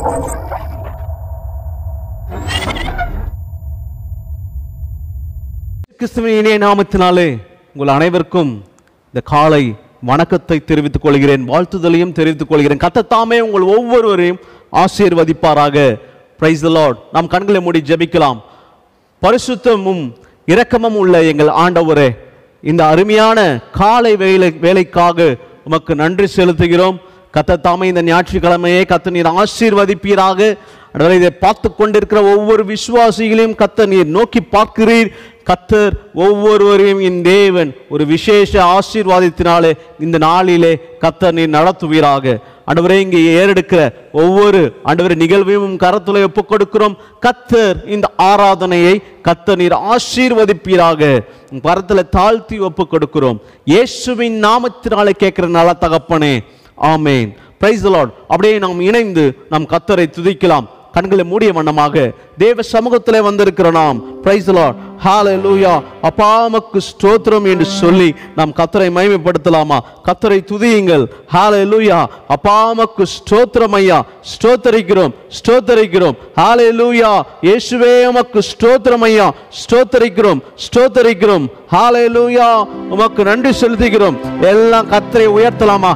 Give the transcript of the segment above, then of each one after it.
கிறிஸ்துவின் இணைய நாமத்தினாலே உங்கள் அனைவருக்கும் இந்த காலை வணக்கத்தை தெரிவித்துக் கொள்கிறேன் வாழ்த்துதலையும் தெரிவித்துக் கொள்கிறேன் கத்தத்தாமே உங்கள் ஒவ்வொருவரையும் ஆசீர்வதிப்பாராக பிரைஸ் லார்ட் நாம் கண்களை மூடி ஜெபிக்கலாம் பரிசுத்தமும் இரக்கமும் உள்ள எங்கள் ஆண்டவரே இந்த அருமையான காலை வேலை வேலைக்காக உமக்கு நன்றி செலுத்துகிறோம் கத்தத்தாமே இந்த ஞாயிற்றுக்கிழமையே கத்த நீர் ஆசீர்வதிப்பீராக ஆண்டவரே, இதை பார்த்து கொண்டிருக்கிற ஒவ்வொரு விசுவாசிகளையும் கத்த நீர் நோக்கி பார்க்கிறீர் கத்தர் ஒவ்வொருவரையும் என் தேவன் ஒரு விசேஷ ஆசீர்வாதத்தினாலே இந்த நாளிலே கத்தர் நீர் நடத்துவீராக ஆண்டவரே இங்கே ஏறெடுக்கிற ஒவ்வொரு ஆண்டவரே நிகழ்வையும் உம் கரத்துல ஒப்புக் கொடுக்கிறோம் கத்தர் இந்த ஆராதனையை கத்தர் நீர் ஆசீர்வதிப்பீராக உம் கரத்துல தாழ்த்தி ஒப்புக் கொடுக்கிறோம் இயேசுவின் நாமத்தினாலே கேட்கிற நல்ல தகப்பனே ஆமேன் பிரைஸ் லார்ட் அப்படியே நாம் இணைந்து நாம் கத்தரை துதிக்கலாம் கண்களை மூடிய வண்ணமாக தேவ சமூகத்திலே வந்திருக்கிற நாம் பிரைஸ் லார்ட் ஹalleluya அப்பாமக்கு ஸ்தோத்திரம் என்று சொல்லி நாம் கத்தரை மகிமைப்படுத்தலாமா கத்தரை துதியுங்கள் ஹalleluya அப்பாமக்கு ஸ்தோத்திரம் ஐயா ஸ்தோத்தரிக்கிறோம் ஸ்தோத்தரிக்கிறோம் ஹalleluya இயேசுவே உமக்கு ஸ்தோத்திரம் ஐயா ஸ்தோத்தரிக்கிறோம் ஸ்தோத்தரிக்கிறோம் ஹalleluya உமக்கு நன்றி செலுத்துகிறோம் எல்லாம் கத்தரை உயர்த்தலாமா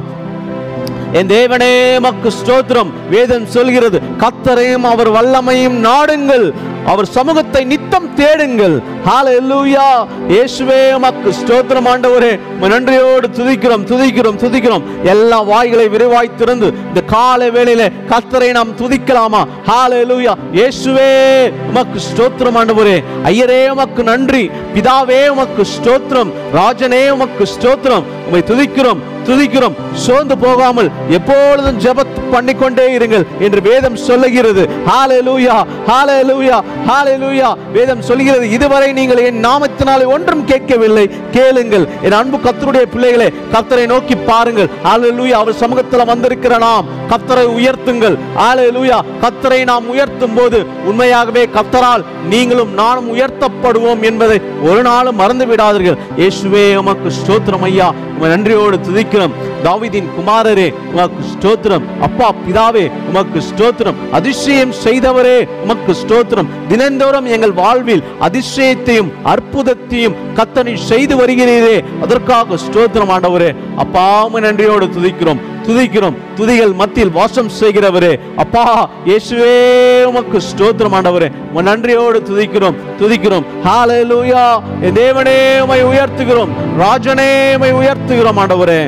என் தேவனே மக்கு ஸ்தோத்திரம் வேதம் சொல்கிறது கத்தரையும் அவர் வல்லமையும் நாடுங்கள் அவர் சமூகத்தை நித்தம் தேடுங்கள் ஹalleluya இயேசுவே மக்கு ஸ்தோத்திரம் ஆண்டவரே உம்மை நன்றியோடு துதிக்கிறோம் துதிக்கிறோம் துதிக்கிறோம் எல்லா வாய்களை விரிவாய் திறந்து இந்த காலை வேளையில கத்தரை நாம் துதிக்கலாமா ஹalleluya இயேசுவே உமக்கு ஸ்தோத்திரம் ஆண்டவரே ஐயரே உமக்கு நன்றி பிதாவே உமக்கு ஸ்தோத்திரம் ராஜனே உமக்கு ஸ்தோத்திரம் உம்மை துதிக்கிறோம் துதிக்கிறோம் சோர்ந்து போகாமல் எப்பொழுதும் ஜெபத் பண்ணிக்கொண்டே இருங்கள் என்று வேதம் சொல்லுகிறது ஹalleluya ஹalleluya ஹalleluya வேதம் சொல்கிறது இதுவரை நீங்கள் என் நாமத்தினாலே ஒன்றும் கேட்கவில்லை கேளுங்கள் என் அன்பு கர்த்தருடைய பிள்ளைகளே கர்த்தரை நோக்கி பாருங்கள் ஹalleluya அவர் சமூகத்தில் வந்திருக்கிற நாம் கர்த்தரை உயர்த்துங்கள் ஹalleluya கர்த்தரை நாம் உயர்த்தும் போது உண்மையாகவே கர்த்தரால் நீங்களும் நானும் உயர்த்தப்படுவோம் என்பதை ஒரு நாளும் மறந்து விடாதீர்கள் இயேசுவே உமக்கு ஸ்தோத்திரம் ஐயா உமை நன்றியோடு துதிக்கிறோம் தாவீதின் குமாரரே உமக்கு ஸ்தோத்திரம் அப்பா பிதாவே உமக்கு ஸ்தோத்திரம் அதிசயம் செய்தவரே உமக்கு ஸ்தோத்திரம் தினந்தோறும் எங்கள் வாழ்வில் அதிசயத்தையும் அற்புதத்தையும் கத்தனை செய்து வருகிறீரே அதற்காக ஸ்தோத்திரம் ஆண்டவரே அப்பா உம்மை நன்றியோடு துதிக்கிறோம் துதிக்கிறோம் துதிகள் மத்தியில் வாசம் செய்கிறவரே அப்பா இயேசுவே உமக்கு ஸ்தோத்திரம் ஆண்டவரே உன் நன்றியோடு துதிக்கிறோம் துதிக்கிறோம் ஹalleluya என் தேவனே உம்மை உயர்த்துகிறோம் ராஜனே உம்மை உயர்த்துகிறோம் ஆண்டவரே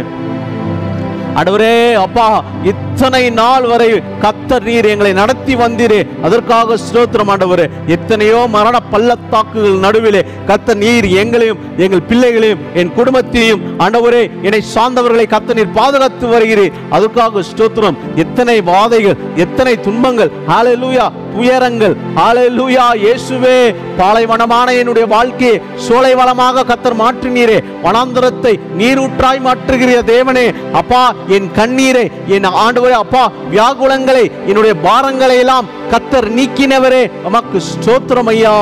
ஆண்டவரே அப்பா இத்தனை நாள் வரை கத்தர் நீர் எங்களை நடத்தி வந்தீரே அதற்காக ஸ்தோத்திரம் ஆண்டவரே எத்தனையோ மரண பள்ளத்தாக்குகள் நடுவிலே கத்த நீர் எங்களையும் எங்கள் பிள்ளைகளையும் என் குடும்பத்தையும் ஆண்டவரே என்னை சார்ந்தவர்களை கத்த நீர் பாதுகாத்து வருகிறீர் அதற்காக ஸ்தோத்திரம் எத்தனை வாதைகள் எத்தனை துன்பங்கள் ஹalleluya துயரங்கள் ஹalleluya இயேசுவே பாலைவனமான என்னுடைய வாழ்க்கையை சோலைவனமாக கத்தர் மாற்றினீரே வனாந்தரத்தை நீரூற்றாய் மாற்றுகிற தேவனே அப்பா என் கண்ணீரை என் ஆண்டவரே அப்பா வியாகுலங்களை என்னுடைய பாரங்களை எல்லாம் கத்தர் நீக்கினவரே உமக்கு ஸ்தோத்திரம் ஐயா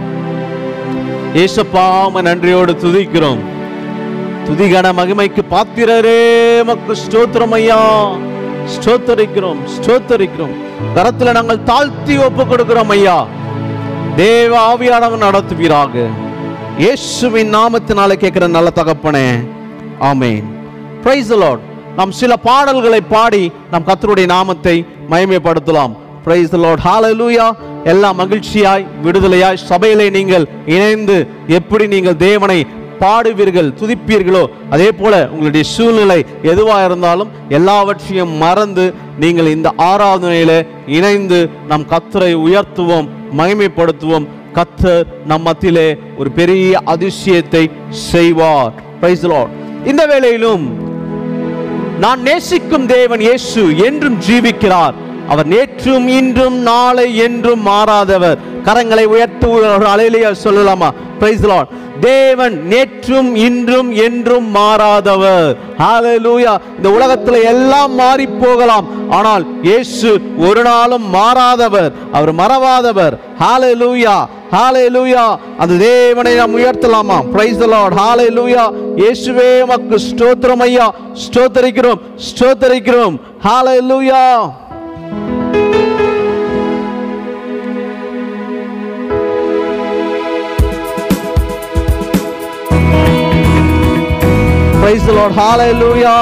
ஏசப்பா உம்மை நன்றியோடு துதிக்கிறோம் துதிகன மகிமைக்கு பாத்திரரே உமக்கு ஸ்தோத்திரம் ஐயா ஸ்தோத்தரிக்கிறோம் ஸ்தோத்தரிக்கிறோம் கரத்துல நாங்கள் தாழ்த்தி ஒப்பு கொடுக்கிறோம் ஐயா தேவ ஆவியானவன் நடத்துவீராக இயேசுவின் நாமத்தினால கேட்கிற நல்ல தகப்பனே ஆமென் பிரைஸ் லார்ட் நாம் சில பாடல்களை பாடி நம் கர்த்தருடைய நாமத்தை மகிமைப்படுத்தலாம் பிரைஸ் லார்ட் ஹalleluya எல்லாம் மகிழ்ச்சியாய் விடுதலையாய் சபையிலே நீங்கள் இணைந்து எப்படி நீங்கள் தேவனை பாடுவீர்கள் துதிப்பீர்களோ அதே போல உங்களுடைய சூழ்நிலை எதுவா இருந்தாலும் எல்லாவற்றையும் மறந்து நீங்கள் இந்த ஆராதனையில இணைந்து நம் கத்தரை உயர்த்துவோம் மகிமைப்படுத்துவோம் கத்தர் நம் மத்தியிலே ஒரு பெரிய அதிசயத்தை செய்வார் பிரைஸ் லார்ட் இந்த வேளையிலும் நான் நேசிக்கும் தேவன் இயேசு என்றும் ஜீவிக்கிறார் அவர் நேற்றும் இன்றும் நாளை என்றும் மாறாதவர் கரங்களை உயர்த்து ஒரு அலையிலேயே சொல்லலாமா பிரைஸ் லார்ட் தேவன் நேற்றும் இன்றும் என்றும் மாறாதவர் ஹalleluya இந்த உலகத்துல எல்லாம் மாறி போகலாம் ஆனால் இயேசு ஒரு நாளும் மாறாதவர் அவர் மறவாதவர் ஹalleluya ஹalleluya அந்த தேவனை நாம் உயர்த்தலாமா பிரைஸ் தி லார்ட் ஹalleluya இயேசுவே உமக்கு ஸ்தோத்திரம் ஐயா ஸ்தோத்தரிக்கிறோம் ஸ்தோத்தரிக்கிறோம் ஹalleluya பிரைஸ் லார்ட் ஹalleluya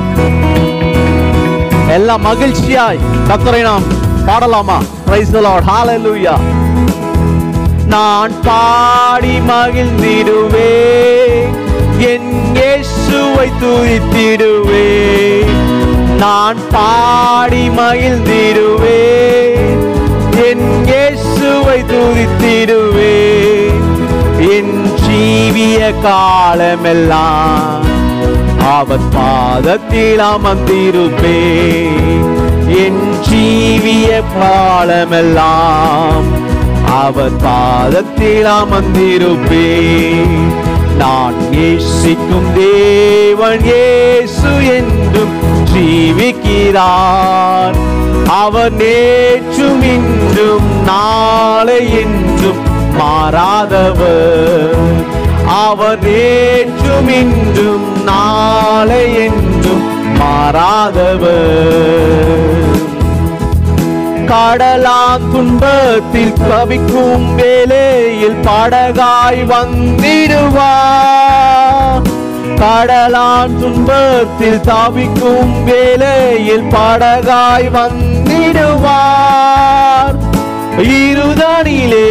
எல்லாம் மகிழ்ச்சியாய் கர்த்தரை நாம் பாடலாமா பிரைஸ் லார்ட் ஹalleluya நான் பாடி மகிழ்ந்திடுவே என் இயேசுவை துதித்திடுவே நான் பாடி மகிழ்ந்திடுவே என் இயேசுவை துதித்திடுவே என் ஜீவிய காலமெல்லாம் அவர் பாதத்தில் அமர்ந்திருப்பே என் ஜீவிய காலமெல்லாம் அவர் பாதத்தில் அமர்ந்திருப்பே நான் நேசிக்கும் தேவன் இயேசு என்றும் ஜீவிக்கிறார் அவர் நேற்றும் இன்றும் நாளை என்றும் மாறாதவர் அவர் நேற்றும் இன்றும் நாளை என்றும் மாறாதவர் கடலான் துன்பத்தில் கவிக்கும் வேலையில் படகாய் வந்திடுவார் கடலான் துன்பத்தில் தவிக்கும் வேலையில் படகாய் வந்திடுவார் இருதனிலே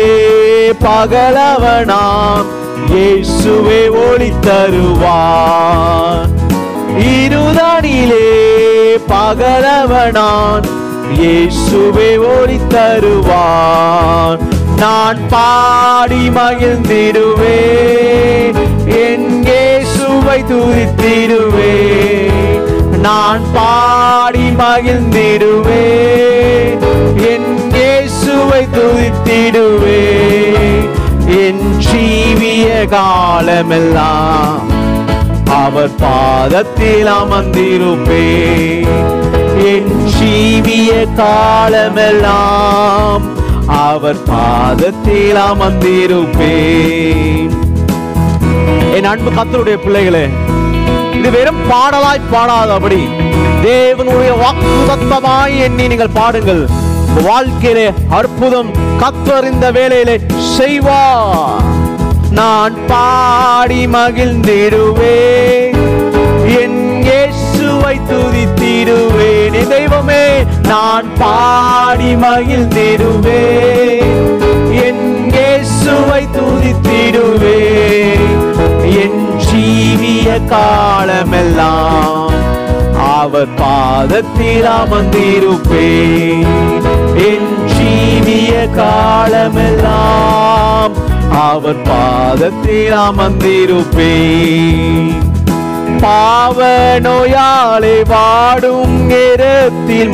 பகலவனாம் இயேசுவே ஒளி தருவார் இருதனிலே பகலவனான் இயேசுவே ஒளி தருவான் நான் பாடி மகிழ்ந்திடுவே என் இயேசுவை துதித்திடுவே நான் பாடி மகிழ்ந்திடுவே என் இயேசுவை துதித்திடுவே என் ஜீவிய காலமெல்லாம் அவர் பாதத்தில் அமர்ந்திருப்பே என் ஜீவிய காலமெல்லாம் அவர் பாதத்தில் அமர்ந்திருப்பேன் என் அன்பு கத்தருடைய பிள்ளைகளே இது வெறும் பாடலாய் பாடாதபடி தேவனுடைய வாக்குதத்தமாய் எண்ணி நீங்கள் பாடுங்கள் உங்க வாழ்க்கையிலே அற்புதம் கத்தர் இந்த வேலையிலே செய்வார் நான் பாடி மகிழ்ந்திடுவேன் என் இயேசுவை துதித்திடுவேன் என் தெய்வமே நான் பாடி மகிழ்ந்திடுவேன் என் இயேசுவை துதித்திடுவேன் என் ஜீவிய காலமெல்லாம் அவர் பாதத்தில் அமர்ந்திருப்பேன் என் ஜீவிய காலமெல்லாம் அவர் பாதத்தில் அமர்ந்திருப்பேன் பாவ நோயாளி வாடும் நேரத்தில்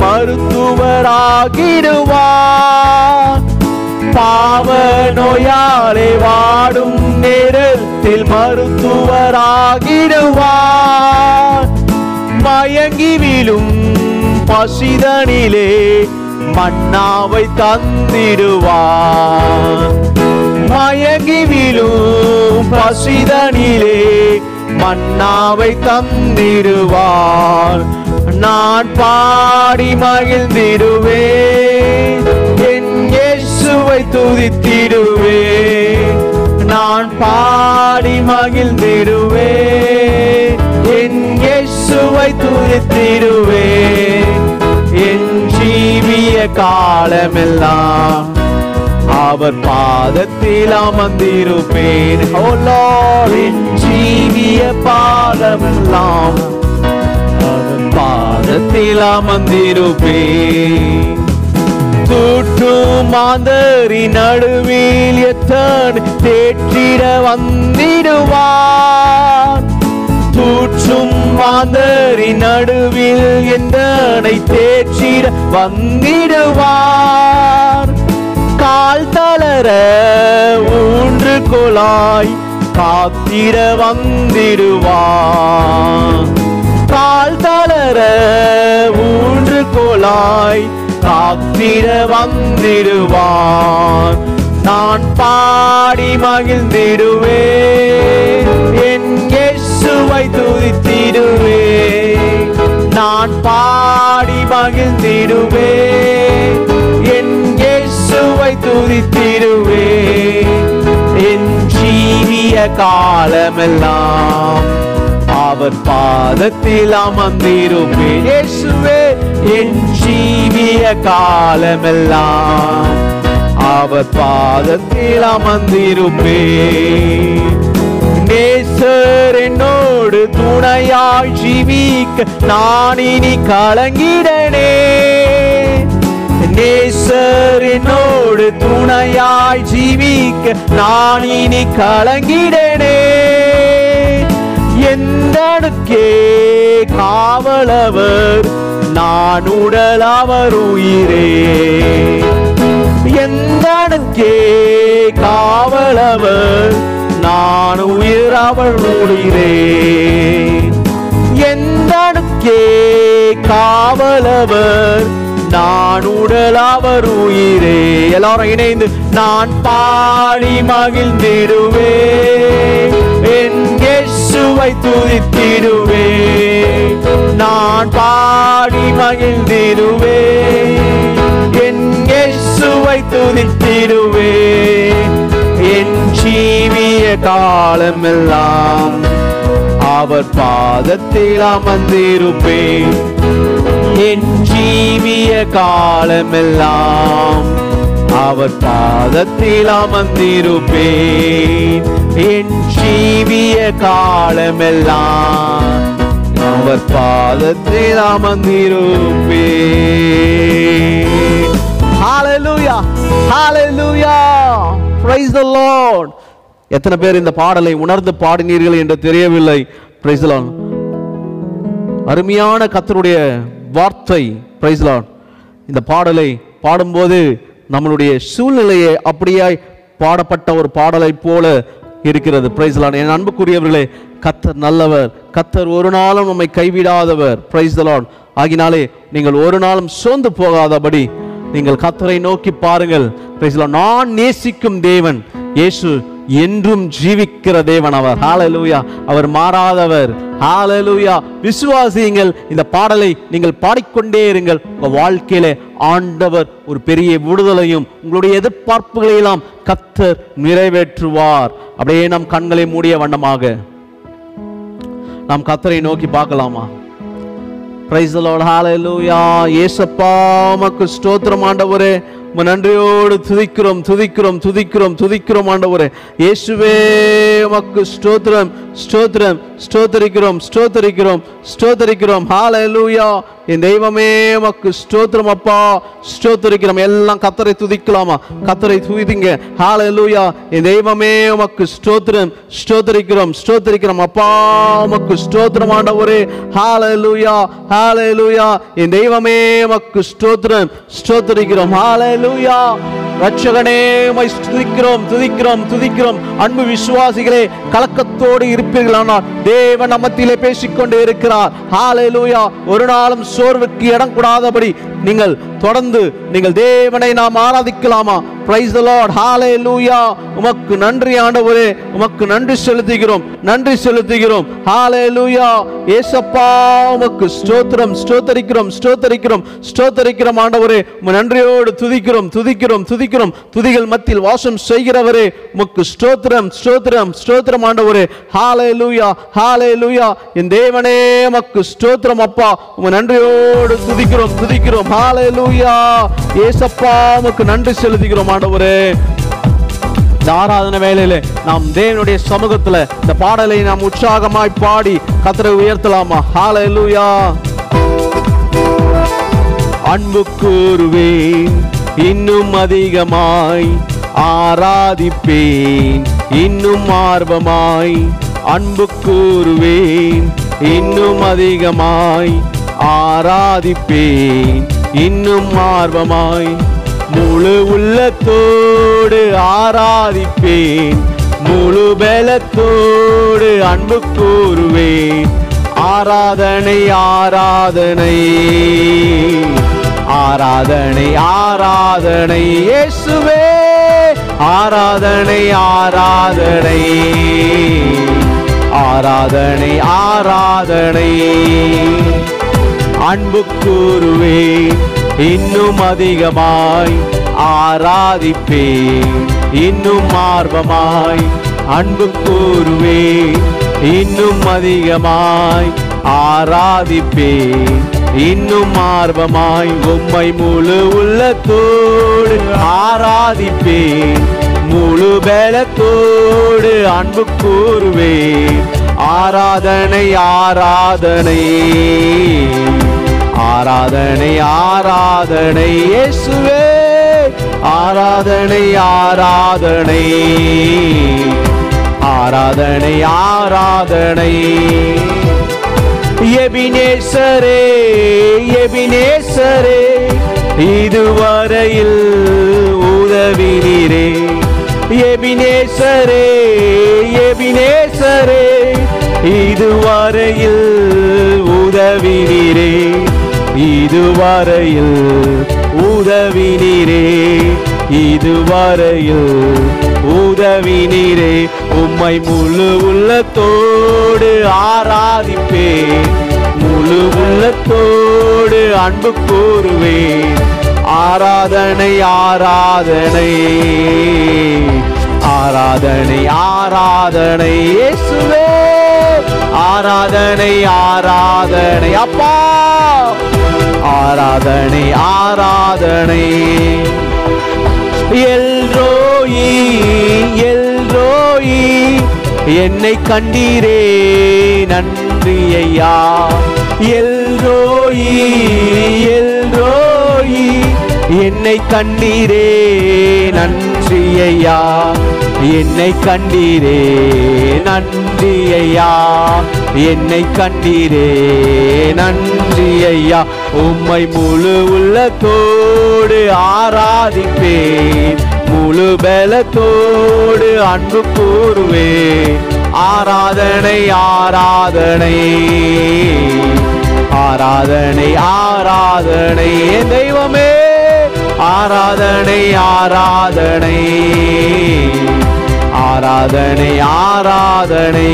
மருத்துவராகிடுவார் பாவ நோயாளி வாடும் நேரத்தில் மருத்துவராகிடுவார் மயங்கி விழும் பசிதனிலே மன்னாவை தந்திடுவார் மயங்கி விழும் பசிதனிலே மன்னாவை தந்திடுவார் நான் பாடி மகிழ்ந்திடுவேன் என் இயேசுவை துதித்திடுவேன் நான் பாடி மகிழ்ந்திடுவேன் என் இயேசுவை துதித்திடுவேன் என் ஜீவிய காலமெல்லாம் அவர் பாதத்தில் அமர்ந்திருப்பேன் ஓ Lord, என் ஜீவிய பாதமெல்லாம் அவர் பாதத்தில் அமர்ந்திருப்பேன் தூற்றும் மாந்தரி நடுவில் எத்தனை தேற்றிட வந்திடுவார் தூற்றும் மாந்தரி நடுவில் எந்தனை தேற்றிட வந்திடுவார் கால் தளர ஊன்று கொலாய் காத்திட வந்திடுவார் கால் தளர ஊன்று கொலாய் காத்திட வந்திடுவான் நான் பாடி மகிழ்ந்திடுவேன் என் இயேசுவை துதித்திடுவேன் நான் பாடி மகிழ்ந்திடுவேன் என் இயேசுவை துதித்திடுவேன் என் ஜீவிய காலமெல்லாம் அவ அவர் பாதத்தில் அமர்ந்திருப்பேன் இயேசுவே என் ஜீவிய காலமெல்லாம் அவர் பாதத்தில் அமர்ந்திருப்பேன் நேசர் என்னோடு துணையாய் ஜீவிக்க நான் இனி கலங்கிடனே நேசர் என்னோடு துணையாய் ஜீவிக்க நான் இனி கலங்கிடனே எந்தனுக்கே காவலவர் நான் உடல் அவர் உயிரே எந்தனுக்கே காவலவர் நான் உயிர் அவள் உயிரே எந்தனுக்கே காவலவர் நான் உடல் அவர் உயிரே எல்லாரும் இணைந்து நான் பாடி மகிழ்ந்திடுவே என் இயேசுவை துதித்திடுவே நான் பாடி மகிழ்ந்திடுவே என் இயேசுவை துதித்திடுவே என் ஜீவிய காலமெல்லாம் அவர் பாதத்தில் அமர்ந்திருப்பேன் என் ஜீவிய காலமெல்லாம் அவர் பாதத்தில் அமர்ந்திருப்பேன் என் ஜீவிய காலமெல்லாம் அவர் பாதத்தில் அமர்ந்திருப்பேன் Hallelujah Hallelujah Praise the Lord எத்தனை பேர் இந்த பாடலை உணர்ந்து பாடினீர்கள் என்று தெரியவில்லை Praise the Lord அருமையான கத்தருடைய வார்த்தை Praise the Lord இந்த பாடலை பாடும்போது நம்மளுடைய சூழ்நிலையை அப்படியாய் பாடப்பட்ட ஒரு பாடலை போல இருக்கிறது பிரைஸ் லார்ட் என் அன்புக்குரியவர்களே கத்தர் நல்லவர் கத்தர் ஒரு நாளும் நம்மை கைவிடாதவர் பிரைஸ் லார்ட் ஆகினாலே நீங்கள் ஒரு நாளும் சோர்ந்து போகாதபடி நீங்கள் கத்தரை நோக்கி பாருங்கள் பிரைஸ் லார்ட் நான் நேசிக்கும் தேவன் இயேசு என்றும் ஜீவிக்கிற தேவன் அவர் ஹalleluya அவர் மாறாதவர் ஹalleluya விசுவாசியுங்கள் இந்த பாடலை நீங்கள் பாடிக்கொண்டே இருங்கள் உங்க வாழ்க்கையில ஆண்டவர் ஒரு பெரிய விடுதலையும் உங்களுடைய எதிர்பார்ப்புகளை எல்லாம் கத்தர் நிறைவேற்றுவார் அப்படியே நம் கண்களை மூடிய வண்ணமாக நாம் கத்தரை நோக்கி பார்க்கலாமா பிரைஸ் லார்ட் ஹalleluya இயேசப்பா உமக்கு ஸ்தோத்திரம் ஆண்டவரே உம்மை நன்றியோடு துதிக்கிறோம் துதிக்கிறோம் துதிக்கிறோம் துதிக்கிறோம் ஆண்டவரே இயேசுவே உமக்கு ஸ்தோத்திரம் ஸ்தோத்திரம் ஸ்தோத்தரிக்கிறோம் ஸ்தோத்தரிக்கிறோம் ஸ்தோத்தரிக்கிறோம் ஹalleluya என் தெய்வமே உமக்கு ஸ்தோத்திரம் அப்பா ஸ்தோத்தரிக்கிறோம் எல்லாம் கத்தரை துதிக்கலாமா கத்தரை துதிங்க ஹalleluya என் தெய்வமே உமக்கு ஸ்தோத்திரம் ஸ்தோத்தரிக்கிறோம் ஸ்தோத்தரிக்கிறோம் அப்பா உமக்கு ஸ்தோத்திரம் ஆண்டவரே ஹalleluya ஹalleluya என் தெய்வமே உமக்கு ஸ்தோத்திரம் ஸ்தோத்தரிக்கிறோம் ஹalleluya ரட்சகனே உம்மை துதிக்கிறோம் துதிக்கிறோம் துதிக்கிறோம் அன்பு விசுவாசிகளே கலக்கத்தோடு இருப்பீர்களானால் தேவன் நம்மத்திலே பேசிக்கொண்டே இருக்கிறார் ஹalleluya ஒரு நாளும் சோர்வுக்கு இடம் கூடாதபடி நீங்கள் தொடர்ந்து நீங்கள் தேவனை நாம் ஆராதிக்கலாமா பிரைஸ் தி லார்ட் ஹalleluya உமக்கு நன்றி ஆண்டவரே உமக்கு நன்றி செலுத்துகிறோம் நன்றி செலுத்துகிறோம் ஹalleluya ஏசப்பா உமக்கு ஸ்தோத்திரம் ஸ்தோத்தரிக்கிறோம் ஸ்தோத்தரிக்கிறோம் ஸ்தோத்தரிக்கிறோம் ஆண்டவரே உம்மை நன்றியோடு துதிக்கிறோம் துதிக்கிறோம் துதிக்கிறோம் துதிகள் மத்தியில் வாசம் செய்கிறவரே உமக்கு ஸ்தோத்திரம் ஸ்தோத்திரம் ஸ்தோத்திரம் ஆண்டவரே ஹalleluya ஹalleluya என் தேவனே உமக்கு ஸ்தோத்திரம் அப்பா உம்மை நன்றியோடு துதிக்கிறோம் துதிக்கிறோம் ஹalleluya ஏசப்பா உமக்கு நன்றி செலுத்துகிறோம் ஆண்டவரே இந்த ஆராதனை வேலையில நாம் தேவனுடைய சமூகத்துல இந்த பாடலை நாம் உற்சாகமாய் பாடி கத்தரை உயர்த்தலாமா ஹalleluya அன்பு கூறுவேன் இன்னும் அதிகமாய் ஆராதிப்பேன் இன்னும் ஆர்வமாய் அன்பு கூறுவேன் இன்னும் அதிகமாய் ஆராதிப்பேன் இன்னும் ஆர்வமாய் முழு உள்ளத்தோடு ஆராதிப்பேன் முழு பலத்தோடு அன்பு கூறுவேன் ஆராதனை ஆராதனை ஆராதனை ஆராதனை இயேசுவே ஆராதனை ஆராதனை ஆராதனை ஆராதனை அன்பு கூறுவேன் இன்னும் அதிகமாய் ஆராதிப்பேன் இன்னும் ஆர்வமாய் அன்பு கூறுவேன் இன்னும் அதிகமாய் ஆராதிப்பேன் இன்னும் ஆர்வமாய் உம்மை முழு உள்ளத்தோடு ஆராதிப்பேன் முழு பலத்தோடு அன்பு கூறுவேன் ஆராதனை ஆராதனை ஆராதனை ஆராதனை இயேசுவே ஆராதனை ஆராதனை ஆராதனை ஆராதனை எபினேசரே எபினேசரே இதுவரையில் உதவினீரே எபினேசரே எபினேசரே இதுவரையில் உதவினீரே இதுவரையில் உதவினீரே இதுவரையில் உதவினீரே உம்மை முழு உள்ளத்தோடு ஆராதிப்பேன் முழு உள்ளத்தோடு அன்பு கூறுவேன் ஆராதனை ஆராதனை ஆராதனை ஆராதனை இயேசுவே ஆராதனை ஆராதனை அப்பா ஆராதனை ஆராதனை எல்ரோயி எல்ரோயி என்னை கண்டீரே நன்றி ஐயா எல்ரோயி எல்ரோயி என்னை கண்டீரே நன்றி ஐயா என்னை கண்டீரே நன்றி ஐயா என்னை கண்டீரே நன்றி ஐயா உம்மை முழு உள்ளத்தோடு ஆராதிப்பேன் முழு பலத்தோடு அன்பு கூறுவேன் ஆராதனை ஆராதனை ஆராதனை ஆராதனை என் தெய்வமே ஆராதனை ஆராதனை ஆராதனை ஆராதனை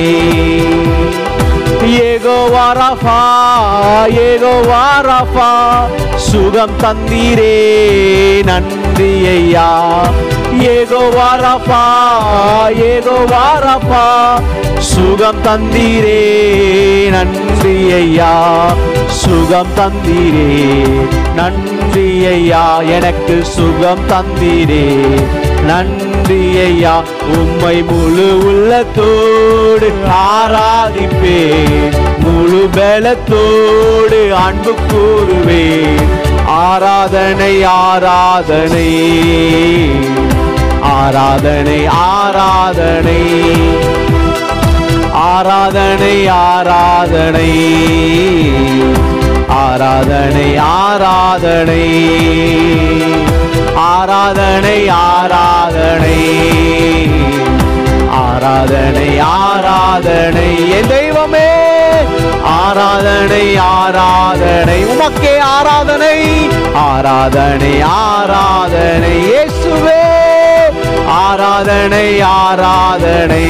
ஏகோ வாரஃபா ஏகோ வாரஃபா சுகம் தந்தீரே நன்றி ஐயா ஏகோ வாரஃபா ஏகோ வாரஃபா சுகம் தந்தீரே நன்றி ஐயா சுகம் தந்தீரே நன்றி ஐயா எனக்கு சுகம் தந்தீரே நன்றி ஐயா உம்மை முழு உள்ளத்தோடு ஆராதிப்பேன் முழு பலத்தோடு அன்பு கூறுவேன் ஆராதனை ஆராதனை ஆராதனை ஆராதனை ஆராதனை ஆராதனை ஆராதனை ஆராதனை ஆராதனை ஆராதனை ஆராதனை ஆராதனை என் தெய்வமே ஆராதனை ஆராதனை உமக்கே ஆராதனை ஆராதனை ஆராதனை இயேசுவே ஆராதனை ஆராதனை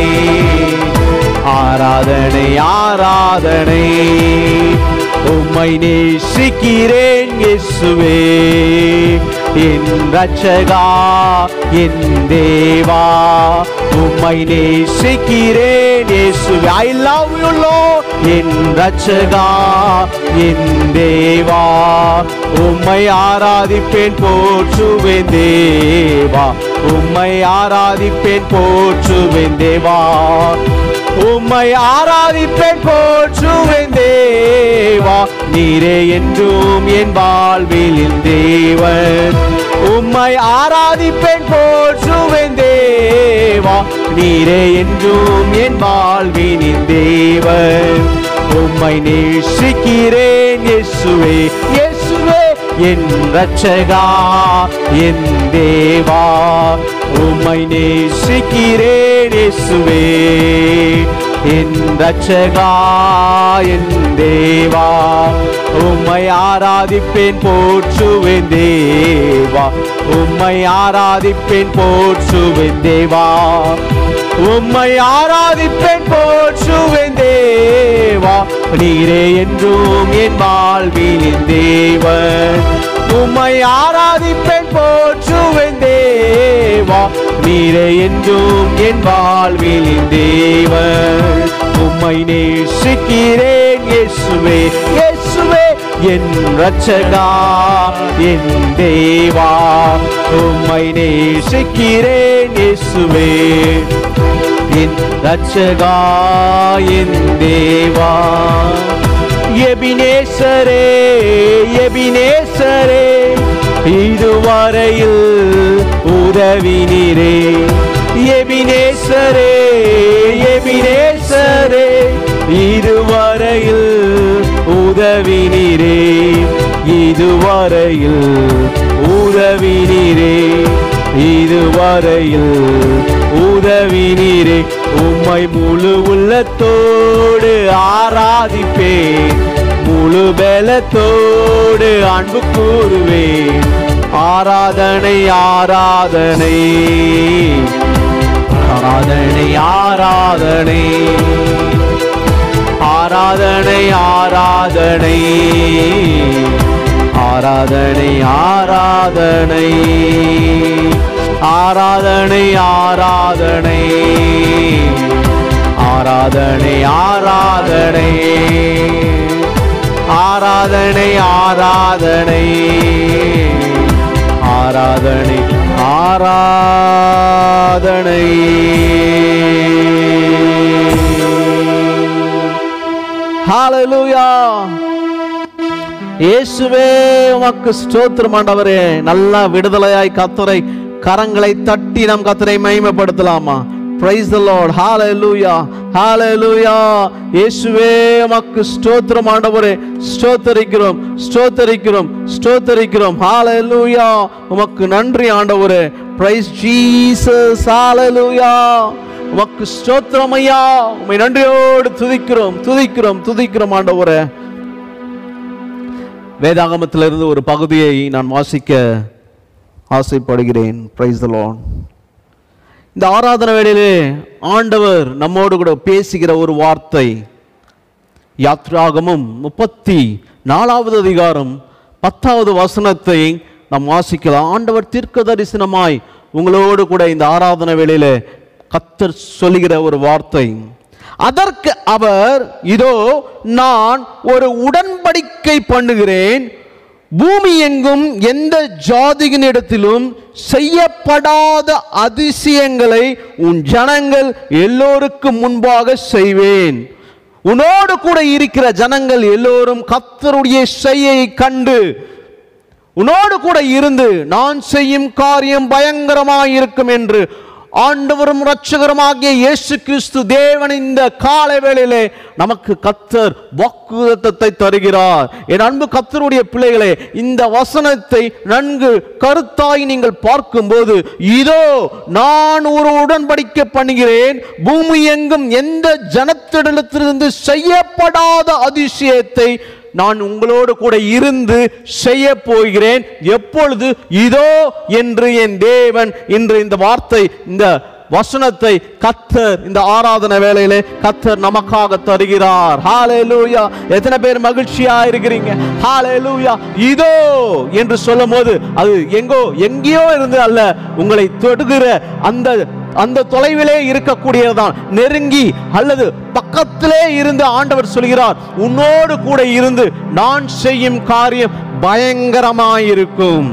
ஆராதனை ஆராதனை உம்மை நேசிக்கிறேன் இயேசுவே என் ரட்சகா என் தேவா உம்மை நேசிக்கிறேன் இயேசுவே ஐ லவ் யூ லோ என் ரட்சகா என் தேவா உம்மை ஆராதிப்பேன் போற்றுவேன் தேவா உம்மை ஆராதிப்பேன் போற்றுவேன் தேவா உம்மை ஆராதிப்பேன் போற்றுவேன் தேவா நீரே என்றும் என் வாழ்வில் தேவன் உம்மை ஆராதிப்பேன் போற்றுவேன் தேவா நீரே என்றும் என் வாழ்வினின் தேவன் உம்மை நேசிக்கிறேன் இயேசுவே இயேசுவே என் ரட்சகா என் தேவா உம்மை நேசிக்கிறேன் இயேசுவே என் ரட்சகா என் தேவா உம்மை ஆராதிப்பேன் போற்றுவேன் தேவா உம்மை ஆராதிப்பேன் போற்றுவேன் தேவா உம்மை ஆராதிப்பேன் போற்றுவேன் தேவா நீரே என்றும் என் வாழ்வினின் தேவன் உம்மை ஆராதிப்பேன் போற்றுவேன் தேவா நீரே என்றும் என் வாழ்வினின் தேவன் உம்மை நேசிக்கிறேன் இயேசுவே இயேசுவே என் ரட்சகா என் தேவா உம்மை நேசிக்கிறேன் இயேசுவே என் ரட்சகா என் தேவா எபினேசரே எபினேசரே இதுவரையில் உதவினீரே எபினேசரே எபினேசரே இதுவரையில் உதவினீரே இதுவரையில் உதவினீரே இதுவரையில் உதவினீரே உம்மை முழு உள்ளத்தோடு ஆராதிப்பேன் முழு பலத்தோடு அன்பு கூறுவேன் ஆராதனை ஆராதனை ஆராதனை ஆராதனை ஆராதனை ஆராதனை ஆராதனை ஆராதனை ஆராதனை ஆராதனை ஆராதனை ஆராதனை ஆராதனை ஆராதனை ஆராதனை ஆராதனை ஹalleluya இயேசுவே உமக்கு ஸ்தோத்திரம் ஆண்டவரே நல்லா விடுதலையாய் கத்தரை கரங்களை தட்டி நாம் கத்தரை மகிமைப்படுத்தலாமா பிரைஸ் தி லார்ட் ஹalleluya ஹalleluya இயேசுவே உமக்கு ஸ்தோத்திரம் ஆண்டவரே ஸ்தோத்தரிக்கிறோம் ஸ்தோத்தரிக்கிறோம் ஸ்தோத்தரிக்கிறோம் ஹalleluya உமக்கு நன்றி ஆண்டவரே பிரைஸ் ஜீசஸ் ஹalleluya உமக்கு ஸ்தோத்திரம் ஐயா உம்மை நன்றியோடு துதிக்கிறோம் துதிக்கிறோம் துதிக்கிறோம் ஆண்டவரே வேதாகமத்திலிருந்து ஒரு பகுதியை நான் வாசிக்க ஆசைப்படுகிறேன் பிரைஸ் த லார்ட் இந்த ஆராதனை வேளையிலே ஆண்டவர் நம்மோடு கூட பேசுகிற ஒரு வார்த்தை யாத்ராகமும் முப்பத்தி நாலாவது அதிகாரம் பத்தாவது வசனத்தை நாம் வாசிக்கலாம் ஆண்டவர் தீர்க்க தரிசனமாய் உங்களோடு கூட இந்த ஆராதனை வேளையிலே கத்தர் சொல்லுகிற ஒரு வார்த்தை அதற்கு அவர் இதோ நான் ஒரு உடன்படிக்கை பண்ணுகிறேன் பூமி எங்கும் எந்த ஜாதியினிடத்திலும் செய்யப்படாத அதிசயங்களை உன் ஜனங்கள் எல்லோருக்கும் முன்பாக செய்வேன் உன்னோடு கூட இருக்கிற ஜனங்கள் எல்லோரும் கத்தருடைய செய்யை கண்டு உன்னோடு கூட இருந்து நான் செய்யும் காரியம் பயங்கரமாய் இருக்கும் என்று ஆண்டவரும் இரட்சகருமாகிய இயேசு கிறிஸ்து தேவன் இந்த கால வேளையிலே நமக்கு கத்தர் வாக்குதத்தத்தை தருகிறார் என் அன்பு கத்தருடைய பிள்ளைகளே இந்த வசனத்தை நன்கு கருத்தாய் நீங்கள் பார்க்கும்போது இதோ நான் ஒரு உடன்படிக்கை பண்ணுகிறேன் பூமி எங்கும் எந்த ஜனத்திடத்திலிருந்து செய்யப்படாத அதிசயத்தை நான் உங்களோடு கூட இருந்து செய்ய போகிறேன் எப்பொழுது இதோ என்று என் தேவன் இன்று இந்த வார்த்தை இந்த வசனத்தை கத்தர் இந்த ஆராதனை வேளையிலே கத்தர் நமக்காக தருகிறார் ஹalleluya எத்தனை பேர் மகிழ்ச்சியா இருக்கிறீங்க ஹalleluya இதோ என்று சொல்லும்போது அது எங்கோ எங்கேயோ இருந்து அல்ல உங்களை தொடுகிற அந்த அந்த தொலைவிலே இருக்கக்கூடியதுதான் நெருங்கி அல்லது பக்கத்திலே இருந்து ஆண்டவர் சொல்கிறார் உன்னோடு கூட இருந்து நான் செய்யும் காரியம் பயங்கரமாயிருக்கும்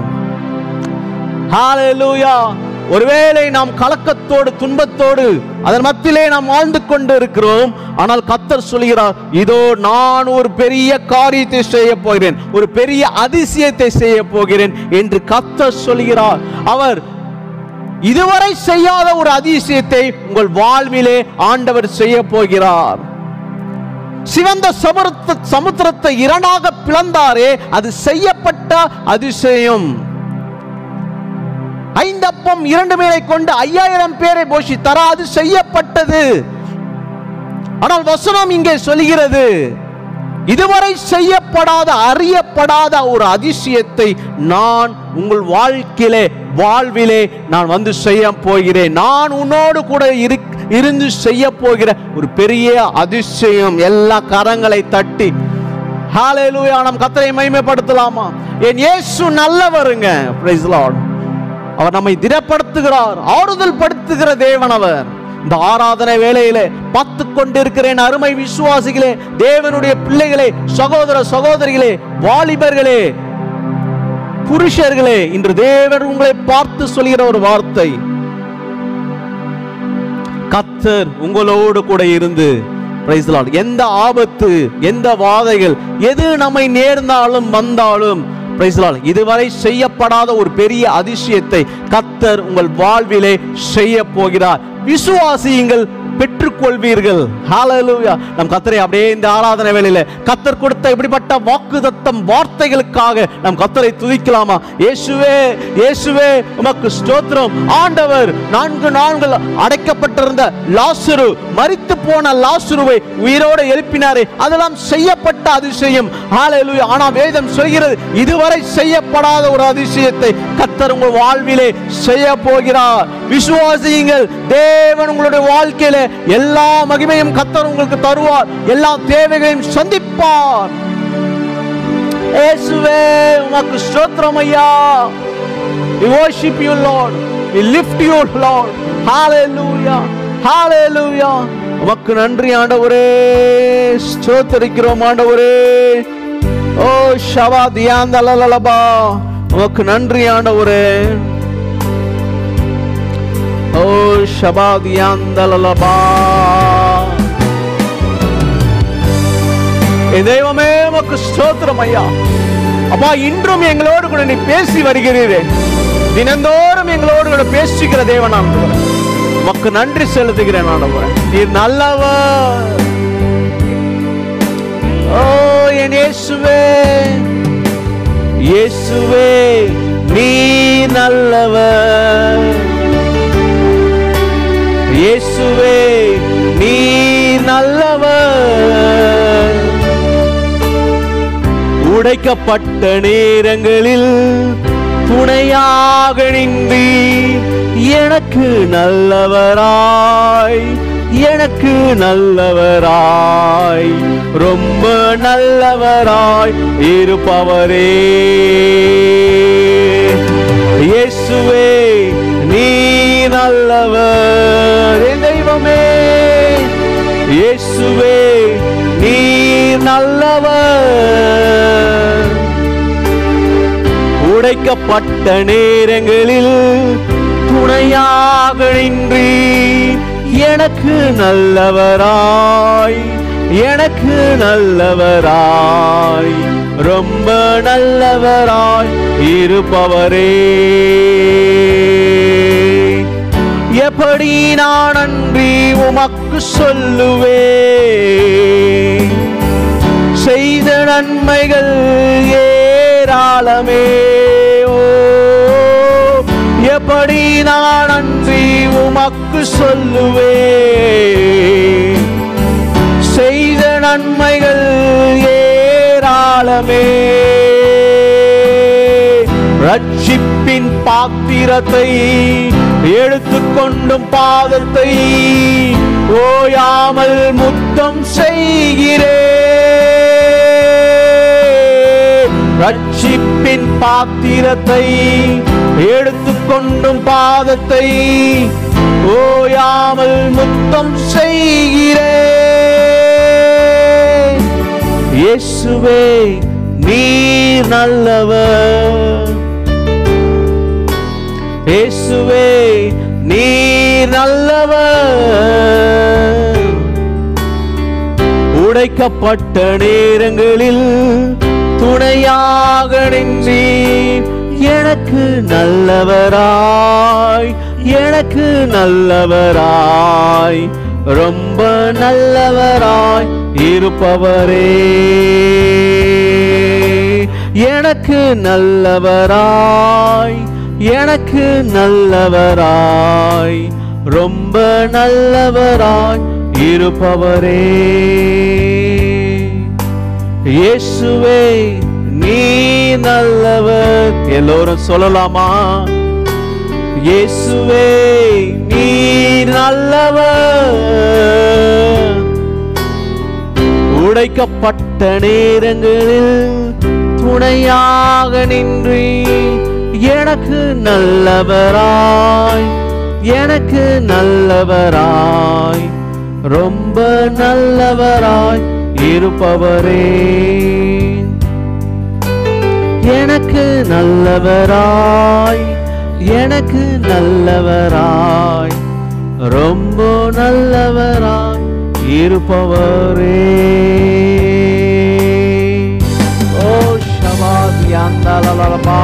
ஹalleluya ஒருவேளை நாம் கலக்கத்தோடு துன்பத்தோடு அதன் மத்தியிலே நாம் வாழ்ந்து கொண்டு இருக்கிறோம் ஆனால் கத்தர் சொல்கிறார் இதோ நான் ஒரு பெரிய காரியத்தை செய்ய போகிறேன் ஒரு பெரிய அதிசயத்தை செய்ய போகிறேன் என்று கத்தர் சொல்கிறார் அவர் இதுவரை செய்யாத ஒரு அதிசயத்தை உங்கள் வாழ்விலே ஆண்டவர் செய்ய போகிறார் சிவந்த சமுத்திர சமுத்திரத்தை இரண்டாக பிளந்தாரே அது செய்யப்பட்ட அதிசயம் ஐந்தப்பம் இரண்டு மேலை கொண்டு ஐயாயிரம் பேரை போஷித்தாரா அது செய்யப்பட்டது ஆனால் வசனம் இங்கே சொல்கிறது இதுவரை செய்யப்படாத அறியப்படாத ஒரு அதிசயத்தை நான் உங்கள் வாழ்க்கையிலே வாழ்விலே நான் வந்து செய்ய போகிறேன் நான் உன்னோடு கூட இரு இருந்து செய்ய போகிற ஒரு பெரிய அதிசயம் எல்லா கரங்களை தட்டி ஹalleluya நாம் கத்தரை மகிமைப்படுத்தலாமா என் இயேசு நல்லவருங்க praise the Lord அவர் நம்மை திடப்படுத்துகிறார் ஆறுதல் படுத்துகிற தேவன் அவர் இந்த ஆராதனை வேளையிலே பார்த்து கொண்டிருக்கிறேன் அருமை விசுவாசிகளே தேவனுடைய பிள்ளைகளே சகோதர சகோதரிகளே வாலிபர்களே புருஷர்களே இன்று தேவன் உங்களை பார்த்து சொல்கிற ஒரு வார்த்தை கத்தர் உங்களோடு கூட இருந்து praise the Lord. எந்த ஆபத்து எந்த வாதைகள் எது நம்மை நேர்ந்தாலும் வந்தாலும் praise the Lord. இதுவரை செய்யப்படாத ஒரு பெரிய அதிசயத்தை கத்தர் உங்கள் வாழ்விலே செய்ய போகிறார் விசுவாசியுங்கள் பெற்றுக்கொள்வீர்கள் ஹalleluya நம் கத்தரை அப்படியே இந்த ஆராதனை வேளையில கத்தர் கொடுத்த இப்படிப்பட்ட வாக்குதத்தம் வார்த்தைகளுக்காக நம் கத்தரை துதிக்கலாமா இயேசுவே இயேசுவே உமக்கு ஸ்தோத்திரம் ஆண்டவர் நான்கு நான்கள் அடைக்கப்பட்டிருந்த லாசுரு மரித்து போன லாசுருவை உயிரோடு எழுப்பினாரே அதெல்லாம் செய்யப்பட்ட அதிசயம் ஹalleluya ஆனா வேதம் சொல்கிறது இதுவரை செய்யப்படாத ஒரு அதிசயத்தை கத்தர் உங்கள் வாழ்விலே செய்ய போகிறார் விசுவாசியுங்கள் தேவன் உங்களுடைய வாழ்க்கையில எல்லா மகிமையும் கத்தர் உங்களுக்கு தருவார் எல்லா தேவைகளையும் சந்திப்பார் இயேசுவே உமக்கு ஸ்தோத்திரம் ஐயா We worship you Lord We lift you Lord Hallelujah Hallelujah உமக்கு நன்றி ஆண்டவரே ஸ்தோத்தரிக்கிறோம் ஆண்டவரே ஓ ஷவா தியாந்தலலபா உமக்கு நன்றி ஆண்டவரே ஓ ஷபா தியாந்தலலபா என் தெய்வமே உமக்கு ஸ்தோத்திரம் ஐயா அப்பா இன்றும் எங்களோடு கூட நீ பேசி வருகிறீரே தினந்தோறும் எங்களோடு கூட பேசிக்கிற தேவன் ஆண்டவர் உமக்கு நன்றி செலுத்துகிறேன் ஆண்டவர் நீர் நல்லவர் ஓ என் இயேசுவே இயேசுவே நீ நல்லவர் இயேசுவே நீ நல்லவர் உடைக்கப்பட்ட நேரங்களில் துணையாக நின்றி எனக்கு நல்லவராய் எனக்கு நல்லவராய் ரொம்ப நல்லவராய் இருப்பவரே இயேசுவே நீ நல்லவர் என் தெய்வமே இயேசுவே நீ நல்லவர் உடைக்கப்பட்ட நேரங்களில் துணையாக நின்றி எனக்கு நல்லவராய் எனக்கு நல்லவராய் ரொம்ப நல்லவராய் இருப்பவரே எப்படி நான் நன்றி உமக்கு சொல்லுவேன் செய்த நன்மைகள் ஏராளமே ஓ எப்படி நான் நன்றி உமக்கு சொல்லுவேன் செய்த நன்மைகள் ஏராளமே ரட்சிப்பின் பாத்திரத்தை எடுத்துக்கொண்டும் பாதத்தை ஓயாமல் முத்தம் செய்கிறே ரட்சிப்பின் பாத்திரத்தை எடுத்துக்கொண்டும் பாதத்தை ஓயாமல் முத்தம் செய்கிறே இயேசுவே நீர் நல்லவர் இயேசுவே நீர் நல்லவர் உடைக்கப்பட்ட நேரங்களில் துணையாக நின்றி எனக்கு நல்லவராய் எனக்கு நல்லவராய் ரொம்ப நல்லவராய் இருப்பவரே எனக்கு நல்லவராய் எனக்கு நல்லவராய் ரொம்ப நல்லவராய் இருப்பவரே இயேசுவே நீ நல்லவர் எல்லோரும் சொல்லலாமா இயேசுவே நீ நல்லவர் உடைக்கப்பட்ட நேரங்களில் துணையாக நின்று எனக்கு நல்லவராய் எனக்கு நல்லவராய் ரொம்ப நல்லவராய் இருப்பவரே எனக்கு நல்லவராய் எனக்கு நல்லவராய் ரொம்ப நல்லவராய் இருப்பவரே ஓ ஷபாதியாந்தலலபா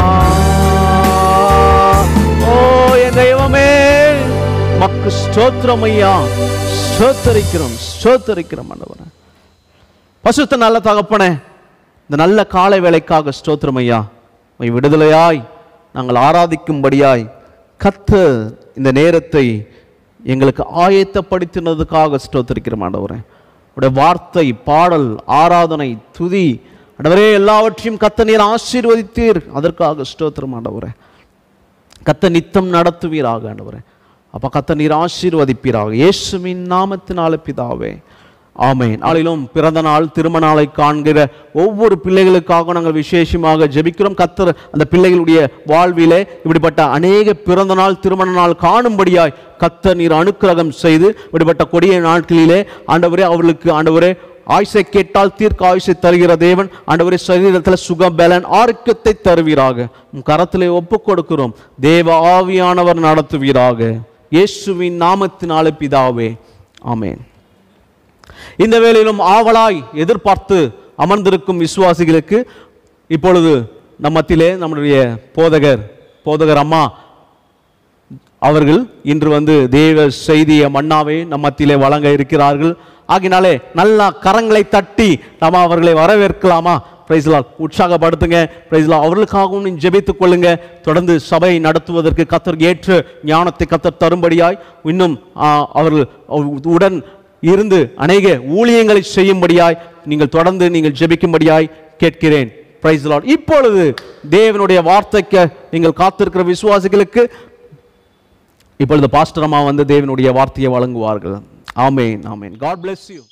ஓ என் தெய்வமே மக்கு ஸ்தோத்திரம் ஐயா ஸ்தோத்தரிக்கிறோம் ஸ்தோத்தரிக்கிறோம் ஆண்டவரே பசுத்த நல்ல தகப்பனே இந்த நல்ல காலை வேலைக்காக ஸ்தோத்திரம் ஐயா உம்மை விடுதலையாய் நாங்கள் ஆராதிக்கும்படியாய் கத்த இந்த நேரத்தை எங்களுக்கு ஆயத்தப்படுத்தினதுக்காக ஸ்தோத்திரிக்கிறோம் ஆண்டவரே உடைய வார்த்தை பாடல் ஆராதனை துதி ஆண்டவரே எல்லாவற்றையும் கத்த நீர் ஆசீர்வதித்தீர் அதற்காக ஸ்தோத்திரம் ஆண்டவரே கத்த நித்தம் நடத்துவீராக ஆண்டவரே அப்ப கத்த நீர் ஆசீர்வதிப்பீராக இயேசுவின் நாமத்தினால பிதாவே ஆமென் நாளிலும் பிறந்த நாள் திருமண நாளை காண்கிற ஒவ்வொரு பிள்ளைகளுக்காக நாங்கள் விசேஷமாக ஜெபிக்கிறோம் கத்தர் அந்த பிள்ளைகளுடைய வாழ்விலே இப்படிப்பட்ட அநேக பிறந்த நாள் திருமண நாள் காணும்படியாய் கத்தர் நீர் அனுக்கிரகம் செய்து இப்படிப்பட்ட கொடிய நாட்களிலே ஆண்டவரே அவர்களுக்கு ஆண்டவரே ஆயுசை கேட்டால் தீர்க்க ஆயுசை தருகிற தேவன் ஆண்டவரே சரீரத்தில் சுகம் பலன் ஆரோக்கியத்தை தருவீராக உம் கரத்திலே ஒப்புக் கொடுக்கிறோம் தேவ ஆவியானவர் நடத்துவீராக இயேசுவின் நாமத்தினாலே பிதாவே ஆமென் இந்த வேளையிலும் ஆவலாய் எதிர்பார்த்து அமர்ந்திருக்கும் விசுவாசிகளுக்கு இப்பொழுது நம் மத்தியிலே நம்முடைய போதகர் போதகர் அம்மா அவர்கள் இன்று வந்து தேவ செய்திய மன்னாவை நம் மத்தியிலே வழங்க இருக்கிறார்கள் ஆகினாலே நல்லா கரங்களை தட்டி நம்ம அவர்களை வரவேற்கலாமா பிரைஸ்லா உற்சாகப்படுத்துங்க பிரைஸ்லா அவர்களுக்காகவும் நீ ஜெபித்துக் கொள்ளுங்க தொடர்ந்து சபை நடத்துவதற்கு கத்தர் ஏற்ற ஞானத்தை கத்தர் தரும்படியாய் இன்னும் ஆ, அவர்கள் உடன் இருந்து அநேக ஊழியங்களை செய்யும்படியாய் நீங்கள் தொடர்ந்து நீங்கள் ஜெபிக்கும்படியாய் கேட்கிறேன் பிரைஸ் லார்ட் இப்பொழுது தேவனுடைய வார்த்தைக்கு நீங்கள் காத்திருக்கிற விசுவாசிகளுக்கு இப்பொழுது பாஸ்டர் அம்மா வந்து தேவனுடைய வார்த்தையை வழங்குவார்கள் ஆமென் ஆமென் காட் bless யூ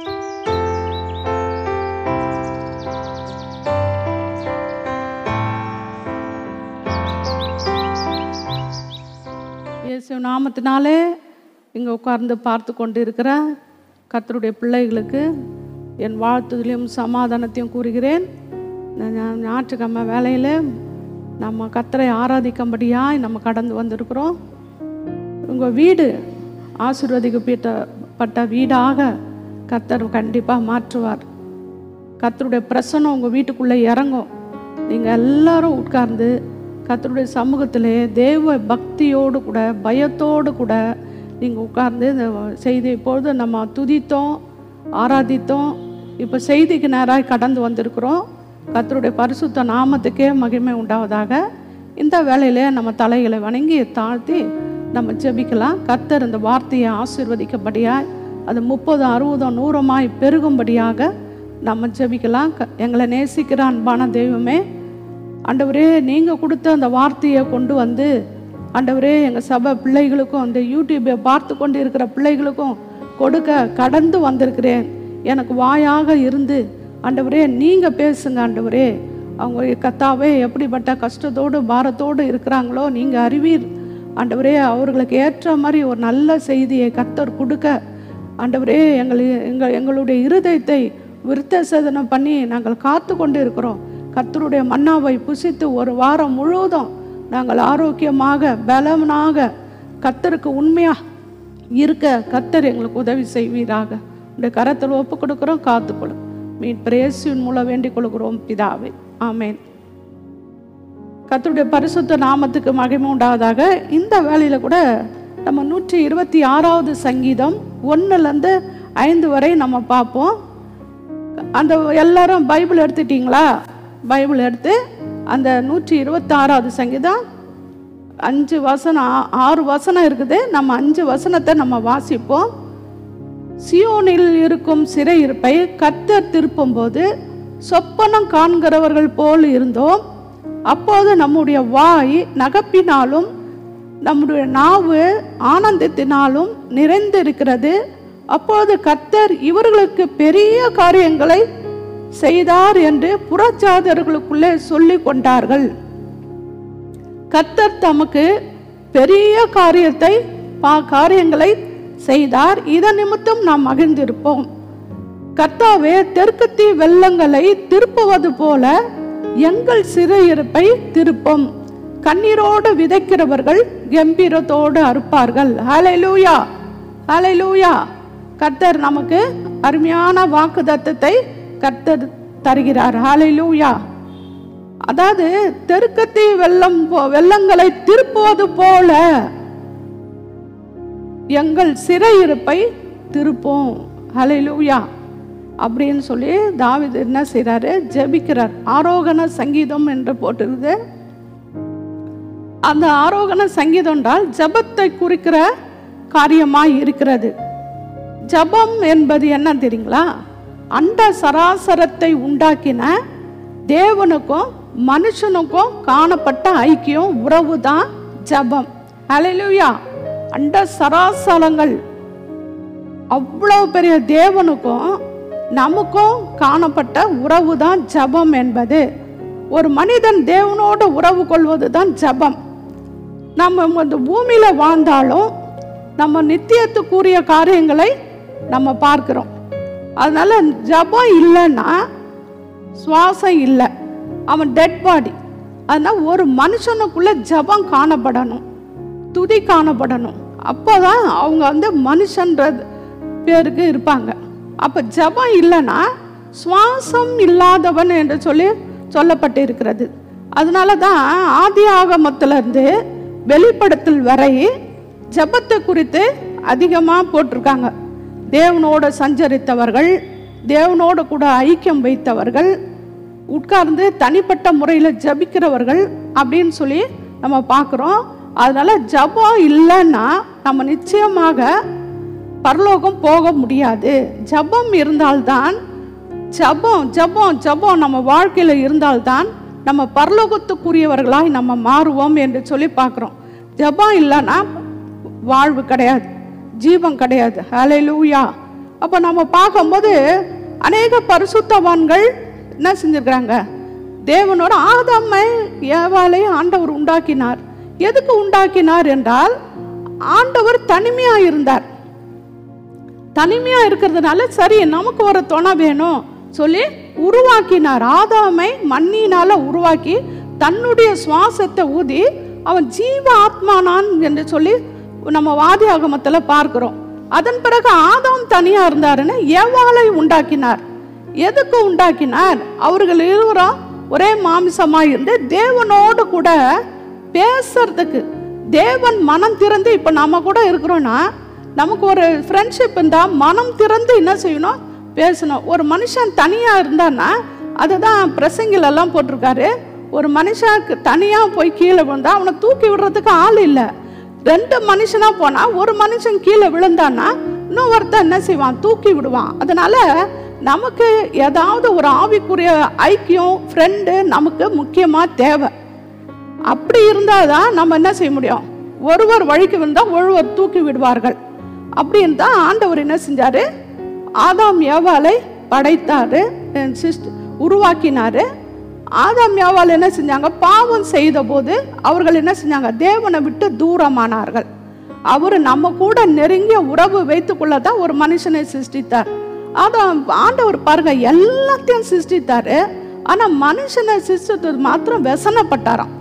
இயேசு நாமத்தினாலே இங்கே உட்கார்ந்து பார்த்து கொண்டு இருக்கிற கர்த்தருடைய பிள்ளைகளுக்கு என் வாழ்த்துதலையும் சமாதானத்தையும் கூறுகிறேன் இந்த ஞா- ஞாயிற்றுக்கிழமை வேலையில் நம்ம கர்த்தரை ஆராதிக்கும்படியாய் நம்ம கடந்து வந்திருக்கிறோம் உங்கள் வீடு ஆசீர்வதிக்கப்பட்ட வீடாக கர்த்தர் கண்டிப்பாக மாற்றுவார் கர்த்தருடைய பிரசனம் உங்கள் வீட்டுக்குள்ளே இறங்கும் நீங்கள் எல்லாரும் உட்கார்ந்து கர்த்தருடைய சமூகத்திலே தேவ பக்தியோடு கூட பயத்தோடு கூட நீங்கள் உட்கார்ந்து இந்த செய்தி இப்பொழுது நம்ம துதித்தோம் ஆராதித்தோம் இப்போ செய்திக்கு நேராக கடந்து வந்திருக்கிறோம் கர்த்தருடைய பரிசுத்த நாமத்துக்கே மகிமை உண்டாவதாக இந்த வேலையிலே நம்ம தலைகளை வணங்கி தாழ்த்தி நம்ம ஜெபிக்கலாம் கர்த்தர் இந்த வார்த்தையை ஆசீர்வதிக்கப்படியாய் அது முப்பது அறுபதும் நூறமாய் பெருகும்படியாக நம்ம ஜெபிக்கலாம் க- எங்களை நேசிக்கிற அன்பான தெய்வமே ஆண்டவரே நீங்கள் கொடுத்த அந்த வார்த்தையை கொண்டு வந்து ஆண்டவரே எங்கள் சபை பிள்ளைகளுக்கும் அந்த யூடியூப்பை பார்த்து கொண்டு இருக்கிற பிள்ளைகளுக்கும் கொடுக்க கடந்து வந்திருக்கிறேன் எனக்கு வாயாக இருந்து ஆண்டவரே நீங்கள் பேசுங்க ஆண்டவரே அவங்க கத்தாவே எப்படிப்பட்ட கஷ்டத்தோடு பாரத்தோடு இருக்கிறாங்களோ நீங்கள் அறிவீர் ஆண்டவரே அவர்களுக்கு ஏற்ற மாதிரி ஒரு நல்ல செய்தியை கத்தர் கொடுக்க ஆண்டவரே எங்கள் எங்கள் எங்களுடைய இருதயத்தை விருத்த சேதனம் பண்ணி நாங்கள் காத்து கொண்டு இருக்கிறோம் கர்த்தருடைய மன்னாவை புசித்து ஒரு வாரம் முழுவதும் நாங்கள் ஆரோக்கியமாக பலவனாக கர்த்தருக்கு உண்மையாக இருக்க கர்த்தர் எங்களுக்கு உதவி செய்வீராக உடைய கரத்தில் ஒப்பு கொடுக்குறோம் காத்துக்கொள்ளும் மீன் பிரேசின் மூலம் வேண்டிக் கொள்கிறோம் பிதாவே ஆமென் கர்த்தருடைய பரிசுத்த நாமத்துக்கு மகிமை உண்டாவதாக இந்த வேலையில் கூட நம்ம நூற்றி இருபத்தி ஆறாவது சங்கீதம் ஒன்றுலேருந்து ஐந்து வரை நம்ம பார்ப்போம் அந்த எல்லாரும் பைபிள் எடுத்துட்டீங்களா பைபிள் எடுத்து அந்த நூற்றி இருபத்தாறாவது சங்கீதம் அஞ்சு வசனம் ஆ- ஆறு வசனம் இருக்குது நம்ம அஞ்சு வசனத்தை நம்ம வாசிப்போம் சியோனில் இருக்கும் சிறையிருப்பை கர்த்தர் திருப்பும்போது சொப்பனம் காண்கிறவர்கள் போல் இருந்தோம் அப்போது நம்முடைய வாய் நகப்பினாலும் நம்முடைய நாவு ஆனந்தத்தினாலும் நிறைந்திருக்கிறது அப்போது கர்த்தர் இவர்களுக்கு பெரிய காரியங்களை செய்தார் என்று புறச்சாதர்களுக்குள்ளே சொல்லிக் கொண்டார்கள் கர்த்தர் தமக்கு பெரிய காரியத்தை பா காரியங்களை செய்தார் இதன் நிமித்தம் நாம் மகிழ்ந்திருப்போம் கர்த்தாவே தெற்கத்தி வெள்ளங்களை திருப்புவது போல எங்கள் சிறையிருப்பை திருப்பும் கண்ணீரோடு விதைக்கிறவர்கள் கம்பீரத்தோடு அறுப்பார்கள் ஹalleluya ஹalleluya கர்த்தர் நமக்கு அருமையான வாக்குத்தத்தத்தை கர்த்தர் தருகிறார் ஹalleluya அதாவது தெற்கத்தி வெள்ளம் போ- வெள்ளங்களை திருப்புவது போல எங்கள் சிறையிருப்பை திருப்போம் ஹalleluya அப்படின்னு சொல்லி தாவீது என்ன செய்றாரு ஜெபிக்கிறார் ஆரோகண சங்கீதம் என்று போட்டிருக்குது அந்த ஆரோகண சங்கீதம் என்றால் ஜெபத்தை குறிக்கிற காரியமாய் இருக்கிறது ஜெபம் என்பது என்ன தெரியுங்களா அண்ட சராசரத்தை உண்டாக்கின தேவனுக்கும் மனுஷனுக்கும் காணப்பட்ட ஐக்கியம் உறவு தான் ஜபம் ஹalleluya அண்ட சராசரங்கள் அவ்வளவு பெரிய தேவனுக்கும் நமக்கும் காணப்பட்ட உறவு தான் ஜபம் என்பது ஒரு மனிதன் தேவனோடு உறவு கொள்வது தான் ஜபம் நம்ம இந்த பூமியில வாழ்ந்தாலும் நம்ம நித்தியத்துக்குரிய காரியங்களை நம்ம பார்க்கிறோம் அதனால ஜபம் இல்லைன்னா சுவாசம் இல்லை அவன் டெட் பாடி அதனால ஒரு மனுஷனுக்குள்ள ஜபம் காணப்படணும் துதி காணப்படணும் அப்போதான் அவங்க வந்து மனுஷன்றது பேருக்கு இருப்பாங்க அப்போ ஜபம் இல்லைன்னா சுவாசம் இல்லாதவன் என்று சொல்லி சொல்லப்பட்டு இருக்கிறது அதனால தான் ஆதி ஆகமத்திலிருந்து வெளிப்படுத்தல் வரை ஜபத்தை குறித்து அதிகமாக போட்டிருக்காங்க தேவனோடு சஞ்சரித்தவர்கள் தேவனோடு கூட ஐக்கியம் வைத்தவர்கள் உட்கார்ந்து தனிப்பட்ட முறையில் ஜபிக்கிறவர்கள் அப்படின்னு சொல்லி நம்ம பார்க்குறோம் அதனால ஜபம் இல்லைன்னா நம்ம நிச்சயமாக பரலோகம் போக முடியாது ஜபம் இருந்தால்தான் ஜபம் ஜபம் ஜபம் நம்ம வாழ்க்கையில் இருந்தால்தான் நம்ம பரலோகத்துக்குரியவர்களாய் நம்ம மாறுவோம் என்று சொல்லி பார்க்குறோம் ஜபம் இல்லைன்னா வாழ்வு கிடையாது ஜீவம் கிடையாது ஹalleluya அப்போ நம்ம பார்க்கும்போது அநேக பரிசுத்தவான்கள் என்ன செஞ்சிருக்கிறாங்க தேவனோட ஆதாமை ஏவாளை ஆண்டவர் உண்டாக்கினார் எதுக்கு உண்டாக்கினார் என்றால் ஆண்டவர் தனிமையா இருந்தார் தனிமையா இருக்கிறதுனால சரி நமக்கு ஒரு துணை வேணும் சொல்லி உருவாக்கினார் ஆதாமை மண்ணினால உருவாக்கி தன்னுடைய சுவாசத்தை ஊதி அவன் ஜீவ ஆத்மானான் என்று சொல்லி நம்ம வாதி ஆகமத்தில் பார்க்கிறோம் அதன் பிறகு ஆதாம் தனியா இருந்தாருன்னு ஏவாளை உண்டாக்கினார் எதுக்கு உண்டாக்கினார் அவர்கள் இருவரும் ஒரே மாமிசமா இருந்து தேவனோடு கூட பேசுறதுக்கு தேவன் மனம் திறந்து இப்போ நம்ம கூட இருக்கிறோன்னா நமக்கு ஒரு ஃப்ரெண்ட்ஷிப் இருந்தால் மனம் திறந்து என்ன செய்யணும் பேசணும் ஒரு மனுஷன் தனியாக இருந்தான்னா அதுதான் பிரசங்கில் எல்லாம் போட்டிருக்காரு ஒரு மனுஷனுக்கு தனியாக போய் கீழே விழுந்தா அவனை தூக்கி விடுறதுக்கு ஆள் இல்லை ரெண்டு மனுஷனா போனா ஒரு மனுஷன் கீழே விழுந்தான்னா இன்னொருத்தன் என்ன செய்வான் தூக்கி விடுவான் அதனால நமக்கு ஏதாவது ஒரு ஆவிக்குரிய ஐக்கியம் ஃப்ரெண்டு நமக்கு முக்கியமா தேவை அப்படி இருந்தால் தான் நம்ம என்ன செய்ய முடியும் ஒருவர் வழிக்கு வந்தால் ஒருவர் தூக்கி விடுவார்கள் அப்படின்னு தான் ஆண்டவர் என்ன செஞ்சாரு ஆதாம் ஏவாளை படைத்தாரு அஹ் சிஸ்ட் உருவாக்கினாரு ஆதாம் ஏவாள் என்ன செஞ்சாங்க பாவம் செய்த போது அவர்கள் என்ன செஞ்சாங்க தேவனை விட்டு தூரமானார்கள் அவர் நம்ம கூட நெருங்கிய உறவு வைத்துக்கொள்ள தான் ஒரு மனுஷனை சிருஷ்டித்தார் அதான் ஆண்டவர் பாருங்க எல்லாத்தையும் சிருஷ்டித்தாரு ஆனா மனுஷனை சிருஷ்டித்தது மாத்திரம் व्यसனப்பட்டாராம்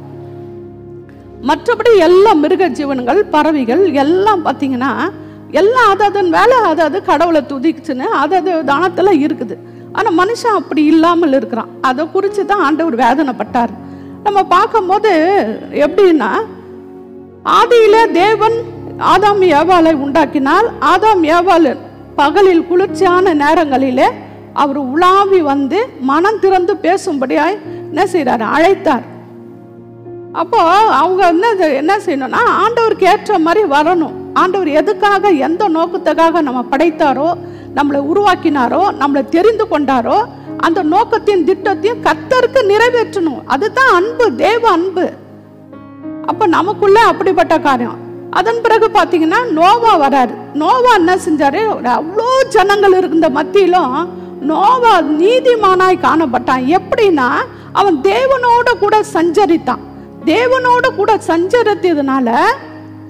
மற்றபடி எல்லா மிருக ஜீவன்கள் பறவைகள் எல்லாம் பார்த்தீங்கன்னா எல்லாம் அததன் வேலை அதாவது கடவுளை துதிச்சுன்னு அதது தானத்தில் இருக்குது ஆனால் மனுஷன் அப்படி இல்லாமல் இருக்கிறான் அதை குறித்து தான் ஆண்டவர் வேதனைப்பட்டார் நம்ம பார்க்கும்போது எப்படின்னா ஆதியில தேவன் ஆதாம் ஏவாளை உண்டாக்கினால் ஆதாம் ஏவாள் பகலில் குளிர்ச்சியான நேரங்களிலே அவர் உலாவி வந்து மனம் திறந்து பேசும்படியாய் என்ன செய்றாரு அழைத்தார் அப்போ அவங்க என்ன என்ன செய்யணும்னா ஆண்டவருக்கு ஏற்ற மாதிரி வரணும் ஆண்டவர் எதுக்காக எந்த நோக்கத்துக்காக நம்ம படைத்தாரோ நம்மளை உருவாக்கினாரோ நம்மளை தெரிந்து கொண்டாரோ அந்த நோக்கத்தையும் திட்டத்தையும் கத்தருக்கு நிறைவேற்றணும் அதுதான் அன்பு தேவ அன்பு அப்ப நமக்குள்ள அப்படிப்பட்ட காரியம் அதன் பிறகு பார்த்தீங்கன்னா நோவா வராரு நோவா என்ன செஞ்சாரு அவ்வளோ ஜனங்கள் இருந்த மத்தியிலும் நோவா நீதிமானாய் காணப்பட்டான் எப்படின்னா அவன் தேவனோட கூட சஞ்சரித்தான் தேவனோட கூட சஞ்சரித்ததுனால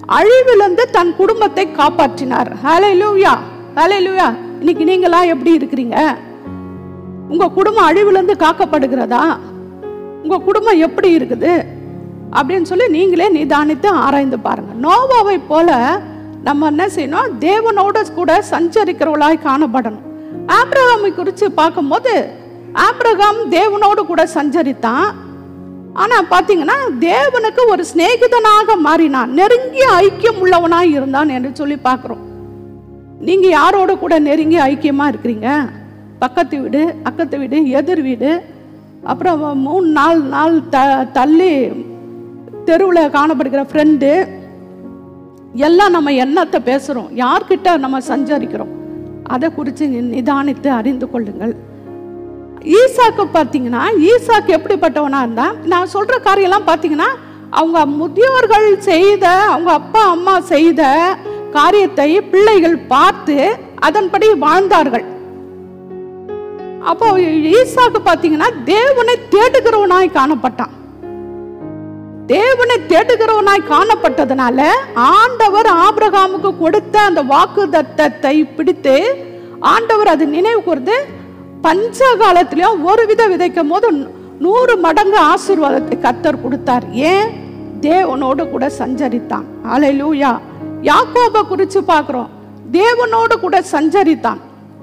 அழிவிலிருந்து தன் குடும்பத்தை காப்பாற்றினார் ஹalleluya ஹalleluya இன்னைக்கு நீங்களா எப்படி இருக்கிறீங்க உங்க குடும்பம் அழிவிலிருந்து காக்கப்படுகிறதா உங்க குடும்பம் எப்படி இருக்குது அப்படின்னு சொல்லி நீங்களே நிதானித்து ஆராய்ந்து பாருங்க நோவாவை போல நம்ம என்ன செய்யணும் தேவனோட கூட சஞ்சரிக்கிறவளாய் காணப்படணும் ஆப்ரகாமை குறித்து பார்க்கும்போது ஆப்ரகாம் தேவனோடு கூட சஞ்சரித்தான் ஆனா பாத்தீங்கன்னா தேவனுக்கு ஒரு சிநேகிதனாக மாறினான் நெருங்கிய ஐக்கியம் உள்ளவனாய் இருந்தான் என்று சொல்லி பார்க்கிறோம் நீங்க யாரோட கூட நெருங்கி ஐக்கியமா இருக்கிறீங்க பக்கத்து வீடு அக்கத்து வீடு எதிர் வீடு அப்புறம் மூணு நாலு நாள் த தள்ளி தெருவில் காணப்படுகிற ஃப்ரெண்டு எல்லாம் நம்ம என்னத்தை பேசுகிறோம் யார்கிட்ட நம்ம சஞ்சரிக்கிறோம் அதை குறித்து நிதானித்து அறிந்து கொள்ளுங்கள் ஈசாக்கு பார்த்தீங்கன்னா ஈசாக்கு எப்படிப்பட்டவனா இருந்தா நான் சொல்ற காரியம்லாம் பார்த்தீங்கன்னா அவங்க முதியோர்கள் செய்த அவங்க அப்பா அம்மா செய்த காரியத்தை பிள்ளைகள் பார்த்து அதன்படி வாழ்ந்தார்கள் அப்போ ஈசாக்கு பார்த்தீங்கன்னா தேவனை தேடுகிறவனாய் காணப்பட்டான் தேவனை தேடுகிறவனாய் காணப்பட்டதுனால ஆண்டவர் ஆபிரகாமுக்கு கொடுத்த அந்த வாக்கு தத்தத்தை பிடித்து ஆண்டவர் அது நினைவு கூர்ந்து பஞ்ச காலத்திலையும் ஒரு வித விதைக்கும் போது நூறு மடங்கு ஆசீர்வாதத்தை கத்தர் கொடுத்தார் ஏன் தேவனோடு கூட சஞ்சரித்தான் அலையிலூயா யாக்கோபை குறித்து பார்க்குறோம் தேவனோடு கூட சஞ்சரித்தான்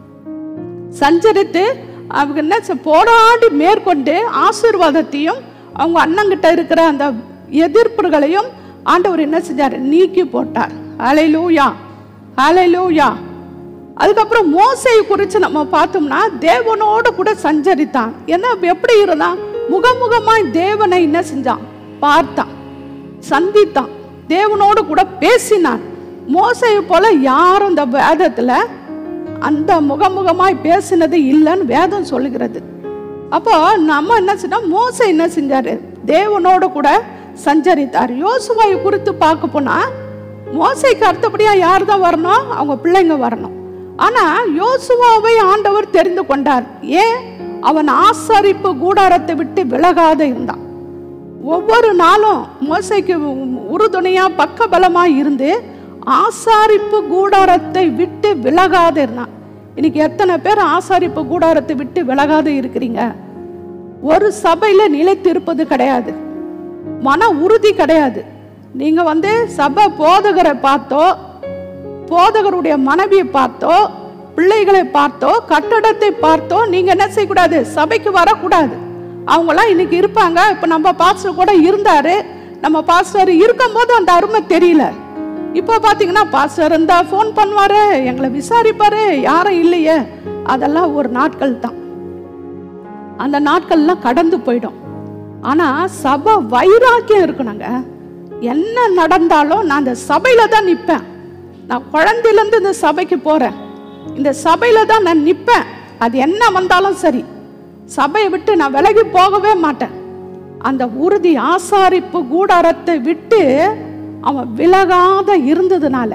சஞ்சரித்து அவங்க என்ன செ- போராடி மேற்கொண்டு ஆசீர்வாதத்தையும் அவங்க அண்ணங்கிட்ட இருக்கிற அந்த எதிர்ப்புகளையும் ஆண்டவர் என்ன செஞ்சார் நீக்கி போட்டார் அலையிலூயா அலையிலூயா அதுக்கப்புறம் மோசையை குறித்து நம்ம பார்த்தோம்னா தேவனோடு கூட சஞ்சரித்தான் என்ன எப்படி இருந்தான் முகமுகமாய் தேவனை என்ன செஞ்சான் பார்த்தான் சந்தித்தான் தேவனோடு கூட பேசினான் மோசையை போல யாரும் இந்த வேதத்துல அந்த முகமுகமாய் பேசினது இல்லைன்னு வேதம் சொல்லுகிறது அப்போ நம்ம என்ன செஞ்சோம் மோசை என்ன செஞ்சாரு தேவனோட கூட சஞ்சரித்தார் யோசுவாயை குறித்து பார்க்க போனா மோசைக்கு அடுத்தபடியா யார் தான் வரணும் அவங்க பிள்ளைங்க வரணும் ஆனா யோசுவாவை ஆண்டவர் தெரிந்து கொண்டார் ஏன் அவன் ஆசரிப்பு கூடாரத்தை விட்டு விலகாத இருந்தான் ஒவ்வொரு நாளும் மோசைக்கு உறுதுணையா பக்கபலமா இருந்து ஆசாரிப்பு கூடாரத்தை விட்டு விலகாத இருந்தான் இன்னைக்கு எத்தனை பேர் ஆசாரிப்பு கூடாரத்தை விட்டு விலகாத இருக்கிறீங்க ஒரு சபையில நிலைத்திருப்பது கிடையாது மன உறுதி கிடையாது நீங்க வந்து சபை போதகரை பார்த்தோ போதகருடைய மனைவியை பார்த்தோ பிள்ளைகளை பார்த்தோ கட்டடத்தை பார்த்தோ நீங்க என்ன செய்யக்கூடாது சபைக்கு வரக்கூடாது அவங்களாம் இன்னைக்கு இருப்பாங்க இப்ப நம்ம பாஸ்டர் கூட இருந்தாரு நம்ம பாஸ்டர் இருக்கும்போது அந்த அருமை தெரியல இப்போ பார்த்தீங்கன்னா பாஸ்டர் இருந்தா ஃபோன் பண்ணுவாரு எங்களை விசாரிப்பாரு யாரும் இல்லையே அதெல்லாம் ஒரு நாட்கள் தான் அந்த நாட்கள்லாம் கடந்து போயிடும் ஆனா சபை வைராக்கியம் இருக்கணுங்க என்ன நடந்தாலும் நான் அந்த சபையில தான் நிற்பேன் நான் குழந்தையிலேருந்து இந்த சபைக்கு போறேன் இந்த சபையில தான் நான் நிற்பேன் அது என்ன வந்தாலும் சரி சபையை விட்டு நான் விலகி போகவே மாட்டேன் அந்த உறுதி ஆசாரிப்பு கூடாரத்தை விட்டு அவன் விலகாத இருந்ததுனால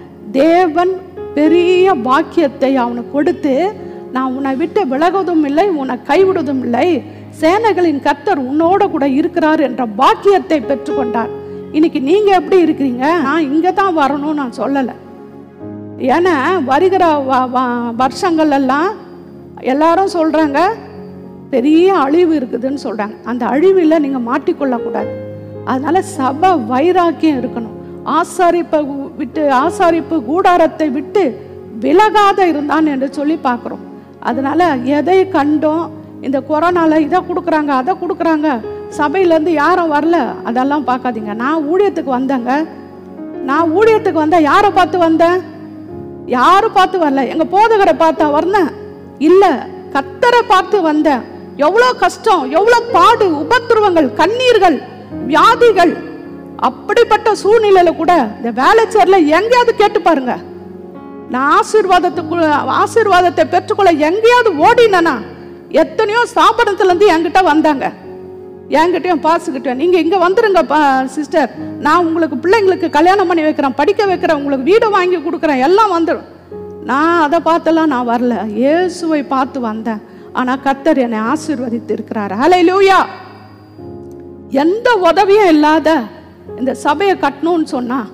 தேவன் பெரிய பாக்கியத்தை அவனுக்கு கொடுத்து நான் உன்னை விட்டு விலகுவதும் இல்லை உன்னை கைவிடுவதும் இல்லை சேனைகளின் கர்த்தர் உன்னோட கூட இருக்கிறார் என்ற பாக்கியத்தை பெற்றுக்கொண்டார் இன்னைக்கு நீங்க எப்படி இருக்கிறீங்க நான் இங்க தான் வரணும்னு நான் சொல்லலை ஏன்னா வருகிற வ- வ- வருஷங்கள் எல்லாம் எல்லாரும் சொல்றாங்க பெரிய அழிவு இருக்குதுன்னு சொல்றாங்க அந்த அழிவில் நீங்க மாட்டிக்கொள்ளக்கூடாது அதனால சபை வைராக்கியம் இருக்கணும் ஆசாரிப்பை கு- விட்டு ஆசாரிப்பு கூடாரத்தை விட்டு விலகாத இருந்தான் என்று சொல்லி பார்க்குறோம் அதனால எதை கண்டோம் இந்த கொரோனால இதை கொடுக்குறாங்க அதை கொடுக்குறாங்க சபையிலேருந்து யாரும் வரல அதெல்லாம் பார்க்காதீங்க நான் ஊழியத்துக்கு வந்தேங்க நான் ஊழியத்துக்கு வந்தேன் யாரை பார்த்து வந்தேன் யாரும் பார்த்து வரல எங்க போதகரை பார்த்தா வந்தேன் இல்ல கத்தரை பார்த்து வந்தேன் எவ்வளோ கஷ்டம் எவ்வளோ பாடு உபத்திரவங்கள் கண்ணீர்கள் வியாதிகள் அப்படிப்பட்ட சூழ்நிலையில கூட இந்த வேலைச்சேரில் எங்கேயாவது கேட்டு பாருங்க நான் ஆசீர்வாதத்துக்குள்ள ஆசீர்வாதத்தை பெற்றுக்கொள்ள எங்கேயாவது ஓடினேனா எத்தனையோ ஸ்தாபனத்துல இருந்து என்கிட்ட வந்தாங்க என்கிட்டயும் பாசுக்கிட்டேன் நீங்க இங்க வந்துருங்க சிஸ்டர் நான் உங்களுக்கு பிள்ளைங்களுக்கு கல்யாணம் பண்ணி வைக்கிறேன் படிக்க வைக்கிறேன் உங்களுக்கு வீடு வாங்கி கொடுக்குறேன் எல்லாம் வந்துடும் நான் அதை பார்த்தெல்லாம் நான் வரல இயேசுவை பார்த்து வந்தேன் ஆனா கத்தர் என்னை ஆசீர்வதித்து இருக்கிறார் ஹalleluya எந்த உதவியும் இல்லாத இந்த சபையை கட்டணும்னு சொன்னா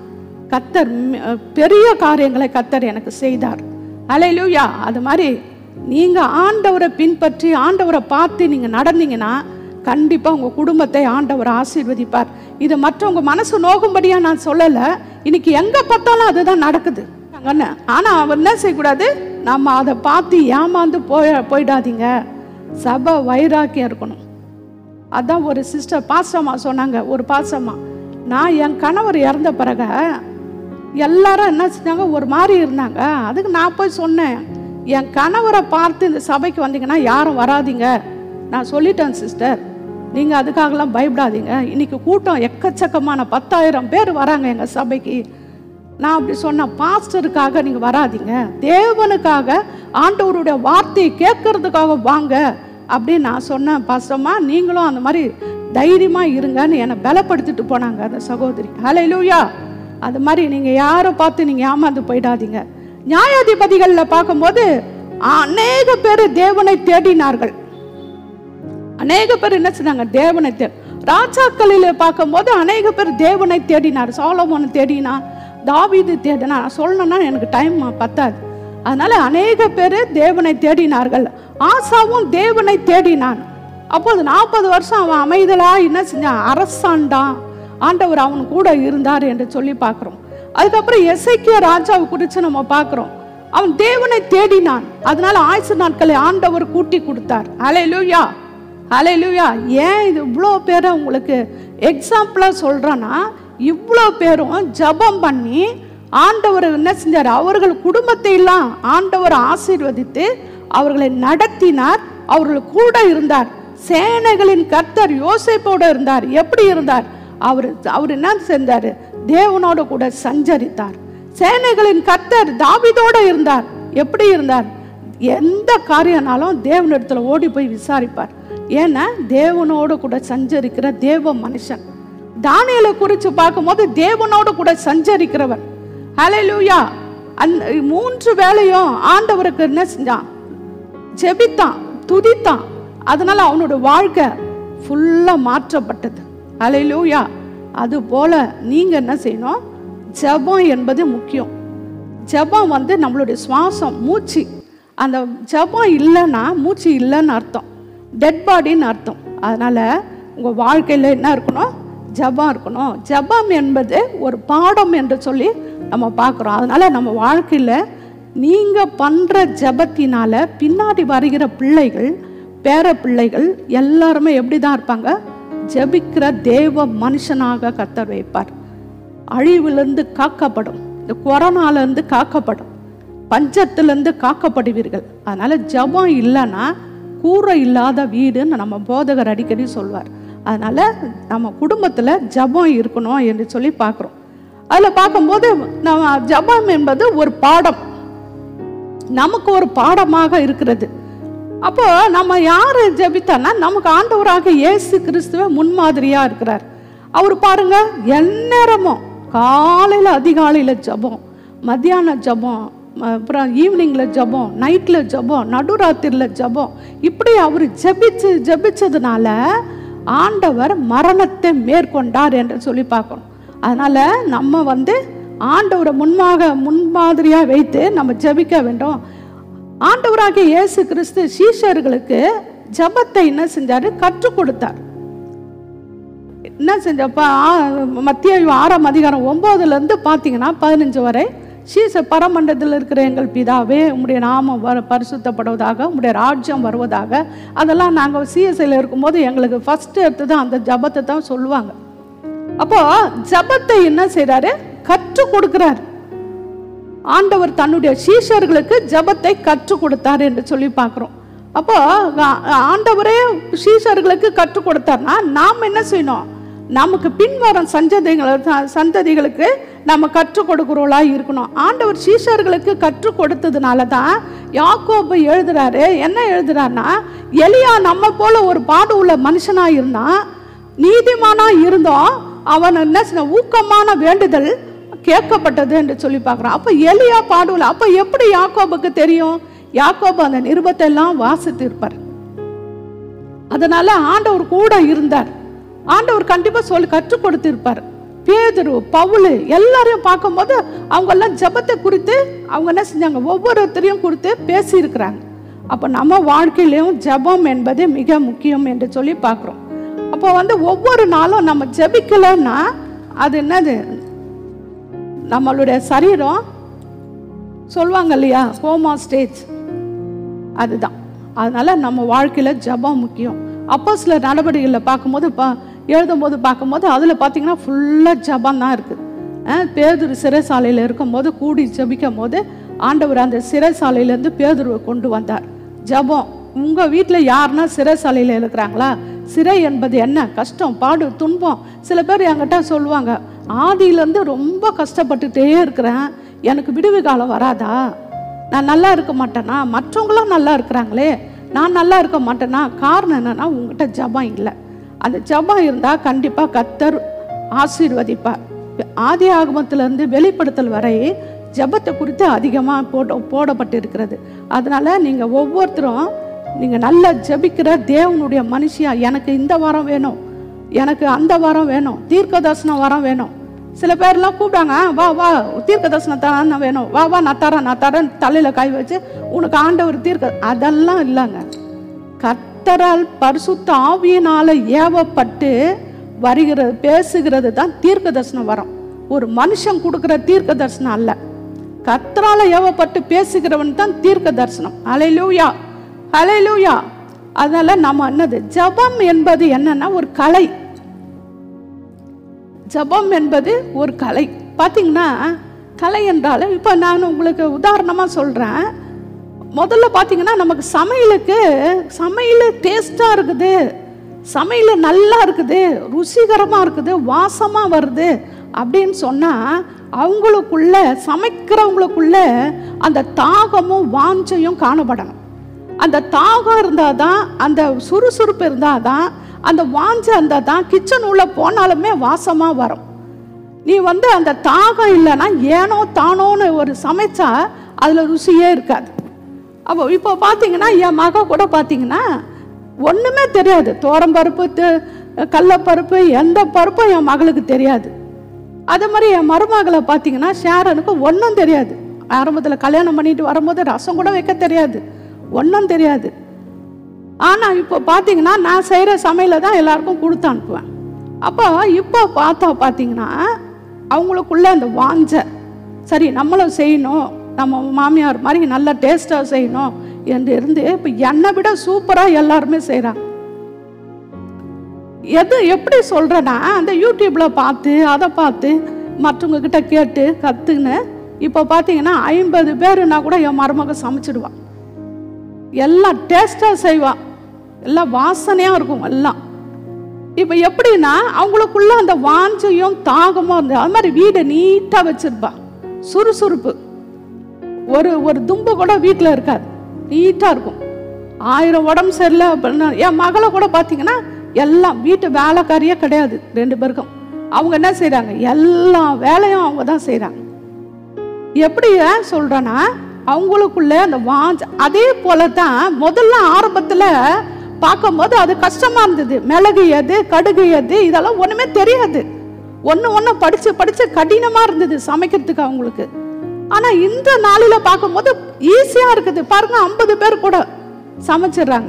கத்தர் ம், அஹ், பெரிய காரியங்களை கத்தர் எனக்கு செய்தார் அலையிலூயா அது மாதிரி நீங்க ஆண்டவரை பின்பற்றி ஆண்டவரை பார்த்து நீங்க நடந்தீங்கன்னா கண்டிப்பா உங்க குடும்பத்தை ஆண்டவர் ஆசீர்வதிப்பார் இது மற்றவங்க மனசு நோகும்படியா நான் சொல்லல இன்னைக்கு எங்க பார்த்தாலும் அதுதான் நடக்குது அங்கன்னு. ஆனா அவர் என்ன செய்யக்கூடாது நம்ம அதை பார்த்து ஏமாந்து போய் போயிடாதீங்க சபை வைராக்கியம் இருக்கணும் அதான் ஒரு சிஸ்டர் பாசம்மா சொன்னாங்க ஒரு பாசம்மா நான் என் கணவர் இறந்த பிறகு எல்லாரும் என்ன செஞ்சாங்க ஒரு மாதிரி இருந்தாங்க அதுக்கு நான் போய் சொன்னேன் என் கணவரை பார்த்து இந்த சபைக்கு வந்தீங்கன்னா யாரும் வராதீங்க நான் சொல்லிட்டேன் சிஸ்டர் நீங்கள் அதுக்காகலாம் பயப்படாதீங்க இன்னைக்கு கூட்டம் எக்கச்சக்கமான பத்தாயிரம் பேர் வராங்க எங்கள் சபைக்கு நான் அப்படி சொன்னேன் பாஸ்டருக்காக நீங்கள் வராதீங்க தேவனுக்காக ஆண்டவருடைய வார்த்தையை கேட்கறதுக்காக வாங்க அப்படின்னு நான் சொன்னேன் பாஸ்டம்மா நீங்களும் அந்த மாதிரி தைரியமாக இருங்கன்னு என்னை பலப்படுத்திட்டு போனாங்க அந்த சகோதரி ஹalleluya அது மாதிரி நீங்கள் யாரை பார்த்து நீங்கள் ஏமாந்து போயிடாதீங்க நியாயாதிபதிகளில் பார்க்கும்போது அநேக பேர் தேவனை தேடினார்கள் அநேக பேர் என்ன சொன்னாங்க தேவனை தே ராஜாக்களில் பார்க்கும்போது அநேக பேர் தேவனை தேடினார் சாலமோன் தேடினார் தாவீது தேடினார் நான் சொல்லணும்னா எனக்கு டைம் பத்தாது அதனால அநேக பேர் தேவனை தேடினார்கள் ஆசாவும் தேவனை தேடினான் அப்போது நாற்பது வருஷம் அவன் அமைதலா என்ன செஞ்சான் அரசாண்டான் ஆண்டவர் அவன் கூட இருந்தார் என்று சொல்லி பார்க்குறோம் அதுக்கப்புறம் எசைக்கிய ராஜாவை குறித்து நம்ம பார்க்குறோம் அவன் தேவனை தேடினான் அதனால ஆயுசு நாட்களை ஆண்டவர் கூட்டி கொடுத்தார் அலையிலூயா அலையிலூயா ஏன் இது இவ்வளோ பேரை உங்களுக்கு எக்ஸாம்பிளாக சொல்கிறேன்னா இவ்வளோ பேரும் ஜெபம் பண்ணி ஆண்டவர் என்ன செஞ்சார் அவர்கள் குடும்பத்தை எல்லாம் ஆண்டவர் ஆசீர்வதித்து அவர்களை நடத்தினார் அவர்கள் கூட இருந்தார் சேனைகளின் கர்த்தர் யோசேப்போடு இருந்தார் எப்படி இருந்தார் அவர் அவர் என்ன செஞ்சார் தேவனோடு கூட சஞ்சரித்தார் சேனைகளின் கர்த்தர் தாவீதோடு இருந்தார் எப்படி இருந்தார் எந்த காரியம்னாலும் தேவனிடத்துல ஓடி போய் விசாரிப்பார் ஏன்னா தேவனோடு கூட சஞ்சரிக்கிற தேவ மனுஷன் தானியலை குறித்து பார்க்கும்போது தேவனோடு கூட சஞ்சரிக்கிறவன் ஹalleluya அந்த மூன்று வேளையும் ஆண்டவருக்கு என்ன செஞ்சான் ஜெபித்தான் துதித்தான் அதனால அவனோட வாழ்க்கை ஃபுல்லாக மாற்றப்பட்டது ஹalleluya அது போல நீங்க என்ன செய்யணும் ஜெபம் என்பது முக்கியம் ஜெபம் வந்து நம்மளுடைய சுவாசம் மூச்சு அந்த ஜெபம் இல்லைன்னா மூச்சு இல்லைன்னு அர்த்தம் டெட் பாடின்னு அர்த்தம் அதனால உங்க வாழ்க்கையில என்ன இருக்கணும் ஜெபம் இருக்கணும் ஜெபம் என்பது ஒரு பாடம் என்று சொல்லி நம்ம பார்க்குறோம் அதனால நம்ம வாழ்க்கையில நீங்க பண்ற ஜெபத்தினால பின்னாடி வருகிற பிள்ளைகள் பேர பிள்ளைகள் எல்லாருமே எப்படி தான் இருப்பாங்க ஜெபிக்கிற தேவ மனுஷனாக கத்தர் வைப்பார் அழிவிலிருந்து காக்கப்படும் இந்த கொரோனாலேருந்து காக்கப்படும் பஞ்சத்திலிருந்து காக்கப்படுவீர்கள் அதனால ஜெபம் இல்லைன்னா கூரை இல்லாத வீடுன்னு நம்ம போதகர் அடிக்கடி சொல்வார் அதனால நம்ம குடும்பத்தில் ஜெபம் இருக்கணும் என்று சொல்லி பார்க்குறோம் அதில் பார்க்கும்போது நம்ம ஜெபம் என்பது ஒரு பாடம் நமக்கு ஒரு பாடமாக இருக்கிறது அப்போ நம்ம யார் ஜெபித்தான்னா நமக்கு ஆண்டவராக இயேசு கிறிஸ்துவ முன்மாதிரியா இருக்கிறார் அவர் பாருங்க எந்நேரமும் காலையில் அதிகாலையில் ஜெபம் மத்தியான ஜெபம் ம- அப்புறம் ஈவினிங்கில் ஜெபம் நைட்டில் ஜெபம் நடுராத்திரியில் ஜெபம் இப்படி அவர் ஜெபிச்சு ஜெபிச்சதுனால ஆண்டவர் மரணத்தை மேற்கொண்டார் என்று சொல்லி பார்க்கணும் அதனால நம்ம வந்து ஆண்டவரை முன்பாக முன்மாதிரியாக வைத்து நம்ம ஜெபிக்க வேண்டும் ஆண்டவராகிய இயேசு கிறிஸ்து சீஷர்களுக்கு ஜெபத்தை என்ன செஞ்சாரு கற்றுக் கொடுத்தார் என்ன செஞ்சப்ப மத்திய ஆறாம் அதிகாரம் ஒன்பதுல இருந்து பார்த்தீங்கன்னா பதினஞ்சு வரை சீச பரமண்டலத்தில் இருக்கிற எங்கள் பிதாவே உம்முடைய நாமம் வர பரிசுத்தப்படுவதாக உம்முடைய ராஜ்யம் வருவதாக அதெல்லாம் நாங்கள் சிஎஸ்ஐயில் இருக்கும்போது எங்களுக்கு ஃபர்ஸ்ட் எடுத்து தான் அந்த ஜபத்தை தான் சொல்லுவாங்க அப்போ ஜபத்தை என்ன செய்றாரு கற்றுக் கொடுக்கிறார் ஆண்டவர் தன்னுடைய சீஷர்களுக்கு ஜபத்தை கற்றுக் கொடுத்தார் என்று சொல்லி பார்க்குறோம் அப்போ ஆ- ஆண்டவரே சீஷர்களுக்கு கற்றுக் கொடுத்தார்னா நாம் என்ன செய்யணும் நமக்கு பின்வரும் சந்ததிகள் சந்ததிகளுக்கு நம்ம கற்றுக் கொடுக்குறோளா இருக்கணும் ஆண்டவர் சீஷர்களுக்கு கற்றுக் கொடுத்ததுனால தான் யாக்கோபு எழுதுறாரு என்ன எழுதுறாருன்னா எலியா நம்ம போல ஒரு பாடு உள்ள மனுஷனா இருந்தான் நீதிமானா இருந்தோம் அவன் என்ன செய்ய ஊக்கமான வேண்டுதல் கேட்கப்பட்டது என்று சொல்லி பார்க்குறான் அப்போ எலியா பாடுல அப்போ எப்படி யாக்கோபுக்கு தெரியும் யாக்கோபு அந்த நிருபத்தை எல்லாம் வாசித்து இருப்பார் அதனால ஆண்டவர் கூட இருந்தார் ஆண்டவர் கண்டிப்பா சொல்லி கற்றுக் கொடுத்திருப்பார் பேதுரு பவுலு எல்லாரையும் பார்க்கும்போது அவங்க எல்லாம் ஜெபத்தை குறித்து அவங்க என்ன செஞ்சாங்க ஒவ்வொருத்தரையும் குறித்து பேசியிருக்கிறாங்க அப்போ நம்ம வாழ்க்கையிலையும் ஜெபம் என்பது மிக முக்கியம் என்று சொல்லி பார்க்குறோம் அப்போ வந்து ஒவ்வொரு நாளும் நம்ம ஜெபிக்கலைன்னா அது என்னது நம்மளுடைய சரீரம் சொல்லுவாங்க இல்லையா ஹோமா ஸ்டேஜ் அதுதான் அதனால நம்ம வாழ்க்கையில் ஜெபம் முக்கியம் அப்போ சில நடவடிக்கைகளில் பார்க்கும்போது பா எழுதும்போது பார்க்கும்போது அதில் பார்த்தீங்கன்னா ஃபுல்லாக ஜெபம் தான் இருக்குது பேதுரு சிறைசாலையில் இருக்கும்போது கூடி ஜெபிக்கும் போது ஆண்டவர் அந்த சிறைசாலையிலேருந்து பேதுருவை கொண்டு வந்தார் ஜெபம் உங்கள் வீட்டில் யாருன்னா சிறைசாலையில் இருக்கிறாங்களா சிறை என்பது என்ன கஷ்டம் பாடு துன்பம் சில பேர் என்கிட்ட சொல்லுவாங்க ஆதியிலேருந்து ரொம்ப கஷ்டப்பட்டுட்டே இருக்கிறேன் எனக்கு விடுவு காலம் வராதா நான் நல்லா இருக்க மாட்டேனா மற்றவங்களாம் நல்லா இருக்கிறாங்களே நான் நல்லா இருக்க மாட்டேனா காரணம் என்னன்னா உங்ககிட்ட ஜபம் இல்லை அந்த ஜபம் இருந்தால் கண்டிப்பாக கத்தர் ஆசீர்வதிப்பார் ஆதி ஆகமத்திலிருந்து வெளிப்படுத்தல் வரை ஜபத்தை குறித்து அதிகமாக போட போடப்பட்டிருக்கிறது அதனால நீங்கள் ஒவ்வொருத்தரும் நீங்கள் நல்லா ஜபிக்கிற தேவனுடைய மனுஷியா எனக்கு இந்த வாரம் வேணும் எனக்கு அந்த வாரம் வேணும் தீர்க்கதர்சன வாரம் வேணும் சில பேர்லாம் கூப்பிடாங்க "ஆ, வா வா தீர்க்க தரிசனம் தான் வேணும் வா வா நான் தரேன் நான் தரேன் தலையில் கை வச்சு உனக்கு ஆண்டவர் தீர்க்க அதெல்லாம் இல்லைங்க கர்த்தரால் பரிசுத்த ஆவியினால ஏவப்பட்டு வருகிறது பேசுகிறது தான் தீர்க்க தரிசனம் வரும் ஒரு மனுஷன் கொடுக்குற தீர்க்க தரிசனம் அல்ல கர்த்தரால ஏவப்பட்டு பேசுகிறவன் தான் தீர்க்க தரிசனம் அலையிலூயா அலையிலூயா அதனால நம்ம என்னது ஜபம் என்பது என்னன்னா ஒரு கலை ஜபம் என்பது ஒரு கலை பார்த்தீங்கன்னா கலை என்றாலும் இப்போ நான் உங்களுக்கு உதாரணமாக சொல்கிறேன் முதல்ல பார்த்தீங்கன்னா நமக்கு சமையலுக்கு சமையல் டேஸ்ட்டாக இருக்குது சமையல் நல்லா இருக்குது ருசிகரமாக இருக்குது வாசமாக வருது அப்படின்னு சொன்னால் அவங்களுக்குள்ள சமைக்கிறவங்களுக்குள்ள அந்த தாகமும் வாஞ்சையும் காணப்படணும் அந்த தாகம் இருந்தால் தான் அந்த சுறுசுறுப்பு இருந்தால் தான் அந்த வாஞ்சை இருந்தால் தான் கிச்சன் உள்ள போனாலுமே வாசமாக வரும் நீ வந்து அந்த தாகம் இல்லைன்னா ஏனோ தானோன்னு ஒரு சமைச்சா அதில் ருசியே இருக்காது அப்போ இப்போ பார்த்தீங்கன்னா என் மக கூட பார்த்தீங்கன்னா ஒன்றுமே தெரியாது தோரம்பருப்பு து- கடலப்பருப்பு எந்த பருப்பும் என் மகளுக்கு தெரியாது அதே மாதிரி என் மருமகளை பார்த்தீங்கன்னா ஷேரனுக்கு ஒன்றும் தெரியாது ஆரம்பத்தில் கல்யாணம் பண்ணிட்டு வரும்போது ரசம் கூட வைக்க தெரியாது ஒன்றும் தெரியாது ஆனால் இப்போ பார்த்தீங்கன்னா நான் செய்கிற சமையலை தான் எல்லாருக்கும் கொடுத்து அனுப்புவேன் அப்போ இப்போ பார்த்தா பார்த்தீங்கன்னா அவங்களுக்குள்ள அந்த வாஞ்சை சரி நம்மளும் செய்யணும் நம்ம மாமியார் மாதிரி நல்லா டேஸ்ட்டாக செய்யணும் என்று இருந்து இப்போ என்னை விட சூப்பராக எல்லாருமே செய்கிறாங்க எது எப்படி சொல்கிறேன்னா அந்த யூடியூப்பில் பார்த்து அதை பார்த்து மற்றவங்க கிட்ட கேட்டு கற்றுன்னு இப்போ பார்த்தீங்கன்னா ஐம்பது பேருனா கூட என் மருமக சமைச்சிடுவான் எல்லாம் டேஸ்ட்டாக செய்வான் எல்லாம் வாசனையாக இருக்கும் எல்லாம் இப்போ எப்படின்னா அவங்களுக்குள்ள அந்த வாஞ்சையும் தாகமும் இருந்து அது மாதிரி வீடை நீட்டாக வச்சிருப்பா சுறுசுறுப்பு ஒரு ஒரு தும்பு கூட வீட்டில் இருக்காது நீட்டாக இருக்கும் ஆயிரம் உடம்பு சரியில்லை அப்படின்னா என் மகளை கூட பார்த்தீங்கன்னா எல்லாம் வீட்டு வேலைக்காரியே கிடையாது ரெண்டு பேருக்கும் அவங்க என்ன செய்கிறாங்க எல்லா வேலையும் அவங்க தான் செய்கிறாங்க எப்படி ஏன் சொல்கிறேன்னா அவங்களுக்குள்ள அந்த வாஞ்ச அதே போல தான் முதல்ல ஆரம்பத்தில் பார்க்கும்போது அது கஷ்டமாக இருந்தது மிளகு எது கடுகு எது இதெல்லாம் ஒன்றுமே தெரியாது ஒன்று ஒன்று படித்து படித்து கடினமாக இருந்தது சமைக்கிறதுக்கு அவங்களுக்கு ஆனால் இந்த நாளில் பார்க்கும்போது ஈஸியாக இருக்குது பாருங்க ஐம்பது பேர் கூட சமைச்சிடுறாங்க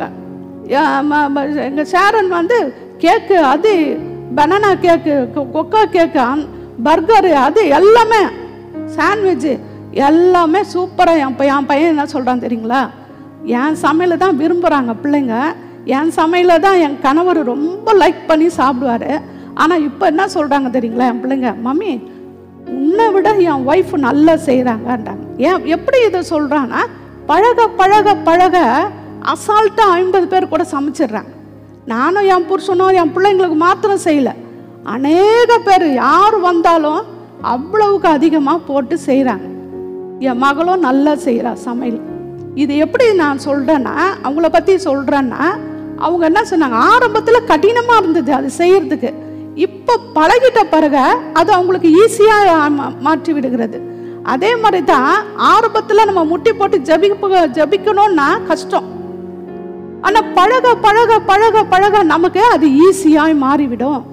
எங்கள் ஷேரன் வந்து கேக்கு அது பனானா கேக்கு கொ- கொக்கா கேக்கு பர்கரு அது எல்லாமே சாண்ட்விட்சு எல்லாமே சூப்பராக என் பையன் என் பையன் என்ன சொல்கிறான் தெரியுங்களா என் சமையலை தான் விரும்புகிறாங்க பிள்ளைங்க என் சமையலை தான் என் கணவர் ரொம்ப லைக் பண்ணி சாப்பிடுவாரு ஆனால் இப்போ என்ன சொல்கிறாங்க தெரியுங்களா என் பிள்ளைங்க மம்மி உன்னை விட என் ஒய்ஃப் நல்லா செய்கிறாங்கன்றாங்க ஏன் எப்படி இதை சொல்கிறான்னா பழக பழக பழக அசால்ட்டாக ஐம்பது பேர் கூட சமைச்சிடுறாங்க நானும் என் புருஷனும் என் பிள்ளைங்களுக்கு மாத்திரம் செய்யலை அநேக பேர் யார் வந்தாலும் அவ்வளவுக்கு அதிகமாக போட்டு செய்கிறாங்க என் மகளும் நல்லா செய்கிறா சமையல் இது எப்படி நான் சொல்கிறேன்னா அவங்கள பற்றி சொல்கிறேன்னா அவங்க என்ன சொன்னாங்க ஆரம்பத்தில் கடினமாக இருந்தது அது செய்யறதுக்கு இப்போ பழகிட்ட பிறகு அது அவங்களுக்கு ஈஸியாக மாற்றி விடுகிறது அதே மாதிரி தான் ஆரம்பத்தில் நம்ம முட்டி போட்டு ஜபிக்க ஜபிக்கணும்னா கஷ்டம் ஆனால் பழக பழக பழக பழக நமக்கு அது ஈஸியாய் மாறிவிடும்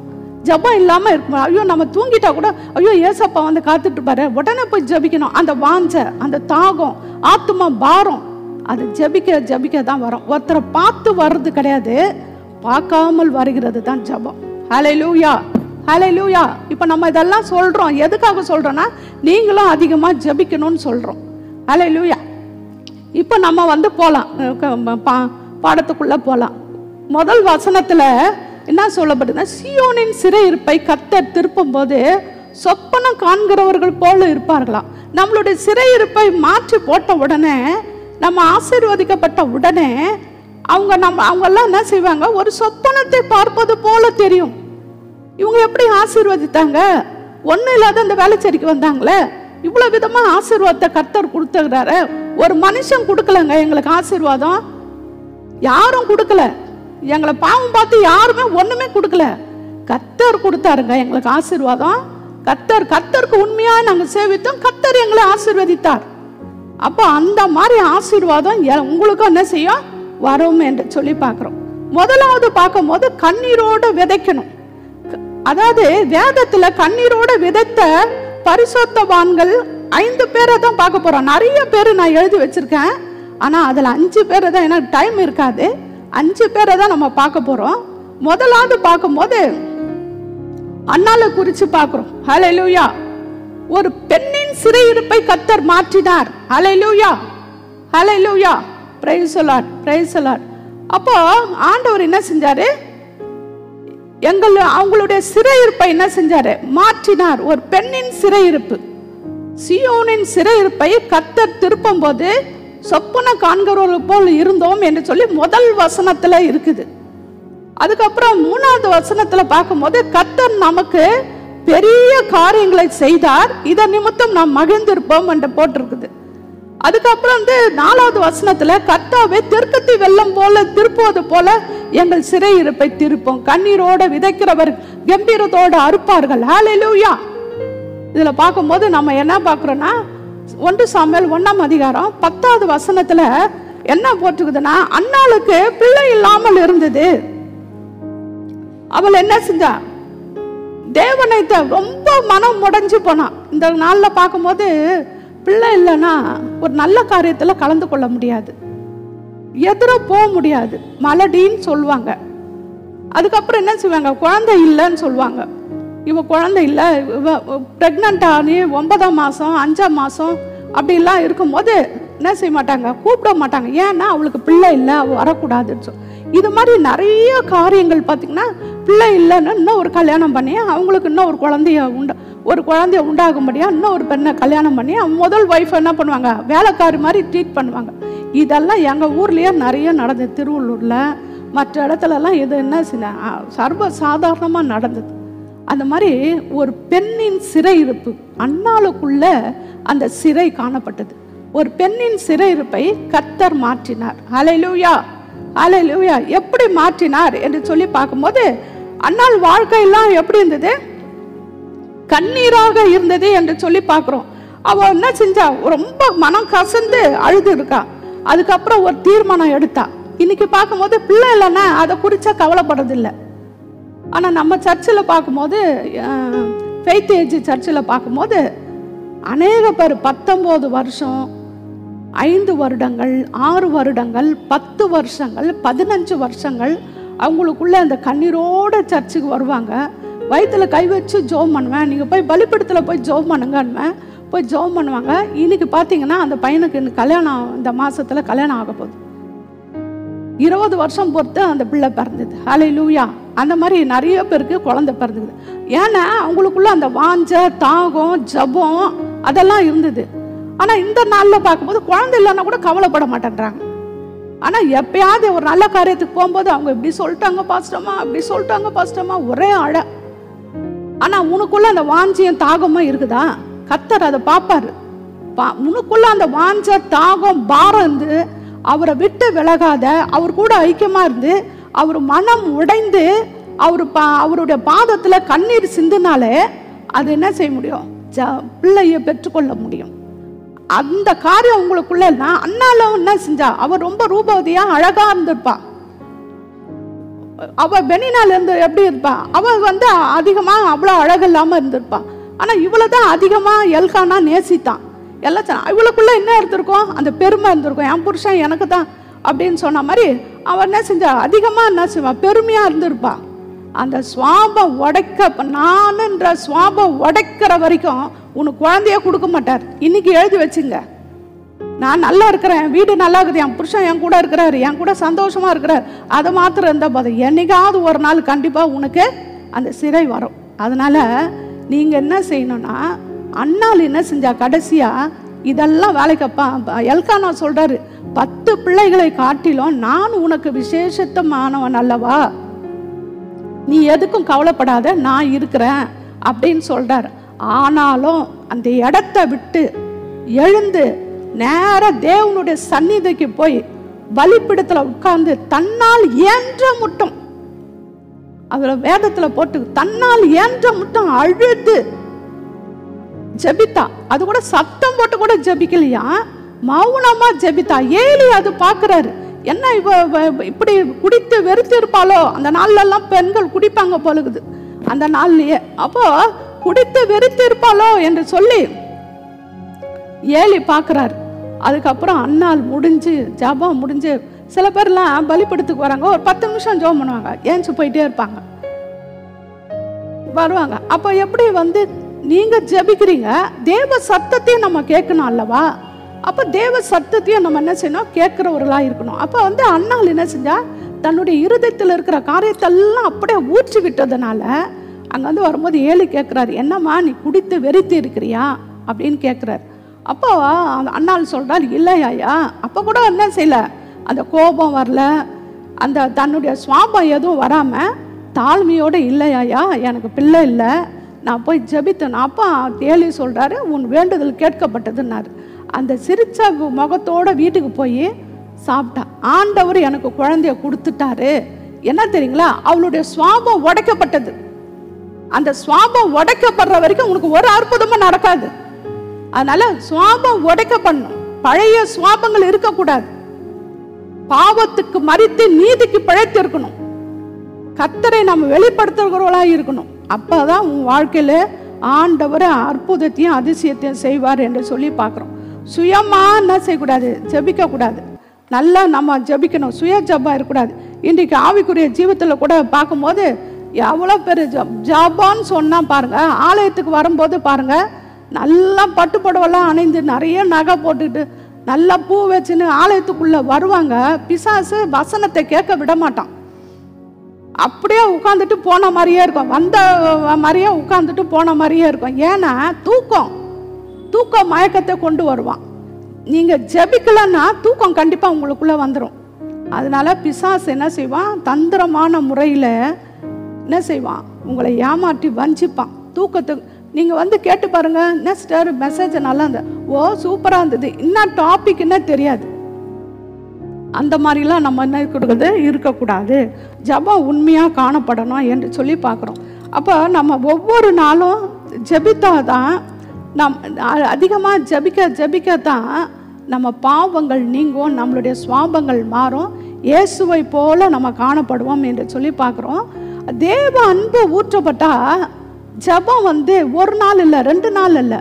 ஜெபம் இல்லாம இருக்கும் ஐயோ நம்ம தூங்கிட்டா கூட ஐயோ ஏசப்பா வந்து காத்துட்டு பாரு உடனே போய் ஜெபிக்கணும் அந்த வாஞ்சை அந்த தாகம் ஆத்துமா பாரம் அது ஜெபிக்க ஜெபிக்க தான் வரும் ஒருத்தரை பார்த்து வர்றது கிடையாது பார்க்காமல் வருகிறது தான் ஜெபம் ஹலே லூயா ஹலே லூயா இப்போ நம்ம இதெல்லாம் சொல்றோம் எதுக்காக சொல்றோம்னா நீங்களும் அதிகமாக ஜெபிக்கணும்னு சொல்றோம் ஹலே லூயா இப்போ நம்ம வந்து போகலாம் பாடத்துக்குள்ள போகலாம் முதல் வசனத்துல என்ன சொல்லப்படுதுன்னா சியோனின் சிறையிருப்பை கத்தர் திருப்பும் போது சொப்பனம் காண்கிறவர்கள் போல இருப்பார்களாம் நம்மளுடைய சிறையிருப்பை மாற்றி போட்ட உடனே நம்ம ஆசீர்வதிக்கப்பட்ட உடனே அவங்க நம்ம அவங்கெல்லாம் என்ன செய்வாங்க ஒரு சொப்பனத்தை பார்ப்பது போல தெரியும் இவங்க எப்படி ஆசீர்வதித்தாங்க ஒன்றும் இல்லாத அந்த வேலைச்சேரிக்கு வந்தாங்களே இவ்வளோ விதமாக ஆசீர்வாதத்தை கர்த்தர் கொடுத்துக்கிறாரு ஒரு மனுஷன் கொடுக்கலங்க எங்களுக்கு ஆசீர்வாதம் யாரும் கொடுக்கல எங்களை பாவம் பார்த்து யாருமே ஒண்ணுமே கொடுக்கல கத்தர் கொடுத்தாருங்க எங்களுக்கு ஆசீர்வாதம் கத்தர் கத்தருக்கு உண்மையா நாங்க சேவித்தோம் கத்தர் எங்களை ஆசீர்வதித்தார் அப்போ அந்த மாதிரி ஆசீர்வாதம் எ- உங்களுக்கும் என்ன செய்யும் வரும் என்று சொல்லி பார்க்கிறோம் முதலாவது பார்க்கும்போது கண்ணீரோட விதைக்கணும் க- அதாவது வேதத்துல கண்ணீரோட விதைத்த பரிசுத்தவான்கள் ஐந்து பேரை தான் பார்க்க போறோம் நிறைய பேர் நான் எழுதி வச்சிருக்கேன் ஆனா அதுல அஞ்சு பேரை தான் எனக்கு டைம் இருக்காது அஞ்சு பேரை தான் நம்ம பார்க்க போறோம் முதலாவது பார்க்கும்போது அண்ணால குறிச்சு பார்க்கிறோம் ஹalleluya ஒரு பெண்ணின் சிறையிருப்பை கத்தர் மாற்றினார் ஹalleluya ஹalleluya பிரைஸ் லார்ட் பிரைஸ் லார்ட் அப்போ ஆண்டவர் என்ன செஞ்சாரு எங்கள் அவங்களுடைய சிறையிருப்பை என்ன செஞ்சாரு மாற்றினார் ஒரு பெண்ணின் சிறையிருப்பு சியோனின் சிறையிருப்பை கத்தர் திருப்பும் போது சொப்பன காண்கிறவர்கள் போல் இருந்தோம் என்று சொல்லி முதல் வசனத்துல இருக்குது அதுக்கப்புறம் மூணாவது வசனத்துல பார்க்கும்போது கத்தர் நமக்கு பெரிய காரியங்களை செய்தார் இதன் நிமித்தம் நாம் மகிழ்ந்திருப்போம் என்று போட்டிருக்குது அதுக்கப்புறம் வந்து நாலாவது வசனத்துல கர்த்தாவே தெற்கத்தி வெள்ளம் போல திருப்புவது போல எங்கள் சிறையிருப்பை திருப்போம் கண்ணீரோட விதைக்கிறவர் கம்பீரத்தோட அறுப்பார்கள் ஹalleluya இதுல பார்க்கும்போது நம்ம என்ன பார்க்குறோன்னா ஒன்று சாமுவேல் ஒண்ணாம் அதிகாரம் பத்தாவது வசனத்துல என்ன போட்டிருக்குதுன்னா அன்னாளுக்கு பிள்ளை இல்லாமல் இருந்தது அவள் என்ன செஞ்சா தேவனை த- ரொம்ப மனம் முடைஞ்சு போனான் இந்த நாள்ல பார்க்கும்போது பிள்ளை இல்லைன்னா ஒரு நல்ல காரியத்துல கலந்து கொள்ள முடியாது எதிர போக முடியாது மலடின்னு சொல்லுவாங்க அதுக்கப்புறம் என்ன செய்வாங்க குழந்தை இல்லைன்னு சொல்லுவாங்க இவ குழந்தை இல்லை இவ ப்ரெக்னென்ட் ஆனி ஒன்பதாம் மாதம் அஞ்சாம் மாதம் அப்படிலாம் இருக்கும்போது என்ன செய்ய மாட்டாங்க கூப்பிட மாட்டாங்க ஏன்னா அவளுக்கு பிள்ளை இல்லை அவள் வரக்கூடாதுன்னு சொல்லி இது மாதிரி நிறைய காரியங்கள் பார்த்திங்கன்னா பிள்ளை இல்லைன்னு இன்னும் ஒரு கல்யாணம் பண்ணி அவங்களுக்கு இன்னும் ஒரு குழந்தைய உண்டா ஒரு குழந்தைய உண்டாகும்படியா இன்னும் ஒரு பெண்ணை கல்யாணம் பண்ணி அவங்க முதல் ஒய்ஃப் என்ன பண்ணுவாங்க வேலைக்காரி மாதிரி ட்ரீட் பண்ணுவாங்க இதெல்லாம் எங்கள் ஊர்லேயே நிறைய நடந்தது திருவள்ளூரில் மற்ற இடத்துலலாம் இது என்ன சின்ன- ஆ, சர்வ சாதாரணமாக நடந்தது அந்த மாதிரி ஒரு பெண்ணின் சிறையிருப்பு அன்னாளுக்குள்ள அந்த சிறை காணப்பட்டது ஒரு பெண்ணின் சிறையிருப்பை கத்தர் மாற்றினார் அலையிலூயா அலையிலூயா எப்படி மாற்றினார் என்று சொல்லி பார்க்கும்போது அன்னாள் வாழ்க்கையெல்லாம் எப்படி இருந்தது கண்ணீராக இருந்தது என்று சொல்லி பார்க்குறோம் அவ என்ன செஞ்சா ரொம்ப மனம் கசந்து அழுது இருக்கா அதுக்கப்புறம் ஒரு தீர்மானம் எடுத்தா இன்னைக்கு பார்க்கும்போது பிள்ளை இல்லைன்னா அதை குறிச்சா கவலைப்படுறதில்ல ஆனால் நம்ம சர்ச்சில் பார்க்கும்போது ஃபெய்த் ஏஜ் சர்ச்சில் பார்க்கும்போது அநேக பேர் பத்தொம்போது வருஷம் ஐந்து வருடங்கள் ஆறு வருடங்கள் பத்து வருஷங்கள் பதினஞ்சு வருஷங்கள் அவங்களுக்குள்ள அந்த கண்ணீரோட சர்ச்சுக்கு வருவாங்க வயித்துல கை வச்சு ஜோம் பண்ணுவேன் நீங்கள் போய் பலிப்படத்தில் போய் ஜோம் பண்ணுங்கன்னுவேன் போய் ஜோம் பண்ணுவாங்க இன்னைக்கு பார்த்தீங்கன்னா அந்த பையனுக்கு இன்னும் கல்யாணம் இந்த மாசத்துல கல்யாணம் ஆக போகுது இருபது வருஷம் பொறுத்து அந்த பிள்ளை பிறந்தது ஹலை லூயா அந்த மாதிரி நிறைய பேருக்கு குழந்தை பிறந்தது ஏன்னா அவங்களுக்குள்ள அந்த வாஞ்ச தாகம் ஜபம் அதெல்லாம் இருந்தது ஆனா இந்த நாள்ல பார்க்கும்போது குழந்தை இல்லைன்னா கூட கவலைப்பட மாட்டேன்றாங்க ஆனா எப்பயாவது ஒரு நல்ல காரியத்துக்கு போகும்போது அவங்க இப்படி சொல்லிட்டாங்க பாஸ்டமா அப்படி சொல்லிட்டாங்க பாஸ்டமா ஒரே அழ ஆனா உனக்குள்ள அந்த வாஞ்சியம் தாகமும் இருக்குதா கத்தர் அதை பார்ப்பாரு பா- உனக்குள்ள அந்த வாஞ்ச தாகம் பாரம் இருந்து அவரை விட்டு விலகாத அவர் கூட ஐக்கியமா இருந்து அவர் மனம் உடைந்து அவர் பா அவருடைய பாதத்துல கண்ணீர் சிந்தினாலே அது என்ன செய்ய முடியும் ஜ பிள்ளையை பெற்றுக்கொள்ள முடியும் அந்த காரியம் உங்களுக்குள்ள இல்லைன்னா அண்ணாலும் என்ன செஞ்சா அவர் ரொம்ப ரூபவதியா அழகா இருந்திருப்பா அவ பெனினால இருந்து எப்படி இருப்பா அவ வந்து அதிகமா அவ்வளோ அழகு இல்லாம இருந்திருப்பா ஆனா இவளை தான் அதிகமா எல்கானா நேசித்தான் எல்லாம் சொன்னா- இவளுக்குள்ள என்ன இருந்திருக்கும் அந்த பெருமை இருந்திருக்கும் என் புருஷன் எனக்கு தான் அப்படின்னு சொன்ன மாதிரி அவன் என்ன செஞ்சா அதிகமா என்ன செய்வா பெருமையா இருந்திருப்பா அந்த சுவாபம் உடைக்க நானுன்ற சுவாபம் உடைக்கிற வரைக்கும் உனக்கு குழந்தைய கொடுக்க மாட்டார் இன்னைக்கு எழுதி வச்சுங்க நான் நல்லா இருக்கிறேன் வீடு நல்லா இருக்குது என் புருஷன் என் கூட இருக்கிறாரு என் கூட சந்தோஷமா இருக்கிறார் அதை மாத்திரம் இருந்தால் போதும் என்னைக்காவது ஒரு நாள் கண்டிப்பாக உனக்கு அந்த சிறை வரும் அதனால நீங்கள் என்ன செய்யணும்னா அண்ணாள் என்ன செஞ்சா கடைசியா இதெல்லாம் வேலைக்கப்பா எல்கானா சொல்றாரு பத்து பிள்ளைகளை காட்டிலும் நான் உனக்கு விசேஷத்தமானவன் அல்லவா நீ எதுக்கும் கவலைப்படாத நான் இருக்கிறேன் அப்படின்னு சொல்றார் ஆனாலும் அந்த இடத்த விட்டு எழுந்து நேரா தேவனுடைய சந்நிதிக்கு போய் பலிப்பிடத்துல உட்கார்ந்து தன்னால் இயன்ற மட்டும் அதுல வேதத்துல போட்டு தன்னால் இயன்ற மட்டும் அழுது ஜெபித்தா அது கூட சத்தம் போட்டு கூட ஜெபிக்கலையா மௌனமா ஜெபித்தா ஏலி அது பார்க்கறாரு என்ன இவ இவ- இப்படி குடித்து வெறுத்து இருப்பாளோ அந்த நாள்ல எல்லாம் பெண்கள் குடிப்பாங்க போலுகுது அந்த நாள்லயே அப்போ குடித்து வெறுத்து இருப்பாளோ என்று சொல்லி ஏலி பார்க்கறாரு அதுக்கப்புறம் அன்னாள் முடிஞ்சு ஜபம் முடிஞ்சு சில பேர்லாம் பலிப்படுத்துக்கு வராங்க ஒரு பத்து நிமிஷம் ஜெபம் பண்ணுவாங்க ஏஞ்சி போயிட்டே இருப்பாங்க வருவாங்க அப்போ எப்படி வந்து நீங்க ஜெபிக்கிறீங்க தேவ சத்தத்தையும் நம்ம கேட்கணும் அல்லவா அப்போ தேவ சத்தத்தையும் நம்ம என்ன செய்யணும் கேட்குறவர்களா இருக்கணும் அப்போ வந்து அண்ணாள் என்ன செஞ்சா தன்னுடைய இருதயத்தில் இருக்கிற காரியத்தெல்லாம் அப்படியே ஊற்றி விட்டதுனால அங்க வந்து வரும்போது ஏழு கேட்குறாரு என்னம்மா நீ குடித்து வெறித்து இருக்கிறியா அப்படின்னு கேட்குறாரு அப்போ அந்த அண்ணாள் சொல்றாரு இல்லையாயா அப்போ கூட என்ன செய்யல அந்த கோபம் வரல அந்த தன்னுடைய சுவாபம் எதுவும் வராம தாழ்மையோட இல்லையாயா எனக்கு பிள்ளை இல்லை நான் போய் ஜெபித்தேன் அப்பா தேலி சொல்றாரு உன் வேண்டுதல் கேட்கப்பட்டதுன்னாரு அந்த சிரிச்ச முகத்தோட வீட்டுக்கு போய் சாப்பிட்டா ஆண்டவர் எனக்கு குழந்தைய கொடுத்துட்டாரு என்ன தெரியுங்களா அவளுடைய சுவாபம் உடைக்கப்பட்டது அந்த சுவாபம் உடைக்கப்படுற வரைக்கும் உனக்கு ஒரு அற்புதமும் நடக்காது அதனால சுவாபம் உடைக்கப்படணும் பழைய சுவாபங்கள் இருக்கக்கூடாது பாவத்துக்கு மறித்து நீதிக்கு பிழைத்து இருக்கணும் கத்தரை நம்ம வெளிப்படுத்துகிறவர்களா இருக்கணும் அப்பதான் உன் வாழ்க்கையில ஆண்டவர் அற்புதத்தையும் அதிசயத்தையும் செய்வார் என்று சொல்லி பார்க்குறோம் சுயமா என்ன செய்யக்கூடாது ஜெபிக்க கூடாது நல்லா நம்ம ஜெபிக்கணும் சுய ஜபம் இருக்கக்கூடாது இன்றைக்கு ஆவிக்குரிய ஜீவத்தில் கூட பார்க்கும்போது எவ்வளோ பேர் ஜப் ஜபான்னு சொன்னா பாருங்க ஆலயத்துக்கு வரும்போது பாருங்க நல்லா பட்டு புடவெல்லாம் அணிந்து நிறைய நகை போட்டுட்டு நல்லா பூ வச்சுன்னு ஆலயத்துக்குள்ள வருவாங்க பிசாசு வசனத்தை கேட்க விட மாட்டான் அப்படியே உட்காந்துட்டு போன மாதிரியே இருக்கும் வந்த மாதிரியே உட்காந்துட்டு போன மாதிரியே இருக்கும் ஏன்னா தூக்கம் தூக்கம் மயக்கத்தை கொண்டு வருவான் நீங்க ஜெபிக்கலன்னா தூக்கம் கண்டிப்பா உங்களுக்குள்ள வந்துடும் அதனால பிசாசு என்ன செய்வான் தந்திரமான முறையில் என்ன செய்வான் உங்களை ஏமாற்றி வஞ்சிப்பான் தூக்கத்தை நீங்கள் வந்து கேட்டு பாருங்க நெக்ஸ்ட் மெசேஜ் நல்லா இருந்தது ஓ சூப்பராக இருந்தது என்ன டாபிக்னே தெரியாது அந்த மாதிரிலாம் நம்ம என்ன கொடுக்குறது இருக்கக்கூடாது ஜபம் உண்மையாக காணப்படணும் என்று சொல்லி பார்க்குறோம் அப்போ நம்ம ஒவ்வொரு நாளும் ஜெபித்தா தான் நம் அதிகமாக ஜெபிக்க ஜெபிக்க தான் நம்ம பாவங்கள் நீங்கும் நம்மளுடைய சுவாபங்கள் மாறும் இயேசுவை போல நம்ம காணப்படுவோம் என்று சொல்லி பார்க்குறோம் தேவ அன்பு ஊற்றப்பட்டா ஜெபம் வந்து ஒரு நாள் இல்லை ரெண்டு நாள் இல்லை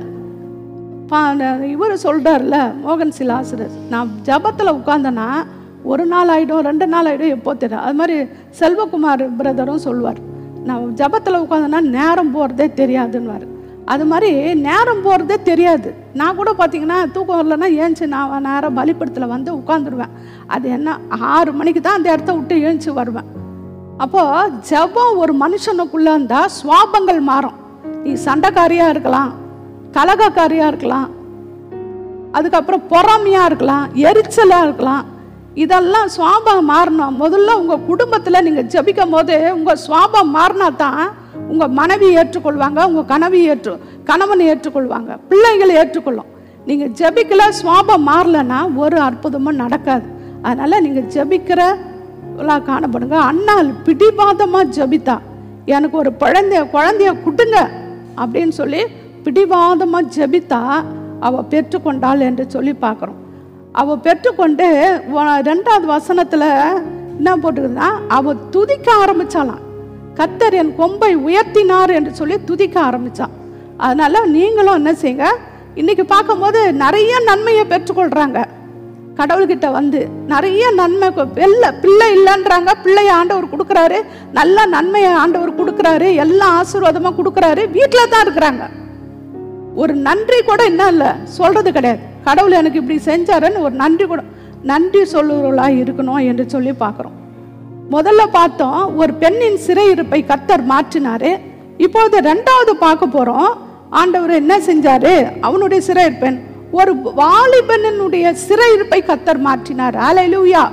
இவர் சொல்கிறார்ல மோகன் சிலாசரர் நான் ஜபத்தில் உட்காந்தேன்னா ஒரு நாள் ஆகிடும் ரெண்டு நாள் ஆகிடும் எப்போ தெரியும் அது மாதிரி செல்வகுமார் பிரதரும் சொல்லுவார் நான் ஜபத்தில் உட்காந்தேன்னா நேரம் போகிறதே தெரியாதுன்னுவார் அது மாதிரி நேரம் போகிறதே தெரியாது நான் கூட பார்த்தீங்கன்னா தூக்கம் வரலன்னா ஏஞ்சி நான் நேரம் பலிப்படத்தில் வந்து உட்காந்துருவேன் அது என்ன ஆறு மணிக்கு தான் அந்த இடத்த விட்டு ஏஞ்சி வருவேன் அப்போ ஜெபம் ஒரு மனுஷனுக்குள்ள இருந்தால் சுவாபங்கள் மாறும் நீ சண்டைக்காரியா இருக்கலாம் கலகக்காரியா இருக்கலாம் அதுக்கப்புறம் பொறாமையா இருக்கலாம் எரிச்சலா இருக்கலாம் இதெல்லாம் சுவாபம் மாறணும் முதல்ல உங்க குடும்பத்துல நீங்க ஜெபிக்கும் போது உங்க சுவாபம் மாறினா தான் உங்க மனைவி ஏற்றுக்கொள்வாங்க உங்க கனவி ஏற்று கணவன் ஏற்றுக்கொள்வாங்க பிள்ளைகள் ஏற்றுக்கொள்ளும் நீங்க ஜெபிக்கல சுவாபம் மாறலன்னா ஒரு அற்புதமும் நடக்காது அதனால நீங்க ஜெபிக்கிற எல்லாம் காணப்படுங்க அண்ணாள் பிடிவாதமா ஜபித்தா எனக்கு ஒரு குழந்தைய குழந்தைய கொடுங்க அப்படின்னு சொல்லி பிடிவாதமா ஜபித்தா அவ பெற்றுக்கொண்டாள் என்று சொல்லி பார்க்குறோம் அவ பெற்றுக்கொண்டு வ- ரெண்டாவது வசனத்துல என்ன போட்டுக்குதுன்னா அவ துதிக்க ஆரம்பிச்சாலாம் கத்தர் என் கொம்பை உயர்த்தினார் என்று சொல்லி துதிக்க ஆரம்பிச்சான் அதனால நீங்களும் என்ன செய்யுங்க இன்னைக்கு பார்க்கும்போது நிறைய நன்மையை பெற்றுக்கொள்றாங்க கடவுள்கிட்ட வந்து நிறைய நன்மை கொ- வெள்ள பிள்ளை இல்லைன்றாங்க பிள்ளைய ஆண்டவர் கொடுக்குறாரு நல்ல நன்மையை ஆண்டவர் கொடுக்குறாரு எல்லா ஆசீர்வாதமாக கொடுக்குறாரு வீட்டில் தான் இருக்கிறாங்க ஒரு நன்றி கூட என்ன இல்லை சொல்றது கிடையாது கடவுள் எனக்கு இப்படி செஞ்சாருன்னு ஒரு நன்றி கூட நன்றி சொல்லுவர்களா இருக்கணும் என்று சொல்லி பார்க்குறோம் முதல்ல பார்த்தோம் ஒரு பெண்ணின் சிறையிருப்பை கத்தர் மாற்றினாரு இப்போது ரெண்டாவது பார்க்க போறோம் ஆண்டவர் என்ன செஞ்சாரு அவனுடைய சிறையிருப்பெண் ஒரு வாலிபனினுடைய சிறையிருப்பை கத்தர் மாற்றினார் அலையிலூயா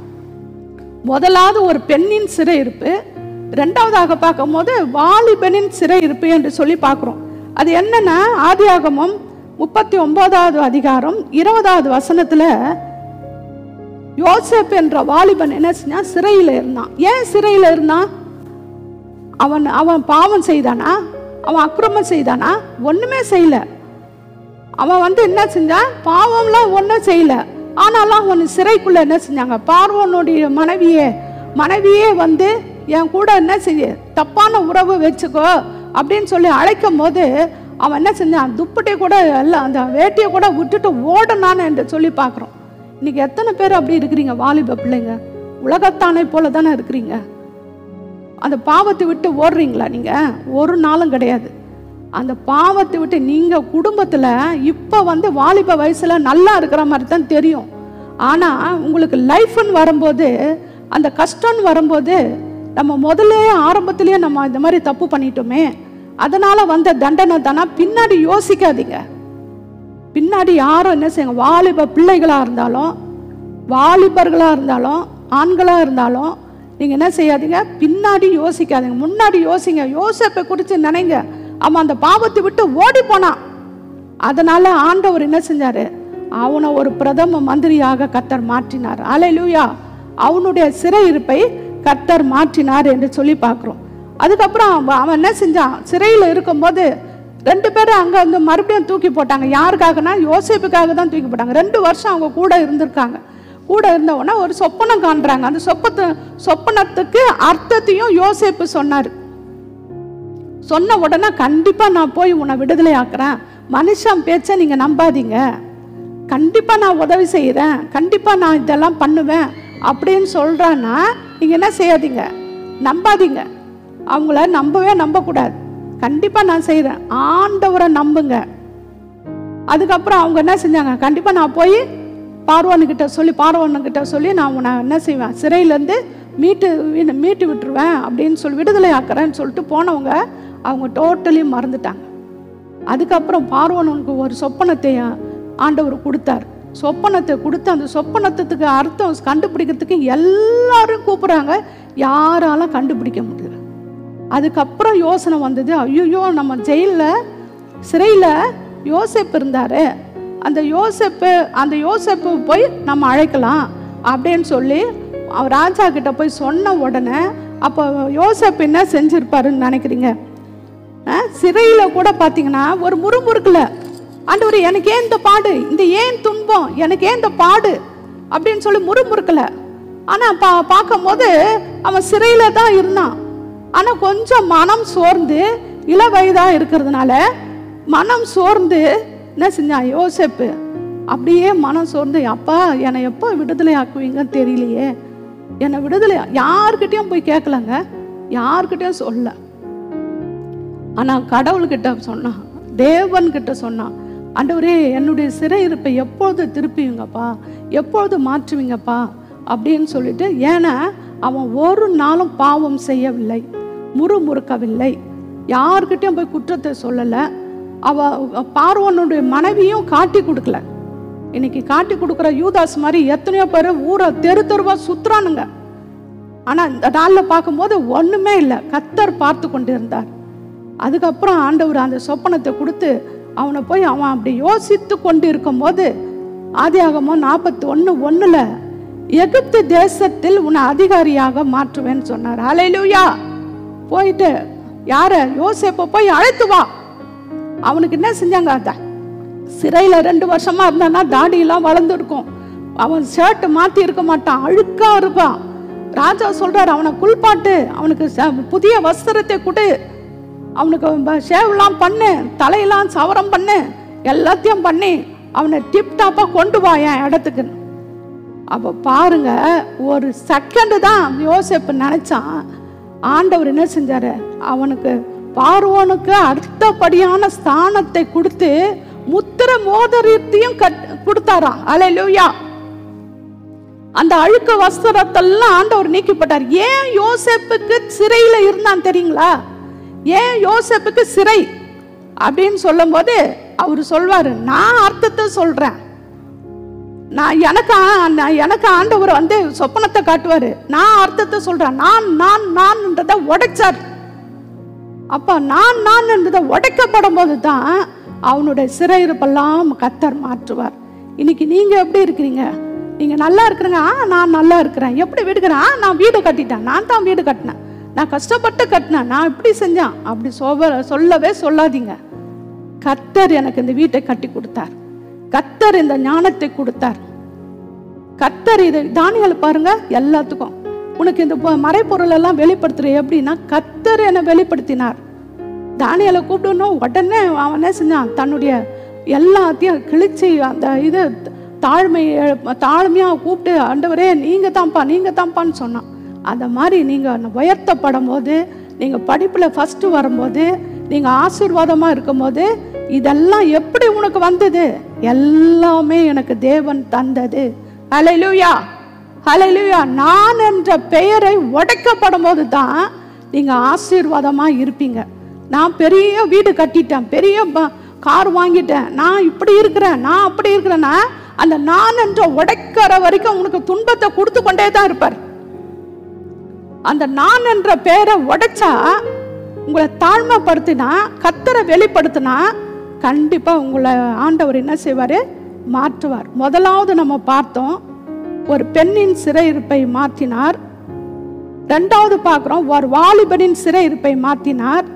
முதலாவது ஒரு பெண்ணின் சிறையிருப்பு ரெண்டாவதாக பார்க்கும்போது வாலிபனின் சிறையிருப்பு என்று சொல்லி பார்க்குறோம் அது என்னன்னா ஆதியாகமம் முப்பத்தி ஒன்பதாவது அதிகாரம் இருபதாவது வசனத்துல யோசேப் என்ற வாலிபன் என்ன செஞ்சான் சிறையில் இருந்தான் ஏன் சிறையில் இருந்தான் அவன் அவன் பாவம் செய்தானா அவன் அக்கிரமம் செய்தானா ஒண்ணுமே செய்யல அவன் வந்து என்ன செஞ்சான் பாவம்லாம் ஒன்றும் செய்யல ஆனாலும் அவன் சிறைக்குள்ள என்ன செஞ்சாங்க பார்வனுடைய மனைவியே மனைவியே வந்து என் கூட என்ன செய்ய தப்பான உறவு வச்சுக்கோ அப்படின்னு சொல்லி அழைக்கும் போது அவன் என்ன செஞ்சான் துப்பட்டை கூட எல்லாம் அந்த வேட்டியை கூட விட்டுட்டு ஓடனான்னு என்று சொல்லி பார்க்குறோம் இன்னைக்கு எத்தனை பேர் அப்படி இருக்கிறீங்க வாலிப பிள்ளைங்க உலகத்தானை போல தானே இருக்கிறீங்க அந்த பாவத்தை விட்டு ஓடுறீங்களா நீங்க ஒரு நாளும் கிடையாது அந்த பாவத்தை விட்டு நீங்க குடும்பத்துல இப்ப வந்து வாலிப வயசுல நல்லா இருக்கிற மாதிரி தான் தெரியும் ஆனா உங்களுக்கு லைஃப்னு வரும்போது அந்த கஷ்டம்னு வரும்போது நம்ம முதல்ல ஆரம்பத்திலேயே நம்ம இந்த மாதிரி தப்பு பண்ணிட்டோமே அதனால வந்த தண்டனை தானா பின்னாடி யோசிக்காதீங்க பின்னாடி யாரும் என்ன செய்யுங்க வாலிப பிள்ளைகளா இருந்தாலும் வாலிபர்களா இருந்தாலும் ஆண்களா இருந்தாலும் நீங்க என்ன செய்யாதீங்க பின்னாடி யோசிக்காதீங்க முன்னாடி யோசிங்க யோசிப்பை குறித்து நினைங்க அவன் அந்த பாவத்தை விட்டு ஓடி போனான் அதனால ஆண்டவர் என்ன செஞ்சாரு அவனை ஒரு பிரதம மந்திரியாக கத்தர் மாற்றினார் அலையிலூயா அவனுடைய சிறையிருப்பை கத்தர் மாற்றினார் என்று சொல்லி பார்க்குறோம் அதுக்கப்புறம் அவன் அவன் என்ன செஞ்சான் சிறையில் இருக்கும்போது ரெண்டு பேரும் அங்கே வந்து மறுபடியும் தூக்கி போட்டாங்க யாருக்காகனா யோசேப்புக்காக தான் தூக்கி போட்டாங்க ரெண்டு வருஷம் அவங்க கூட இருந்திருக்காங்க கூட இருந்த உடனே ஒரு சொப்பனம் காண்றாங்க அந்த சொப்பத்து சொப்பனத்துக்கு அர்த்தத்தையும் யோசேப்பு சொன்னார் சொன்ன உடனே கண்டிப்பா நான் போய் உன்னை விடுதலை ஆக்குறேன் மனுஷன் பேச்ச நீங்க நம்பாதீங்க கண்டிப்பா நான் உதவி செய்கிறேன் கண்டிப்பா நான் இதெல்லாம் பண்ணுவேன் அப்படின்னு சொல்றான்னா நீங்க என்ன செய்யாதீங்க நம்பாதீங்க அவங்கள நம்பவே நம்பக்கூடாது கண்டிப்பா நான் செய்கிறேன் ஆண்டவரை நம்புங்க அதுக்கப்புறம் அவங்க என்ன செஞ்சாங்க கண்டிப்பா நான் போய் பார்வனுக்கிட்ட சொல்லி பார்வனுக்கிட்ட சொல்லி நான் உன்னை என்ன செய்வேன் சிறையிலேருந்து மீட்டு வீ- மீட்டு விட்டுருவேன் அப்படின்னு சொல்லி விடுதலை ஆக்குறேன்னு சொல்லிட்டு போனவங்க அவங்க டோட்டலி மறந்துட்டாங்க அதுக்கப்புறம் பார்வனுக்கு ஒரு சொப்பனத்தை ஆண்டவர் கொடுத்தார் சொப்பனத்தை கொடுத்து அந்த சொப்பனத்துக்கு அர்த்தம் கண்டுபிடிக்கிறதுக்கு எல்லாரும் கூப்பிடுறாங்க யாராலும் கண்டுபிடிக்க முடியல அதுக்கப்புறம் யோசனை வந்தது ஐயோ நம்ம ஜெயிலில் சிறையில் யோசேப்பு இருந்தாரு அந்த யோசேப்பு அந்த யோசேப்பு போய் நம்ம அழைக்கலாம் அப்படின்னு சொல்லி அவர் ராஜா கிட்ட போய் சொன்ன உடனே அப்போ யோசேப்பு என்ன செஞ்சிருப்பாருன்னு நினைக்கிறீங்க சிறையில் கூட பார்த்தீங்கன்னா ஒரு முறுமுறுக்கல ஆண்டவர் எனக்கு ஏன் இந்த பாடு இந்த ஏன் துன்பம் எனக்கு ஏன் இந்த பாடு அப்படின்னு சொல்லி முறுமுறுக்கல ஆனால் பா பார்க்கும்போது அவன் சிறையில் தான் இருந்தான் ஆனால் கொஞ்சம் மனம் சோர்ந்து இள வயதாக இருக்கிறதுனால மனம் சோர்ந்து என்ன செஞ்சான் யோசேப்பு அப்படியே மனம் சோர்ந்து அப்பா என்னை எப்போ விடுதலை ஆக்குவீங்கன்னு தெரியலையே என்னை விடுதலை யார்கிட்டயும் போய் கேட்கலங்க யார்கிட்டயும் சொல்ல ஆனா கடவுள்கிட்ட சொன்னான் தேவன் கிட்ட சொன்னான் ஆண்டவரே என்னுடைய சிறையிருப்பை எப்பொழுது திருப்பிவீங்கப்பா எப்பொழுது மாற்றுவீங்கப்பா அப்படின்னு சொல்லிட்டு ஏன்னா அவன் ஒரு நாளும் பாவம் செய்யவில்லை முறுமுறுக்கவில்லை யார்கிட்டயும் போய் குற்றத்தை சொல்லலை அவ பார்வனுடைய மனைவியும் காட்டி கொடுக்கல இன்னைக்கு காட்டி கொடுக்குற யூதாஸ் மாதிரி எத்தனையோ பேர் ஊரை தெரு தெருவா சுத்துறானுங்க ஆனா இந்த நாளில் பார்க்கும்போது ஒண்ணுமே இல்லை கத்தர் பார்த்து கொண்டு இருந்தார் அதுக்கப்புறம் ஆண்டவர் அந்த சொப்பனத்தை கொடுத்து அவனை போய் அவன் அப்படி யோசித்து கொண்டு இருக்கும்போது ஆதியாகமோ நாற்பத்தி ஒன்று ஒன்றில் எகிப்து தேசத்தில் உன்னை அதிகாரியாக மாற்றுவேன்னு சொன்னார் அலையிலுயா போயிட்டு யார யோசேப்பை போய் அழைத்து வா அவனுக்கு என்ன செஞ்சாங்க அத சிறையில் ரெண்டு வருஷமா இருந்தானா தாடியெல்லாம் வளர்ந்துருக்கும் அவன் ஷர்ட் மாற்றி இருக்க மாட்டான் அழுக்கா இருப்பான் ராஜா சொல்றாரு அவனை குளிப்பாட்டு அவனுக்கு ச- புதிய வஸ்திரத்தை கொடு அவனுக்கு ப- ஷேவ்லாம் பண்ணு தலையெல்லாம் சவரம் பண்ணு எல்லாத்தையும் பண்ணி அவனை டிப் டாப்பாக கொண்டு வா என் இடத்துக்கு அப்போ பாருங்க ஒரு செகண்டு தான் யோசேப்பு நினைச்சான் ஆண்டவர் என்ன செஞ்சாரு அவனுக்கு பார்வோனுக்கு அடுத்தபடியான ஸ்தானத்தை கொடுத்து முத்திர மோதிரத்தையும் கட் கொடுத்தாராம் அலையிலூயா அந்த அழுக்க வஸ்திரத்தெல்லாம் ஆண்டவர் நீக்கிப்பட்டார் ஏன் யோசேப்புக்கு சிறையில இருந்தான் தெரியுங்களா ஏன் யோசேப்புக்கு சிறை அப்படின்னு சொல்லும்போது அவர் சொல்வாரு நான் அர்த்தத்தை சொல்றேன் நான் எனக்கு ஆ- நான் எனக்கு ஆண்டவர் வந்து சொப்பனத்தை காட்டுவாரு நான் அர்த்தத்தை சொல்றேன் நான் நான் நான்ன்றதை உடைச்சார் அப்ப நான் நான் என்றதை உடைக்கப்படும் போது தான் அவனுடைய சிறையிருப்பெல்லாம் கத்தர் மாற்றுவார் இன்னைக்கு நீங்க எப்படி இருக்கிறீங்க நீங்க நல்லா இருக்கிறீங்க ஆ நான் நல்லா இருக்கிறேன் எப்படி வீடு கட்டுறேன்? ஆ நான் வீடு கட்டிட்டேன் நான் தான் வீடு கட்டினேன் நான் கஷ்டப்பட்டு கட்டினேன் நான் இப்படி செஞ்சேன் அப்படி சொல்ல சொல்லவே சொல்லாதீங்க கத்தர் எனக்கு இந்த வீட்டை கட்டி கொடுத்தார் கத்தர் இந்த ஞானத்தை கொடுத்தார் கத்தர் இது தானியல் பாருங்க எல்லாத்துக்கும் உனக்கு இந்த பொ- மறைப்பொருள் எல்லாம் வெளிப்படுத்துற எப்படின்னா கத்தர் என்னை வெளிப்படுத்தினார் தானியலை கூப்பிடணும் உடனே அவன் என்ன செஞ்சான் தன்னுடைய எல்லாத்தையும் கிழிச்சு அந்த இது தாழ்மை தாழ்மையாக கூப்பிட்டு ஆண்டவரே நீங்க தான்ப்பா நீங்க தான்ப்பான்னு சொன்னான் அந்த மாதிரி நீங்க உயர்த்தப்படும் போது நீங்க படிப்புல ஃபர்ஸ்ட் வரும்போது நீங்க ஆசீர்வாதமா இருக்கும்போது இதெல்லாம் எப்படி உனக்கு வந்தது எல்லாமே எனக்கு தேவன் தந்தது ஹalleluya ஹalleluya நான் என்ற பெயரை உடைக்கப்படும் போது தான் நீங்க ஆசீர்வாதமா இருப்பீங்க நான் பெரிய வீடு கட்டிட்டேன் பெரிய ப- கார் வாங்கிட்டேன் நான் இப்படி இருக்கிறேன் நான் அப்படி இருக்கிறேன்னா அந்த நான் என்ற உடைக்கிற வரைக்கும் உனக்கு துன்பத்தை கொடுத்து கொண்டே தான் இருப்பார் அந்த நான் என்ற பெயரை உடைச்சா உங்களை தாழ்மைப்படுத்தினா கத்தரை வெளிப்படுத்தினா கண்டிப்பா உங்களை ஆண்டவர் என்ன செய்வாரு மாற்றுவார் முதலாவது நம்ம பார்த்தோம் ஒரு பெண்ணின் சிறையிருப்பை மாற்றினார் ரெண்டாவது பார்க்குறோம் ஒரு வாலிபனின் சிறையிருப்பை மாற்றினார்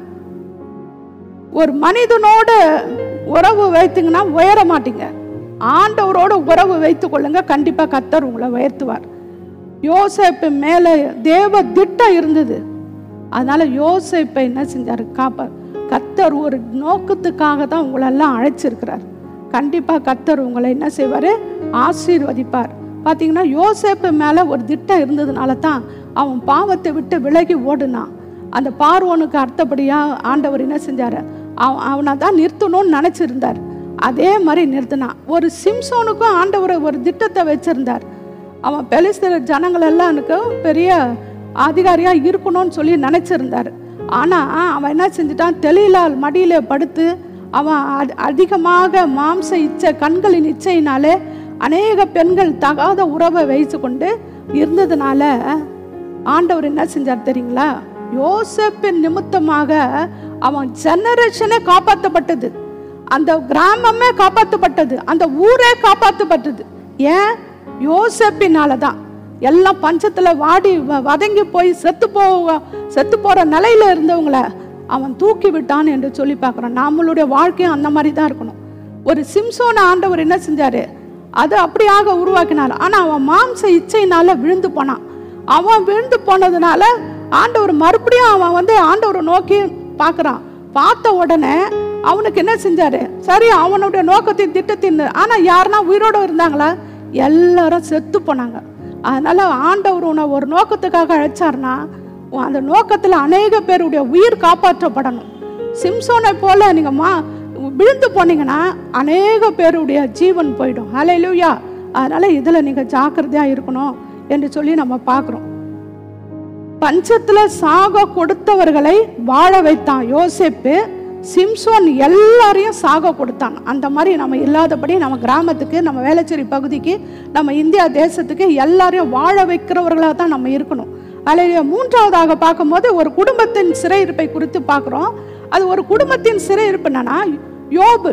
ஒரு மனிதனோட உறவு வைத்தீங்கன்னா உயர மாட்டீங்க ஆண்டவரோட உறவு வைத்துக் கொள்ளுங்க கண்டிப்பா கத்தர் உங்களை உயர்த்துவார் யோசேப்பு மேல தேவ திட்டம் இருந்தது அதனால யோசேப்பை என்ன செஞ்சாரு காப்ப கத்தர் ஒரு நோக்கத்துக்காக தான் உங்களெல்லாம் அழைச்சிருக்கிறார் கண்டிப்பா கத்தர் உங்களை என்ன செய்வாரு ஆசீர்வதிப்பார் பாத்தீங்கன்னா யோசேப்பு மேல ஒரு திட்டம் இருந்ததுனால தான் அவன் பாவத்தை விட்டு விலகி ஓடுனான் அந்த பார்வோனுக்கு அடுத்தபடியா ஆண்டவர் என்ன செஞ்சாரு அவன் அவனை தான் நிறுத்தணும்னு நினைச்சிருந்தார் அதே மாதிரி நிறுத்தினான் ஒரு சிம்சோனுக்கும் ஆண்டவர் ஒரு திட்டத்தை வச்சிருந்தார் அவன் பெலிஸ்தர ஜனங்கள் எல்லாம் எனக்கு பெரிய அதிகாரியா இருக்கணும்னு சொல்லி நினைச்சிருந்தார் ஆனா அவன் என்ன செஞ்சிட்டான் தெளிலால் மடியில படுத்து அவன் அதி- அதிகமாக மாம்ச இச்சை கண்களின் இச்சையினாலே அநேக பெண்கள் தகாத உறவை வைத்து கொண்டு இருந்ததுனால ஆண்டவர் என்ன செஞ்சார் தெரியுங்களா யோசேப்பின் நிமித்தமாக அவன் ஜெனரேஷனே காப்பாற்றப்பட்டது அந்த கிராமமே காப்பாற்றப்பட்டது அந்த ஊரே காப்பாற்றப்பட்டது ஏன் யோசேப்பினால தான் எல்லாம் பஞ்சத்துல வாடி வ- வதங்கி போய் செத்து போ செத்து போற நிலையில இருந்தவங்கள அவன் தூக்கி விட்டான் என்று சொல்லி பார்க்குறோம் நம்மளுடைய வாழ்க்கையும் அந்த மாதிரி தான் இருக்கணும் ஒரு சிம்சோன ஆண்டவர் என்ன செஞ்சாரு அது அப்படியாக உருவாக்கினார் ஆனா அவன் மாம்ச இச்சையினால விழுந்து போனான் அவன் விழுந்து போனதுனால ஆண்டவர் மறுபடியும் அவன் வந்து ஆண்டவரை நோக்கி பார்க்கறான் பார்த்த உடனே அவனுக்கு என்ன செஞ்சாரு சரி அவனுடைய நோக்கத்தின் திட்டத்தின் ஆனா யாருன்னா உயிரோட இருந்தாங்களா எல்லாரும் செத்து போனாங்க அதனால ஆண்டவர் உன்னை ஒரு நோக்கத்துக்காக அழைச்சார்னா உன் அந்த நோக்கத்துல அநேக பேருடைய உயிர் காப்பாற்றப்படணும் சிம்சோனை போல நீங்க மா விழுந்து போனீங்கன்னா அநேக பேருடைய ஜீவன் போயிடும் ஹalleluya அதனால இதுல நீங்க ஜாக்கிரதையா இருக்கணும் என்று சொல்லி நம்ம பார்க்கிறோம் பஞ்சத்துல சாக கொடுத்தவர்களை வாழ வைத்தான் யோசேப்பு சிம்சோன் எல்லாரையும் சாக கொடுத்தான் அந்த மாதிரி நம்ம இல்லாதபடி நம்ம கிராமத்துக்கு நம்ம வேளச்சேரி பகுதிக்கு நம்ம இந்தியா தேசத்துக்கு எல்லாரையும் வாழ வைக்கிறவர்களாக தான் நம்ம இருக்கணும் அதில் மூன்றாவதாக பார்க்கும்போது ஒரு குடும்பத்தின் சிறையிருப்பை குறித்து பார்க்குறோம் அது ஒரு குடும்பத்தின் சிறையிருப்பு என்னன்னா யோபு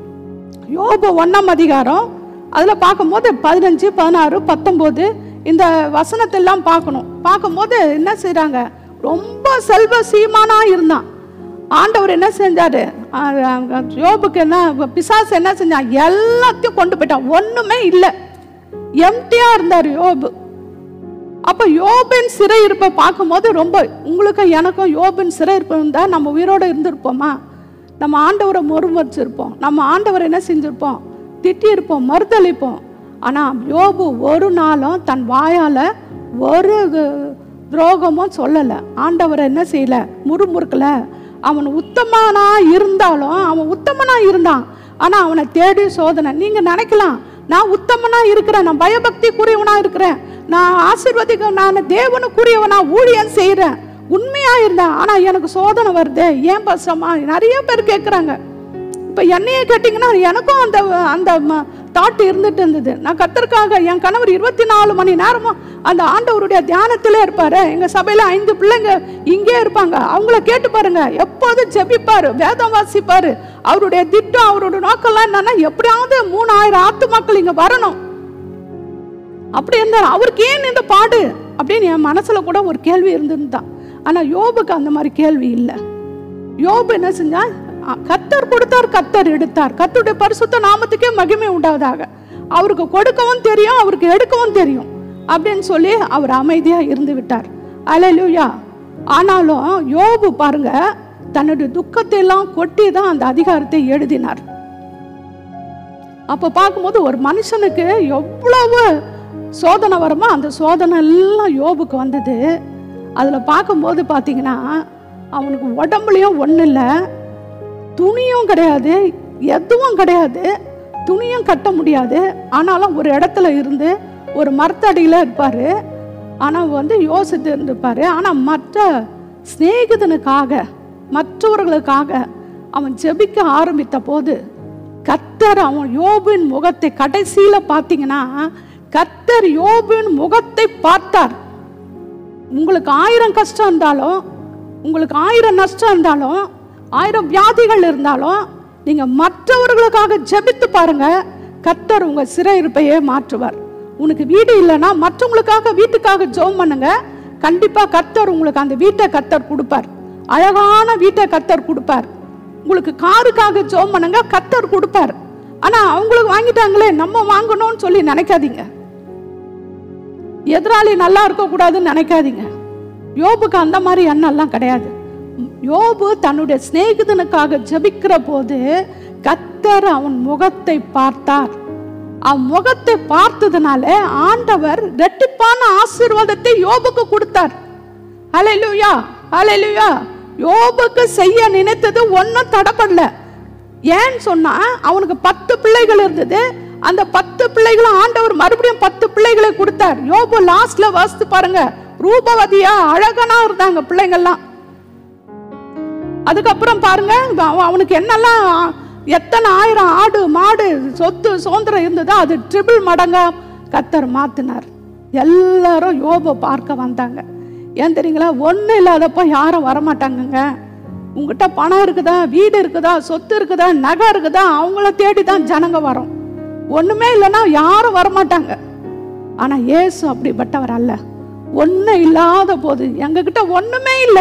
யோபு ஒன்றாம் அதிகாரம் அதில் பார்க்கும்போது பதினஞ்சு பதினாறு பத்தொம்போது இந்த வசனத்தெல்லாம் பார்க்கணும் பார்க்கும்போது என்ன செய்கிறாங்க ரொம்ப செல்வ சீமானா இருந்தான் ஆண்டவர் என்ன செஞ்சாரு ஆஹ் ஆஹ் யோபுக்கு என்ன பிசாசு என்ன செஞ்சான் எல்லாத்தையும் கொண்டு போயிட்டான் ஒண்ணுமே இல்லை எம்டியா இருந்தார் யோபு அப்ப யோபின் சிறையிருப்பை பார்க்கும்போது ரொம்ப உங்களுக்கும் எனக்கும் யோபின் சிறையிருப்பு இருந்தா நம்ம உயிரோட இருந்திருப்போமா நம்ம ஆண்டவரை முறுமரிச்சிருப்போம் நம்ம ஆண்டவரை என்ன செஞ்சிருப்போம் திட்டியிருப்போம் மறுதளிப்போம் ஆனா யோபு ஒரு நாளும் தன் வாயால ஒரு து- துரோகமும் சொல்லல ஆண்டவரை என்ன செய்யல முறுமுறுக்கல அவன் உத்தமனா இருந்தாலும் அவன் உத்தமனா இருந்தான் ஆனா அவனை தேடி சோதனை நீங்க நினைக்கலாம் நான் உத்தமனா இருக்கிறேன் நான் பயபக்திக்குரியவனா இருக்கிறேன் நான் ஆசீர்வதிக்க நான் தேவனுக்குரியவனா ஊழியம் செய்கிறேன் உண்மையா இருந்தேன் ஆனா எனக்கு சோதனை வருது ஏன் பசமா நிறைய பேர் கேட்குறாங்க இப்போ என்னையே கேட்டிங்கன்னா எனக்கும் அந்த அந்த தாட் இருந்துட்டு இருந்தது நான் கத்தருக்காக என் கணவர் இருபத்தி நாலு மணி நேரமும் அந்த ஆண்டவருடைய தியானத்திலே இருப்பாரு எங்க சபையில ஐந்து பிள்ளைங்க இங்கே இருப்பாங்க அவங்கள கேட்டு பாருங்க எப்போதும் ஜெபிப்பாரு வேதம் வாசிப்பாரு அவருடைய திட்டம் அவருடைய நோக்கம்லாம் என்னன்னா எப்படியாவது மூணாயிரம் ஆத்து மக்கள் இங்க வரணும் அப்படி இருந்தார் அவருக்கு ஏன் இந்த பாடு அப்படின்னு என் மனசுல கூட ஒரு கேள்வி இருந்திருந்தான் ஆனா யோபுக்கு அந்த மாதிரி கேள்வி இல்லை யோபு என்ன செஞ்சா அ, கத்தர் கொடுத்தார் கத்தர் எடுத்தார் கத்தருடைய பரிசுத்த நாமத்துக்கே மகிமை உண்டாவதாக அவருக்கு கொடுக்கவும் தெரியும் அவருக்கு எடுக்கவும் தெரியும் அப்படின்னு சொல்லி அவர் அமைதியா இருந்து விட்டார் அலையிலுயா ஆனாலும் யோபு பாருங்க தன்னுடைய துக்கத்தை எல்லாம் கொட்டி தான் அந்த அதிகாரத்தை எழுதினார் அப்போ பார்க்கும்போது ஒரு மனுஷனுக்கு எவ்வளவு சோதனை வருமோ அந்த சோதனை எல்லாம் யோபுக்கு வந்தது அதில் பார்க்கும்போது பார்த்தீங்கன்னா அவனுக்கு உடம்புலையும் ஒன்றும் இல்லை துணியும் கிடையாது எதுவும் கிடையாது துணியும் கட்ட முடியாது ஆனாலும் ஒரு இடத்துல இருந்து ஒரு மரத்தடியில் இருப்பார் ஆனால் வந்து யோசித்து இருந்திருப்பாரு ஆனால் மற்ற சிநேகிதனுக்காக மற்றவர்களுக்காக அவன் ஜெபிக்க ஆரம்பித்த போது கத்தர் அவன் யோபின் முகத்தை கடைசியில பார்த்தீங்கன்னா கத்தர் யோபின் முகத்தை பார்த்தார் உங்களுக்கு ஆயிரம் கஷ்டம் இருந்தாலும் உங்களுக்கு ஆயிரம் நஷ்டம் இருந்தாலும் ஆயிரம் வியாதிகள் இருந்தாலும் நீங்க மற்றவர்களுக்காக ஜெபித்து பாருங்க கத்தர் உங்க சிறையிருப்பையே மாற்றுவார் உனக்கு வீடு இல்லைன்னா மற்றவங்களுக்காக வீட்டுக்காக ஜெபம் பண்ணுங்க கண்டிப்பா கத்தர் உங்களுக்கு அந்த வீட்டை கத்தர் கொடுப்பார் அழகான வீட்டை கத்தர் கொடுப்பார் உங்களுக்கு காருக்காக ஜெபம் பண்ணுங்க கத்தர் கொடுப்பார் ஆனா அவங்களுக்கு வாங்கிட்டாங்களே நம்ம வாங்கணும்னு சொல்லி நினைக்காதீங்க எதிராளி நல்லா இருக்கக்கூடாதுன்னு நினைக்காதீங்க யோபுக்கு அந்த மாதிரி எண்ணம்லாம் கிடையாது யோபு தன்னுடைய சிநேகிதனுக்காக ஜெபிக்கிற போது கத்தர் அவன் முகத்தை பார்த்தார் அவன் முகத்தை பார்த்ததுனால ஆண்டவர் ரெட்டிப்பான ஆசீர்வாதத்தை யோபுக்கு கொடுத்தார் ஹalleluya ஹalleluya யோபுக்கு செய்ய நினைத்தது ஒன்றும் தடப்படல ஏன்னு சொன்னா அவனுக்கு பத்து பிள்ளைகள் இருந்தது அந்த பத்து பிள்ளைகளும் ஆண்டவர் மறுபடியும் பத்து பிள்ளைகளை கொடுத்தார் யோபு லாஸ்ட்ல வாசித்து பாருங்க ரூபவதியா அழகனா இருந்தாங்க பிள்ளைங்கள்லாம் அதுக்கப்புறம் பாருங்க அவ- அவனுக்கு என்னெல்லாம் எத்தனை ஆயிரம் ஆடு மாடு சொத்து சுதந்திரம் இருந்ததோ அது ட்ரிபிள் மடங்கா கத்தர் மாத்தினார் எல்லாரும் யோபை பார்க்க வந்தாங்க ஏன் தெரியுங்களா ஒன்றும் இல்லாதப்போ யாரும் வரமாட்டாங்கங்க உங்ககிட்ட பணம் இருக்குதா வீடு இருக்குதா சொத்து இருக்குதா நகை இருக்குதா அவங்கள தேடி தான் ஜனங்க வரும் ஒண்ணுமே இல்லைன்னா யாரும் வரமாட்டாங்க ஆனா இயேசு அப்படிப்பட்டவர் அல்ல ஒன்றும் இல்லாத போது எங்ககிட்ட ஒண்ணுமே இல்லை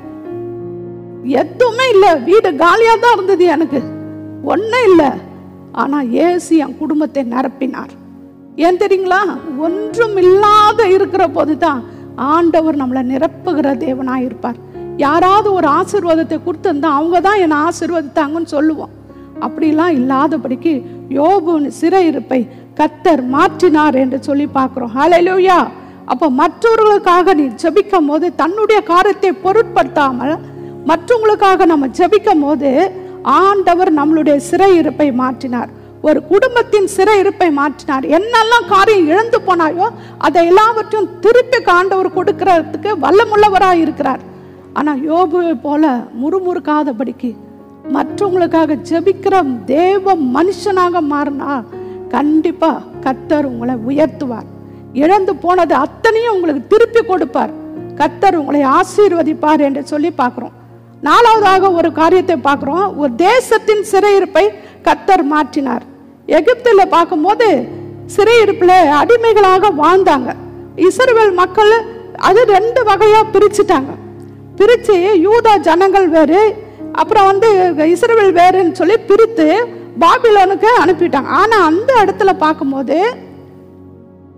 எதுவுமே இல்லை வீடு காலியாக தான் இருந்தது எனக்கு ஒன்றும் இல்லை ஆனால் ஏசு என் குடும்பத்தை நிரப்பினார் ஏன் தெரியுங்களா ஒன்றும் இல்லாத இருக்கிற போது தான் ஆண்டவர் நம்மளை நிரப்புகிற தேவனாக இருப்பார் யாராவது ஒரு ஆசீர்வாதத்தை கொடுத்துருந்தா அவங்க தான் என்னை ஆசீர்வதித்தாங்கன்னு சொல்லுவோம் அப்படிலாம் இல்லாதபடிக்கு யோபுவின் சிறையிருப்பை கத்தர் மாற்றினார் என்று சொல்லி பார்க்குறோம் ஹalleluya அப்போ மற்றவர்களுக்காக நீ ஜெபிக்கும் போது தன்னுடைய காரியத்தை பொருட்படுத்தாமல் மற்றவங்களுக்காக நம்ம ஜெபிக்கும் போது ஆண்டவர் நம்மளுடைய சிறையிருப்பை மாற்றினார் ஒரு குடும்பத்தின் சிறையிருப்பை மாற்றினார் என்னெல்லாம் காரியம் இழந்து போனாயோ அதை எல்லாவற்றையும் திருப்பி ஆண்டவர் கொடுக்கறதுக்கு வல்லமுள்ளவராக இருக்கிறார் ஆனால் யோபுவை போல முறுமுறுக்காதபடிக்கு மற்றவங்களுக்காக ஜெபிக்கிற தேவ மனுஷனாக மாறினா கண்டிப்பா கத்தர் உங்களை உயர்த்துவார் இழந்து போனது அத்தனையும் உங்களுக்கு திருப்பி கொடுப்பார் கத்தர் உங்களை ஆசீர்வதிப்பார் என்று சொல்லி பார்க்குறோம் நாலாவதாக ஒரு காரியத்தை பார்க்குறோம் ஒரு தேசத்தின் சிறையிருப்பை கத்தர் மாற்றினார் எகிப்தில் பார்க்கும்போது சிறையிருப்பில் அடிமைகளாக வாழ்ந்தாங்க இஸ்ரவேல் மக்கள் அது ரெண்டு வகையாக பிரிச்சுட்டாங்க பிரித்து யூதா ஜனங்கள் வேறு அப்புறம் வந்து இஸ்ரவேல் வேறுன்னு சொல்லி பிரித்து பாபிலோனுக்கு அனுப்பிட்டாங்க ஆனால் அந்த இடத்துல பார்க்கும்போது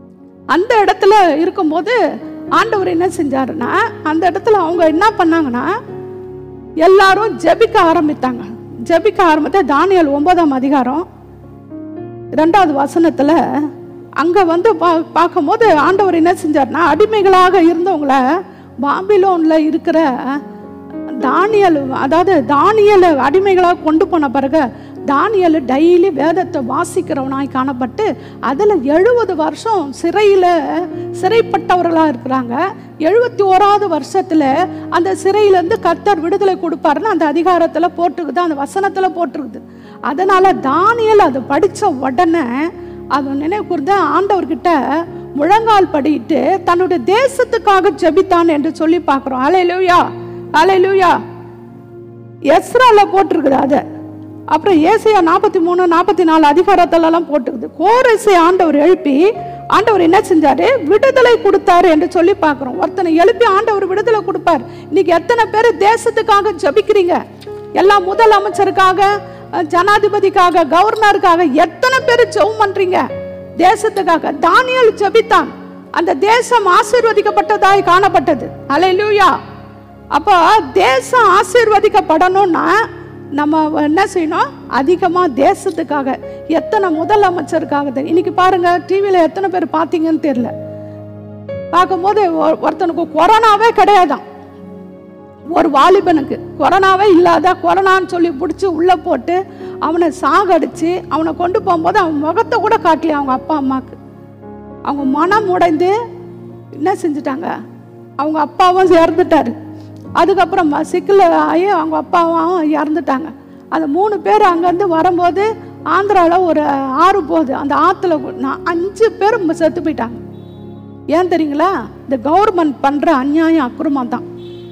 அந்த இடத்துல இருக்கும்போது ஆண்டவர் என்ன செஞ்சாருன்னா அந்த இடத்துல அவங்க என்ன பண்ணாங்கன்னா எல்லாரும் ஜெபிக்க ஆரம்பித்தாங்க ஜெபிக்க ஆரம்பித்த தானியல் ஒன்பதாம் அதிகாரம் ரெண்டாவது வசனத்துல அங்க வந்து பா பார்க்கும்போது ஆண்டவர் என்ன செஞ்சார்னா அடிமைகளாக இருந்தவங்கள பாபிலோன்ல இருக்கிற தானியல் அதாவது தானியலை அடிமைகளாக கொண்டு போன பிறகு தானியல் டெய்லி வேதத்தை வாசிக்கிறவனாய் காணப்பட்டு அதில் எழுபது வருஷம் சிறையில் சிறைப்பட்டவர்களாக இருக்கிறாங்க எழுபத்தி ஓராவது வருஷத்தில் அந்த சிறையிலேருந்து கர்த்தர் விடுதலை கொடுப்பாருன்னு அந்த அதிகாரத்தில் போட்டிருக்குது அந்த வசனத்தில் போட்டிருக்குது அதனால் தானியல் அது படித்த உடனே அது நினைவு கூர்ந்து ஆண்டவர்கிட்ட முழங்கால் படிட்டு தன்னுடைய தேசத்துக்காக ஜெபித்தான் என்று சொல்லி பார்க்குறோம் அலையிலூயா அலையிலூயா எஸ்ரால போட்டிருக்குது அதை அப்புறம் ஏசையா நாற்பத்தி மூணு நாற்பத்தி நாலு அதிகாரத்திலலாம் போட்டிருக்குது கோரஸை ஆண்டவர் எழுப்பி ஆண்டவர் என்ன செஞ்சாரு விடுதலை கொடுத்தாரு என்று சொல்லி பார்க்குறோம் ஒருத்தனை எழுப்பி ஆண்டவர் விடுதலை கொடுப்பார் இன்னைக்கு எத்தனை பேர் தேசத்துக்காக ஜபிக்கிறீங்க எல்லா முதலமைச்சருக்காக அஹ், ஜனாதிபதிக்காக கவர்னருக்காக எத்தனை பேர் ஜெபம் பண்றீங்க தேசத்துக்காக தானியல் ஜெபித்தான் அந்த தேசம் ஆசீர்வதிக்கப்பட்டதாய் காணப்பட்டது அலையிலூயா அப்போ தேசம் ஆசீர்வதிக்கப்படணும்னா நம்ம என்ன செய்யணும் அதிகமாக தேசத்துக்காக எத்தனை முதலமைச்சருக்காக தெ- இன்னைக்கு பாருங்க டிவியில் எத்தனை பேர் பார்த்தீங்கன்னு தெரியல பார்க்கும்போது ஒரு- ஒருத்தனுக்கு கொரோனாவே கிடையாதாம் ஒரு வாலிபனுக்கு கொரோனாவே இல்லாத கொரோனான்னு சொல்லி பிடிச்சி உள்ளே போட்டு அவனை சாகடிச்சு அவனை கொண்டு போகும்போது அவன் முகத்தை கூட காட்டலையா அவங்க அப்பா அம்மாவுக்கு அவங்க மனம் உடைந்து என்ன செஞ்சுட்டாங்க அவங்க அப்பாவும் இறந்துட்டாரு அதுக்கப்புறம் சிக்கல் ஆகி அவங்க அப்பாவும் இறந்துட்டாங்க அந்த மூணு பேர் அங்கேருந்து வரும்போது ஆந்திராவில் ஒரு ஆறு போகுது அந்த ஆற்றுல நான் அஞ்சு பேர் செத்து போயிட்டாங்க ஏன் தெரியுங்களா இந்த கவர்மெண்ட் பண்ணுற அநியாயம் அக்கிரமம் தான்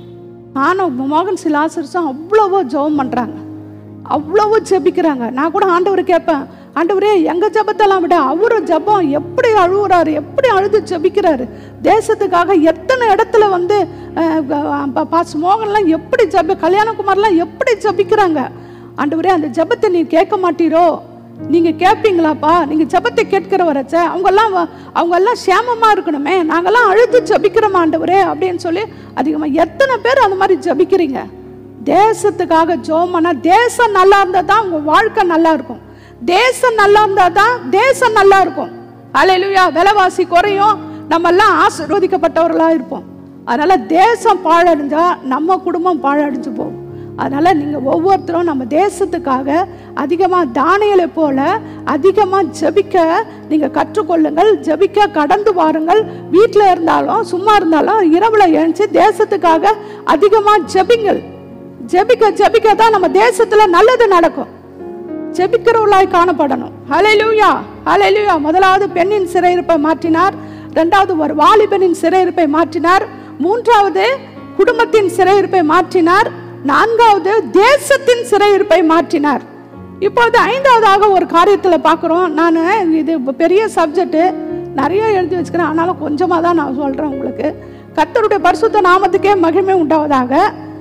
நானும் மோகன் சிலாசர்ஸும் அவ்வளவோ ஜெபம் பண்ணுறாங்க அவ்வளவோ ஜெபிக்கிறாங்க நான் கூட ஆண்டவர் கேட்பேன் ஆண்டவரே எங்கள் ஜெபத்தெல்லாம் விட அவரு ஜெபம் எப்படி அழுகுறாரு எப்படி அழுது ஜெபிக்கிறாரு தேசத்துக்காக எத்தனை இடத்துல வந்து அஹ், க- பா- பாஸ் மோகன்லாம் எப்படி ஜெப கல்யாணகுமார்லாம் எப்படி ஜெபிக்கிறாங்க ஆண்டவரே அந்த ஜெபத்தை நீ கேட்க மாட்டீரோ நீங்க கேட்பீங்களாப்பா நீங்க ஜெபத்தை கேட்கிறவரச்ச அவங்கெல்லாம் வ- அவங்கெல்லாம் சேமமா இருக்கணுமே நாங்கெல்லாம் அழுது ஜெபிக்கிறோம் ஆண்டவரே அப்படின்னு சொல்லி அதிகமா எத்தனை பேர் அந்த மாதிரி ஜெபிக்கிறீங்க தேசத்துக்காக ஜோமனா தேசம் நல்லா இருந்தா தான் உங்க வாழ்க்கை நல்லா இருக்கும் தேசம் நல்லா இருந்தா தான் தேசம் நல்லா இருக்கும் அலையிலுயா விலைவாசி குறையும் நம்ம எல்லாம் ஆசீர்வதிக்கப்பட்டவர்களா இருப்போம் அதனால தேசம் பாழடைஞ்சா நம்ம குடும்பம் பாழடைஞ்சு போகும் அதனால நீங்க ஒவ்வொருத்தரும் நம்ம தேசத்துக்காக அதிகமா தானியலை போல அதிகமா ஜெபிக்க நீங்க கற்றுக்கொள்ளுங்கள் ஜெபிக்க கடந்து வாருங்கள் வீட்டில் இருந்தாலும் சும்மா இருந்தாலும் இரவுல எழுந்துச்சு தேசத்துக்காக அதிகமா ஜெபிங்கள் ஜெபிக்க ஜெபிக்க தான் நம்ம தேசத்துல நல்லது நடக்கும் ஜெபிக்கிறவர்களாய் காணப்படணும் ஹalleluya ஹalleluya முதலாவது பெண்ணின் சிறையிருப்பை மாற்றினார் இரண்டாவது ஒரு வாலிபனின் சிறையிருப்பை மாற்றினார் மூன்றாவது குடும்பத்தின் சிறையிருப்பை மாற்றினார் நான்காவது தேசத்தின் சிறையிருப்பை மாற்றினார் இப்பொழுது ஐந்தாவதாக ஒரு காரியத்தில் பார்க்குறோம் நான் இது இப்ப பெரிய சப்ஜெக்ட் நிறைய எழுதி வச்சுக்கிறேன் ஆனாலும் கொஞ்சமாக தான் நான் சொல்கிறேன் உங்களுக்கு கர்த்தருடைய பரிசுத்த நாமத்துக்கே மகிமை உண்டாவதாக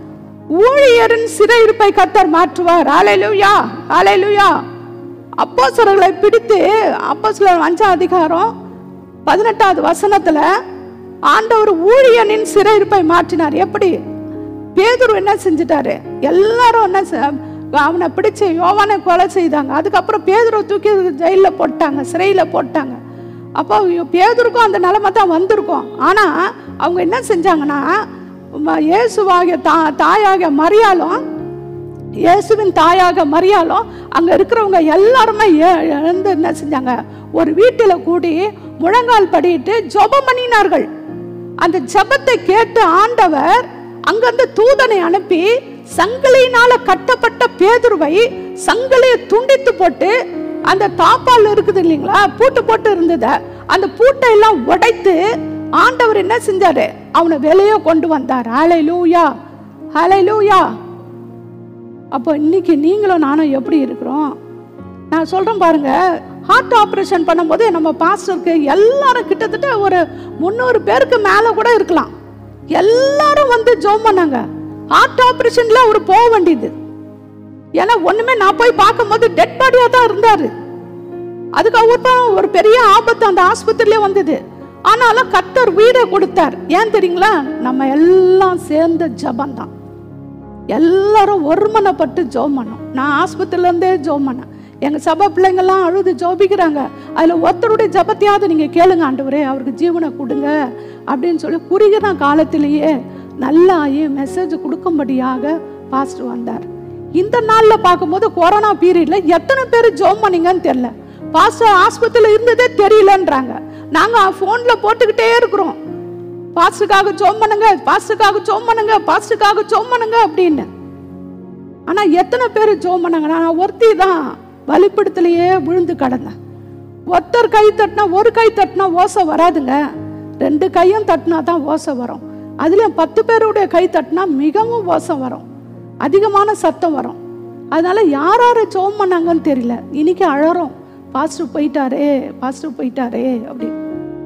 ஊழியரின் சிறையிருப்பை கத்தர் மாற்றுவார் அலையிலுயா அலையிலுயா அப்போஸ்தலர்களை பிடித்து அப்போஸ்தலர் அஞ்சாம் அதிகாரம் பதினெட்டாவது வசனத்துல ஆண்டவர் ஊழியனின் சிறையிருப்பை மாற்றினார் எப்படி பேதுரு என்ன செஞ்சிட்டாரு எல்லாரும் என்ன செ- அவனை பிடிச்சு யோவானை கொலை செய்தாங்க அதுக்கப்புறம் பேதுரு தூக்கி ஜெயிலில் போட்டாங்க சிறையில் போட்டாங்க அப்போ பேதுருக்கும் அந்த நிலைமை தான் வந்திருக்கும் ஆனால் அவங்க என்ன செஞ்சாங்கன்னா ம- இயேசுவாகிய தா தாயாகிய மரியாளும் இயேசுவின் தாயாக மரியாளும் அங்கே இருக்கிறவங்க எல்லாருமே எ- எழுந்து என்ன செஞ்சாங்க ஒரு வீட்டில் கூடி முழங்கால் படிட்டு ஜெபம் பண்ணினார்கள் அந்த ஜெபத்தை கேட்டு ஆண்டவர் அங்கிருந்து தூதனை அனுப்பி சங்கிலியினால கட்டப்பட்ட பேதுருவை சங்கிலியை துண்டித்து போட்டு அந்த தாப்பால் இருக்குது இல்லைங்களா பூட்டு போட்டு இருந்தத அந்த பூட்டை எல்லாம் உடைத்து ஆண்டவர் என்ன செஞ்சாரு அவனை வெளியே கொண்டு வந்தார் ஹalleluya ஹalleluya அப்போ இன்னைக்கு நீங்களும் நானும் எப்படி இருக்கிறோம் நான் சொல்றேன் பாருங்க ஹார்ட் ஆப்ரேஷன் பண்ணும்போது நம்ம பாஸ்டருக்கு எல்லாரும் கிட்டத்தட்ட ஒரு முந்நூறு பேருக்கு மேலே கூட இருக்கலாம் எல்லாரும் வந்து ஜோம் பண்ணாங்க ஹார்ட் ஆப்ரேஷன்ல அவர் போக வேண்டியது ஏன்னா ஒண்ணுமே நான் போய் பார்க்கும்போது டெட் பாடியா தான் இருந்தாரு அதுக்கு அப்புறம் ஒரு பெரிய ஆபத்து அந்த ஆஸ்பத்திரியிலே வந்தது ஆனாலும் கத்தர் உயிரை கொடுத்தார் ஏன் தெரியுங்களா நம்ம எல்லாம் சேர்ந்த ஜபம்தான் எல்லாரும் ஒருமனப்பட்டு ஜோம் பண்ணோம் நான் ஆஸ்பத்திரியில இருந்தே ஜோம் பண்ணேன் எங்க சபை பிள்ளைங்கெல்லாம் அழுது ஜோபிக்கிறாங்க அதுல ஒருத்தருடைய ஜபத்தையாவது நீங்க கேளுங்க ஆண்டவரே அவருக்கு ஜீவனை கொடுங்க அப்படின்னு சொல்லி குறுகின காலத்திலேயே நல்லா ஆகி மெசேஜ் கொடுக்கும்படியாக பாஸ்டர் வந்தார் இந்த நாள்ல பார்க்கும்போது கொரோனா பீரியட்ல எத்தனை பேர் ஜோம் பண்ணீங்கன்னு தெரியல பாஸ்டர் ஆஸ்பத்திரியில இருந்ததே தெரியலன்றாங்க நாங்க போன்ல போட்டுக்கிட்டே இருக்கிறோம் பாஸ்டுக்காக ஜோம் பண்ணுங்க பாஸ்டுக்காக ஜோம் பண்ணுங்க பாஸ்டுக்காக ஜோம் பண்ணுங்க அப்படின்னு ஆனா எத்தனை பேர் ஜோம் பண்ணாங்க நான் ஒருத்தி தான் வழிபடுத்தலையே விழுந்து கிடந்தேன் ஒருத்தர் கை தட்டினா ஒரு கை தட்டினா ஓசை வராதுங்க ரெண்டு கையும் தட்டினா தான் ஓசை வரும் அதுலயும் பத்து பேருடைய கை தட்டினா மிகவும் ஓசை வரும் அதிகமான சத்தம் வரும் அதனால யார் யார் ஜோம் பண்ணாங்கன்னு தெரியல இன்னைக்கு அழறோம் பாஸ்டர் போயிட்டாரே பாஸ்டர் போயிட்டாரே அப்படின்னு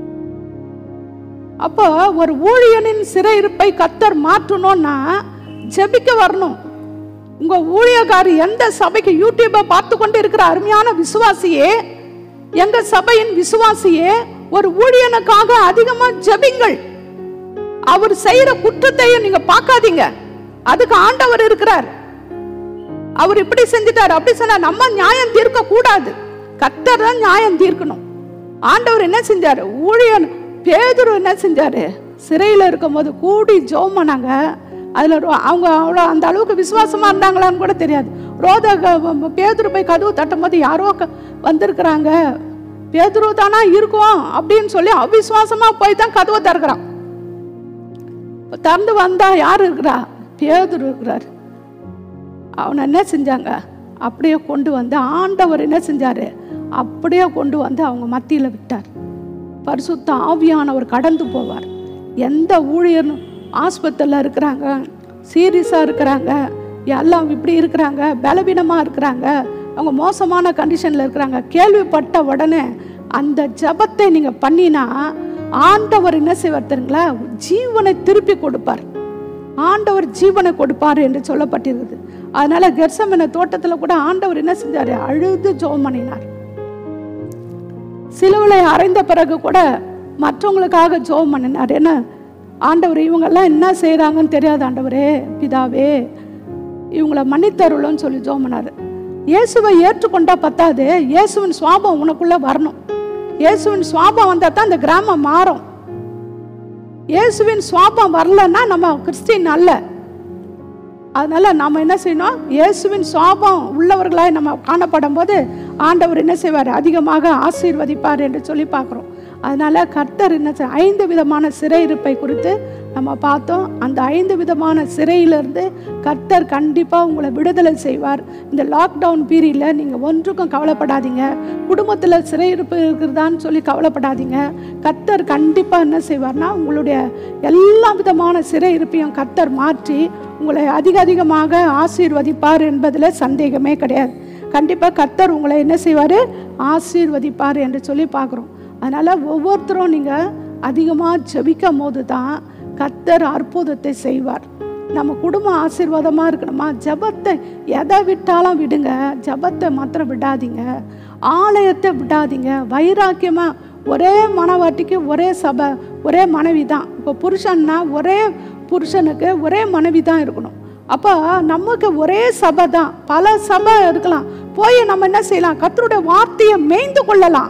அப்போ ஒரு ஊழியனின் சிறையிருப்பை கத்தர் மாற்றணும்னா ஜெபிக்க வரணும் உங்க ஊழியக்காரி எந்த சபைக்கு யூடியூபை பார்த்து கொண்டு இருக்கிற அருமையான விசுவாசியே எங்க சபையின் விசுவாசியே ஒரு ஊழியனுக்காக அதிகமா ஜெபிங்கள் அவர் செய்யற குற்றத்தையும் நீங்க பார்க்காதீங்க அதுக்கு ஆண்டவர் இருக்கிறார் அவர் இப்படி செஞ்சுட்டார் அப்படி சொன்னா நம்ம நியாயம் தீர்க்க கூடாது கத்தர் தான் நியாயம் தீர்க்கணும் ஆண்டவர் என்ன செஞ்சாரு ஊழியன் பேதுரு என்ன செஞ்சாரு சிறையில் இருக்கும்போது கூடி ஜோம் பண்ணாங்க அதில் அவங்க அவ்வளோ அந்த அளவுக்கு விசுவாசமா இருந்தாங்களான்னு கூட தெரியாது ரோத க- பேதுரு போய் கதவு தட்டும் போது யாரோ க- வந்திருக்கிறாங்க பேதுரு தானா இருக்கும் அப்படின்னு சொல்லி அவிசுவாசமா போய் தான் கதவை திறக்கிறான் திறந்து வந்தா யார் இருக்கிறா பேதுரு இருக்கிறார் அவனை என்ன செஞ்சாங்க அப்படியே கொண்டு வந்து ஆண்டவர் என்ன செஞ்சாரு அப்படியே கொண்டு வந்து அவங்க மத்தியில் விட்டார் பரிசுத்த ஆவியானவர் கடந்து போவார் எந்த ஊழியர் ஆஸ்பத்திரியில் இருக்கிறாங்க சீரியஸாக இருக்கிறாங்க எல்லாம் இப்படி இருக்கிறாங்க பலவீனமாக இருக்கிறாங்க அவங்க மோசமான கண்டிஷனில் இருக்கிறாங்க கேள்விப்பட்ட உடனே அந்த ஜெபத்தை நீங்கள் பண்ணினா ஆண்டவர் என்ன செய்வார் தெரியுங்களா ஜீவனை திருப்பி கொடுப்பார் ஆண்டவர் ஜீவனை கொடுப்பார் என்று சொல்லப்பட்டிருக்குது அதனால கெர்சமன தோட்டத்தில் கூட ஆண்டவர் என்ன செஞ்சாரு அழுது ஜெபம் பண்ணினார் சிலுவலை அறைந்த பிறகு கூட மற்றவங்களுக்காக ஜெபம் பண்ணினார் என்ன ஆண்டவர் இவங்கெல்லாம் என்ன செய்கிறாங்கன்னு தெரியாது ஆண்டவரே பிதாவே இவங்கள மன்னித்தருளும்னு சொல்லி ஜெபம் பண்ணாரு இயேசுவை ஏற்றுக்கொண்டா பத்தாது இயேசுவின் சுவாபம் உனக்குள்ள வரணும் இயேசுவின் சுவாபம் வந்தால் தான் இந்த கிராமம் மாறும் இயேசுவின் சுவாபம் வரலன்னா நம்ம கிறிஸ்டின் அல்ல அதனால நாம என்ன செய்யணும் இயேசுவின் சுவாபம் உள்ளவர்களாய் நம்ம காணப்படும் போது ஆண்டவர் என்ன செய்வார் அதிகமாக ஆசீர்வதிப்பார் என்று சொல்லி பார்க்குறோம் அதனால கர்த்தர் என்ன செய்- ஐந்து விதமான சிறையிருப்பை குறித்து நம்ம பார்த்தோம் அந்த ஐந்து விதமான சிறையிலிருந்து கர்த்தர் கண்டிப்பாக உங்களை விடுதலை செய்வார் இந்த லாக்டவுன் பீரியடில் நீங்கள் ஒன்றுக்கும் கவலைப்படாதீங்க குடும்பத்தில் சிறையிருப்பு இருக்கிறதான்னு சொல்லி கவலைப்படாதீங்க கர்த்தர் கண்டிப்பாக என்ன செய்வார்னா உங்களுடைய எல்லா விதமான சிறையிருப்பையும் கர்த்தர் மாற்றி உங்களை அதிக அதிகமாக ஆசீர்வதிப்பார் என்பதில் சந்தேகமே கிடையாது கண்டிப்பாக கர்த்தர் உங்களை என்ன செய்வார் ஆசீர்வதிப்பார் என்று சொல்லி பார்க்குறோம் அதனால் ஒவ்வொருத்தரும் நீங்கள் அதிகமாக ஜெபிக்கும் போது தான் கர்த்தர் அற்புதத்தை செய்வார் நம்ம குடும்பம் ஆசீர்வாதமாக இருக்கணுமா ஜெபத்தை எதை விட்டாலும் விடுங்க ஜெபத்தை மாத்திரம் விடாதீங்க ஆலயத்தை விடாதீங்க வைராக்கியமாக ஒரே மனவாட்டிக்கு ஒரே சபை ஒரே மனைவி தான் இப்போ புருஷன்னா ஒரே புருஷனுக்கு ஒரே மனைவி தான் இருக்கணும் அப்போ நமக்கு ஒரே சபை தான் பல சபை இருக்கலாம் போய் நம்ம என்ன செய்யலாம் கர்த்தருடைய வார்த்தையை மேய்ந்து கொள்ளலாம்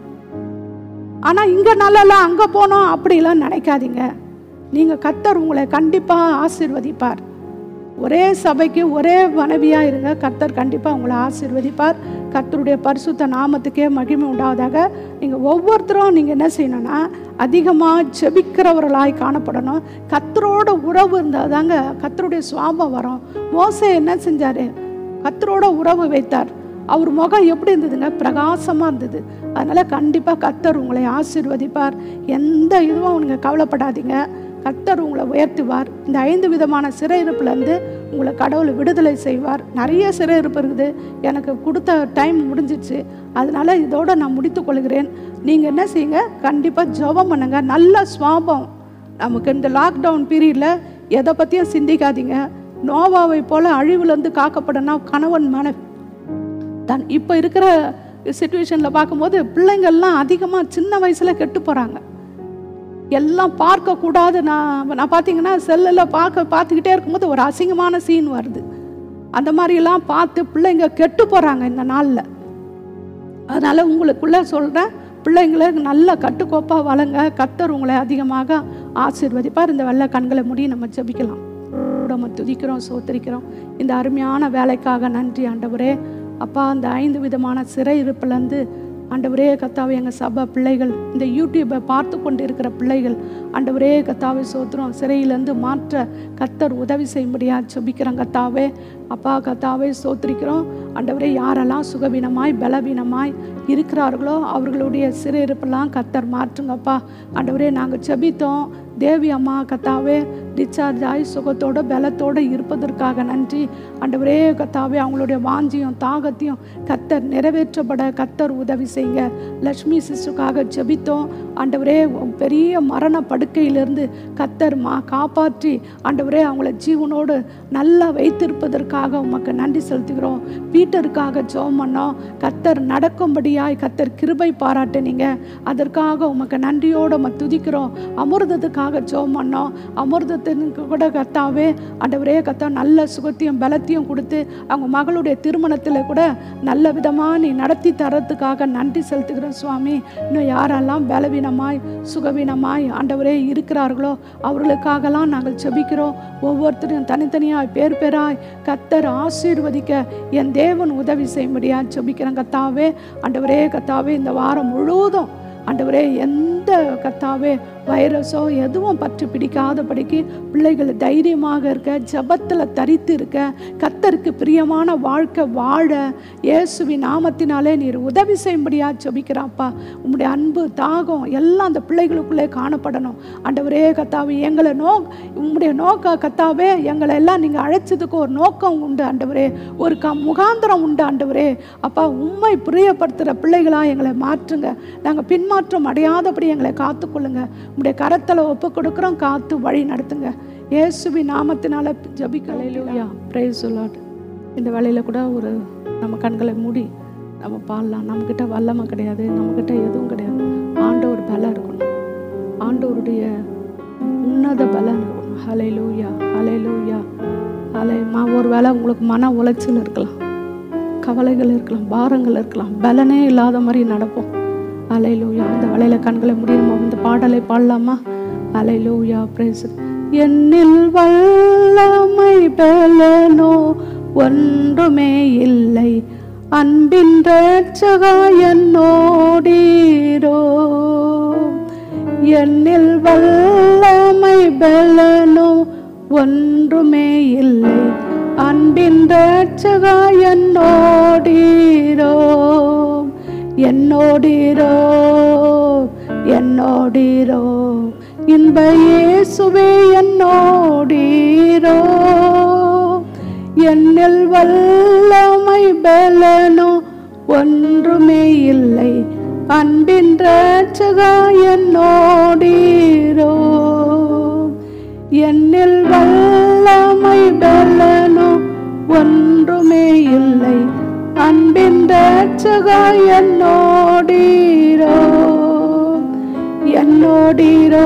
ஆனா இங்க நல்லலாம் அங்க போனோம் அப்படிலாம் நினைக்காதீங்க நீங்க கர்த்தர் உங்களை கண்டிப்பா ஆசீர்வதிப்பார் ஒரே சபைக்கு ஒரே மனைவியா இருங்க கர்த்தர் கண்டிப்பா உங்களை ஆசீர்வதிப்பார் கர்த்தருடைய பரிசுத்த நாமத்துக்கே மகிமை உண்டாவதாக நீங்க ஒவ்வொருத்தரும் நீங்க என்ன செய்யணும்னா அதிகமா ஜெபிக்கிறவர்களாய் காணப்படணும் கர்த்தரோட உறவு இருந்தால் தாங்க கர்த்தருடைய சுவாபம் வரும் மோசே என்ன செஞ்சாரு கர்த்தரோட உறவு வைத்தார் அவர் முகம் எப்படி இருந்ததுங்க பிரகாசமாக இருந்தது அதனால் கண்டிப்பாக கர்த்தர் உங்களை ஆசீர்வதிப்பார் எந்த இதுவும் நீங்கள் கவலைப்படாதீங்க கர்த்தர் உங்களை உயர்த்துவார் இந்த ஐந்து விதமான சிறையிருப்புலேருந்து உங்களை கடவுள் விடுதலை செய்வார் நிறைய சிறையிருப்பு இருக்குது எனக்கு கொடுத்த டைம் முடிஞ்சிச்சு அதனால இதோட நான் முடித்துக் கொள்கிறேன் நீங்கள் என்ன செய்யுங்க கண்டிப்பாக ஜெபம் பண்ணுங்க நல்ல சுவாபம் நமக்கு இந்த லாக்டவுன் பீரியடில் எதை பற்றியும் சிந்திக்காதீங்க நோவாவை போல அழிவுலேருந்து காக்கப்படனா கணவன் மனைவி தன் இப்போ இருக்கிற சுச்சுவேஷனில் பார்க்கும்போது பிள்ளைங்கள்லாம் அதிகமாக சின்ன வயசில் கெட்டு போகிறாங்க எல்லாம் பார்க்கக்கூடாது நான் நான் பார்த்தீங்கன்னா செல்லில் பார்க்க பார்த்துக்கிட்டே இருக்கும்போது ஒரு அசிங்கமான சீன் வருது அந்த மாதிரியெல்லாம் பார்த்து பிள்ளைங்க கெட்டு போகிறாங்க இந்த நாளில் அதனால் உங்களுக்குள்ள சொல்கிறேன் பிள்ளைங்களை நல்ல கட்டுக்கோப்பாக வளங்க கத்தர் உங்களை அதிகமாக ஆசீர்வதிப்பார் இந்த வெள்ளை கண்களை மூடி நம்ம ஜெபிக்கலாம் நம்ம துதிக்கிறோம் சோத்தரிக்கிறோம் இந்த அருமையான வேலைக்காக நன்றி ஆண்டவரே அப்பா அந்த ஐந்து விதமான சிறை இருப்பிலேருந்து ஆண்டவரே கத்தாவே எங்கள் சபை பிள்ளைகள் இந்த யூடியூப்பை பார்த்து கொண்டு இருக்கிற பிள்ளைகள் ஆண்டவரே கத்தாவே சோத்திரம் சிறையிலேருந்து மாற்ற கத்தர் உதவி செய்யும்படியா ஜெபிக்கிறோம் கத்தாவே அப்பா கத்தாவே சோத்திரிக்கிறோம் ஆண்டவரே யாரெல்லாம் சுகவீனமாய் பலவீனமாய் இருக்கிறார்களோ அவர்களுடைய சிறையிருப்பெல்லாம் கத்தர் மாற்றுங்கப்பா ஆண்டவரே நாங்கள் ஜெபித்தோம் தேவி அம்மா கத்தாவே டிஸ்சார்ஜ் ஆகி சுகத்தோட பலத்தோட இருப்பதற்காக நன்றி ஆண்டவரே கத்தாவே அவங்களுடைய வாஞ்சியும் தாகத்தையும் கத்தர் நிறைவேற்றப்பட கத்தர் உதவி செய்யுங்க லக்ஷ்மி சிசுக்காக ஜெபித்தோம் ஆண்டவரே பெரிய மரண படுக்கையிலிருந்து கத்தர் மா காப்பாற்றி ஆண்டவரே அவங்கள ஜீவனோடு நல்லா வைத்திருப்பதற்காக உமக்கு நன்றி செலுத்துகிறோம் பீட்டருக்காக ஜெபம் பண்ணோம் கத்தர் நடக்கும்படியாய் கத்தர் கிருபை பாராட்டுனீங்க அதற்காக உமக்கு நன்றியோடு உம துதிக்கிறோம் அமிர்தத்துக்காக ஜெபம் பண்ணோம் அமிர்தத்திற்கு கூட கத்தாவே ஆண்டவரே கத்தா நல்ல சுகத்தையும் பலத்தையும் கொடுத்து அவங்க மகளுடைய திருமணத்தில் கூட நல்ல விதமாக நீ நடத்தி தரத்துக்காக நன்றி செலுத்துகிறோம் சுவாமி இன்னும் யாரெல்லாம் பலவீனமாய் சுகவீனமாய் ஆண்டவரே இருக்கிறார்களோ அவர்களுக்காகலாம் நாங்கள் ஜெபிக்கிறோம் ஒவ்வொருத்தரையும் தனித்தனியாய் பேர் பேராய் கத்தர் ஆசீர்வதிக்க என் தேவன் உதவி செய்யும்படியா ஜெபிக்கிறேன் கத்தாவே ஆண்டவரே கத்தாவே இந்த வாரம் முழுவதும் ஆண்டவரே எந்த கத்தாவே வைரஸோ எதுவும் பற்றி பிடிக்காதபடிக்கு பிள்ளைகள் தைரியமாக இருக்க ஜபத்தில் தரித்து இருக்க கத்தருக்கு பிரியமான வாழ்க்கை வாழ இயேசுவின் நாமத்தினாலே நீர் உதவி செய்யும்படியா ஜெபிக்கிறாப்பா உம்முடைய அன்பு தாகம் எல்லாம் அந்த பிள்ளைகளுக்குள்ளே காணப்படணும் ஆண்டவரே கத்தாவே எங்களை நோ உம்முடைய நோக்க கத்தாவே எங்களை எல்லாம் நீங்கள் அழைச்சதுக்கு ஒரு நோக்கம் உண்டு ஆண்டவரே ஒரு க முகாந்திரம் உண்டு ஆண்டவரே அப்பா உண்மை பிரியப்படுத்துகிற பிள்ளைகளாக எங்களை மாற்றுங்க நாங்கள் பின்மாற்றம் அடையாதபடி எங்களை காத்துக்கொள்ளுங்க உம்முடைய கரத்தில் ஒப்பு கொடுக்குறோம் காத்து வழி நடத்துங்க இயேசுவி நாமத்தினால ஜபிக்கலையிலூயா பிரேஸ் சொல்லாட் இந்த வேலையில் கூட ஒரு நம்ம கண்களை மூடி நம்ம பாடலாம் நம்மக்கிட்ட வல்லமை கிடையாது நம்மக்கிட்ட எதுவும் கிடையாது ஆண்டவர் பலம் இருக்கணும் ஆண்டவருடைய உன்னத பலம் இருக்கணும் ஹலை லூயா ஹலை லூயா ஹலை மா ஒரு வேளை உங்களுக்கு மன உளைச்சல் இருக்கலாம் கவலைகள் இருக்கலாம் பாரங்கள் இருக்கலாம் பலனே இல்லாத மாதிரி நடப்போம் அலையிலூயா அந்த வலையில கண்களை முடியுமா இந்த பாடலை பாடலாமா அலையிலூயா பிரேஸ் என்னில் வல்லமை பலனோ ஒன்றுமே இல்லை அன்பின் ரட்சகா என்னோடீரோ என்னில் வல்லமை பலனோ ஒன்றுமே இல்லை அன்பின் ரட்சகா என்னோடீரோ என்னோடீரோ என்னோடீரோ இன்ப இயேசுவே என்னோடீரோ என்னில் வல்லமை பலனோ ஒன்றுமே இல்லை அன்பின் ரட்சகா என்னோடீரோ என்னில் வல்லமை பலனோ ஒன்றுமே இல்லை அன்பின் ரட்சகா என்னோடீரோ என்னோடீரோ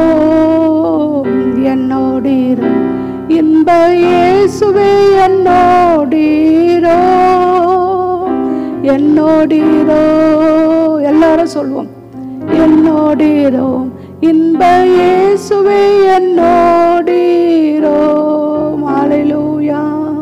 என்னோடீரோ இன்ப இயேசுவே என்னோடீரோ என்னோடீரோ எல்லாரும் சொல்லுவோம் என்னோடீரோ இன்ப இயேசுவே என்னோடீரோ மாலையிலூயா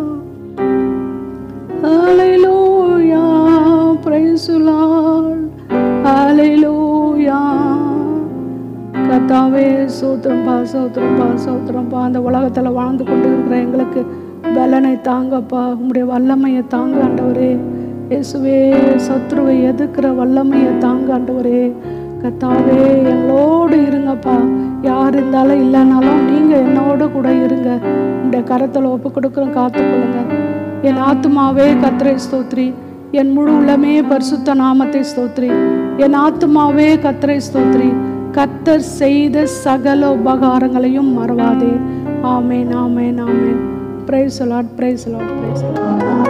Hallelujah. Praise the Lord. Hallelujah. கத்தாவே சோத்திரம்பா சோத்திரம்பா சோத்திரம்பா அந்த உலகத்தில் வாழ்ந்து கொண்டு இருக்கிற எங்களுக்கு பலனை தாங்கப்பா உங்களுடைய வல்லமையை தாங்க ஆண்டவரே இயேசுவே சத்ருவை எதிர்க்கிற வல்லமையை தாங்க ஆண்டவரே கத்தாவே எங்களோடு இருங்கப்பா யார் இருந்தாலும் இல்லைனாலும் நீங்கள் என்னோடு கூட இருங்க உங்களுடைய கரத்தில் ஒப்பு கொடுக்குறோம் காத்துக்கொள்ளுங்க என் ஆத்துமாவே கத்தரை ஸ்தோத்ரி என் முழு உள்ளமே பரிசுத்த நாமத்தை ஸ்தோத்ரி என் ஆத்துமாவே கத்தரை ஸ்தோத்ரி கத்தர் செய்த சகல உபகாரங்களையும் மறவாதே ஆமேன் ஆமேன் ஆமேன் praise Lord praise Lord price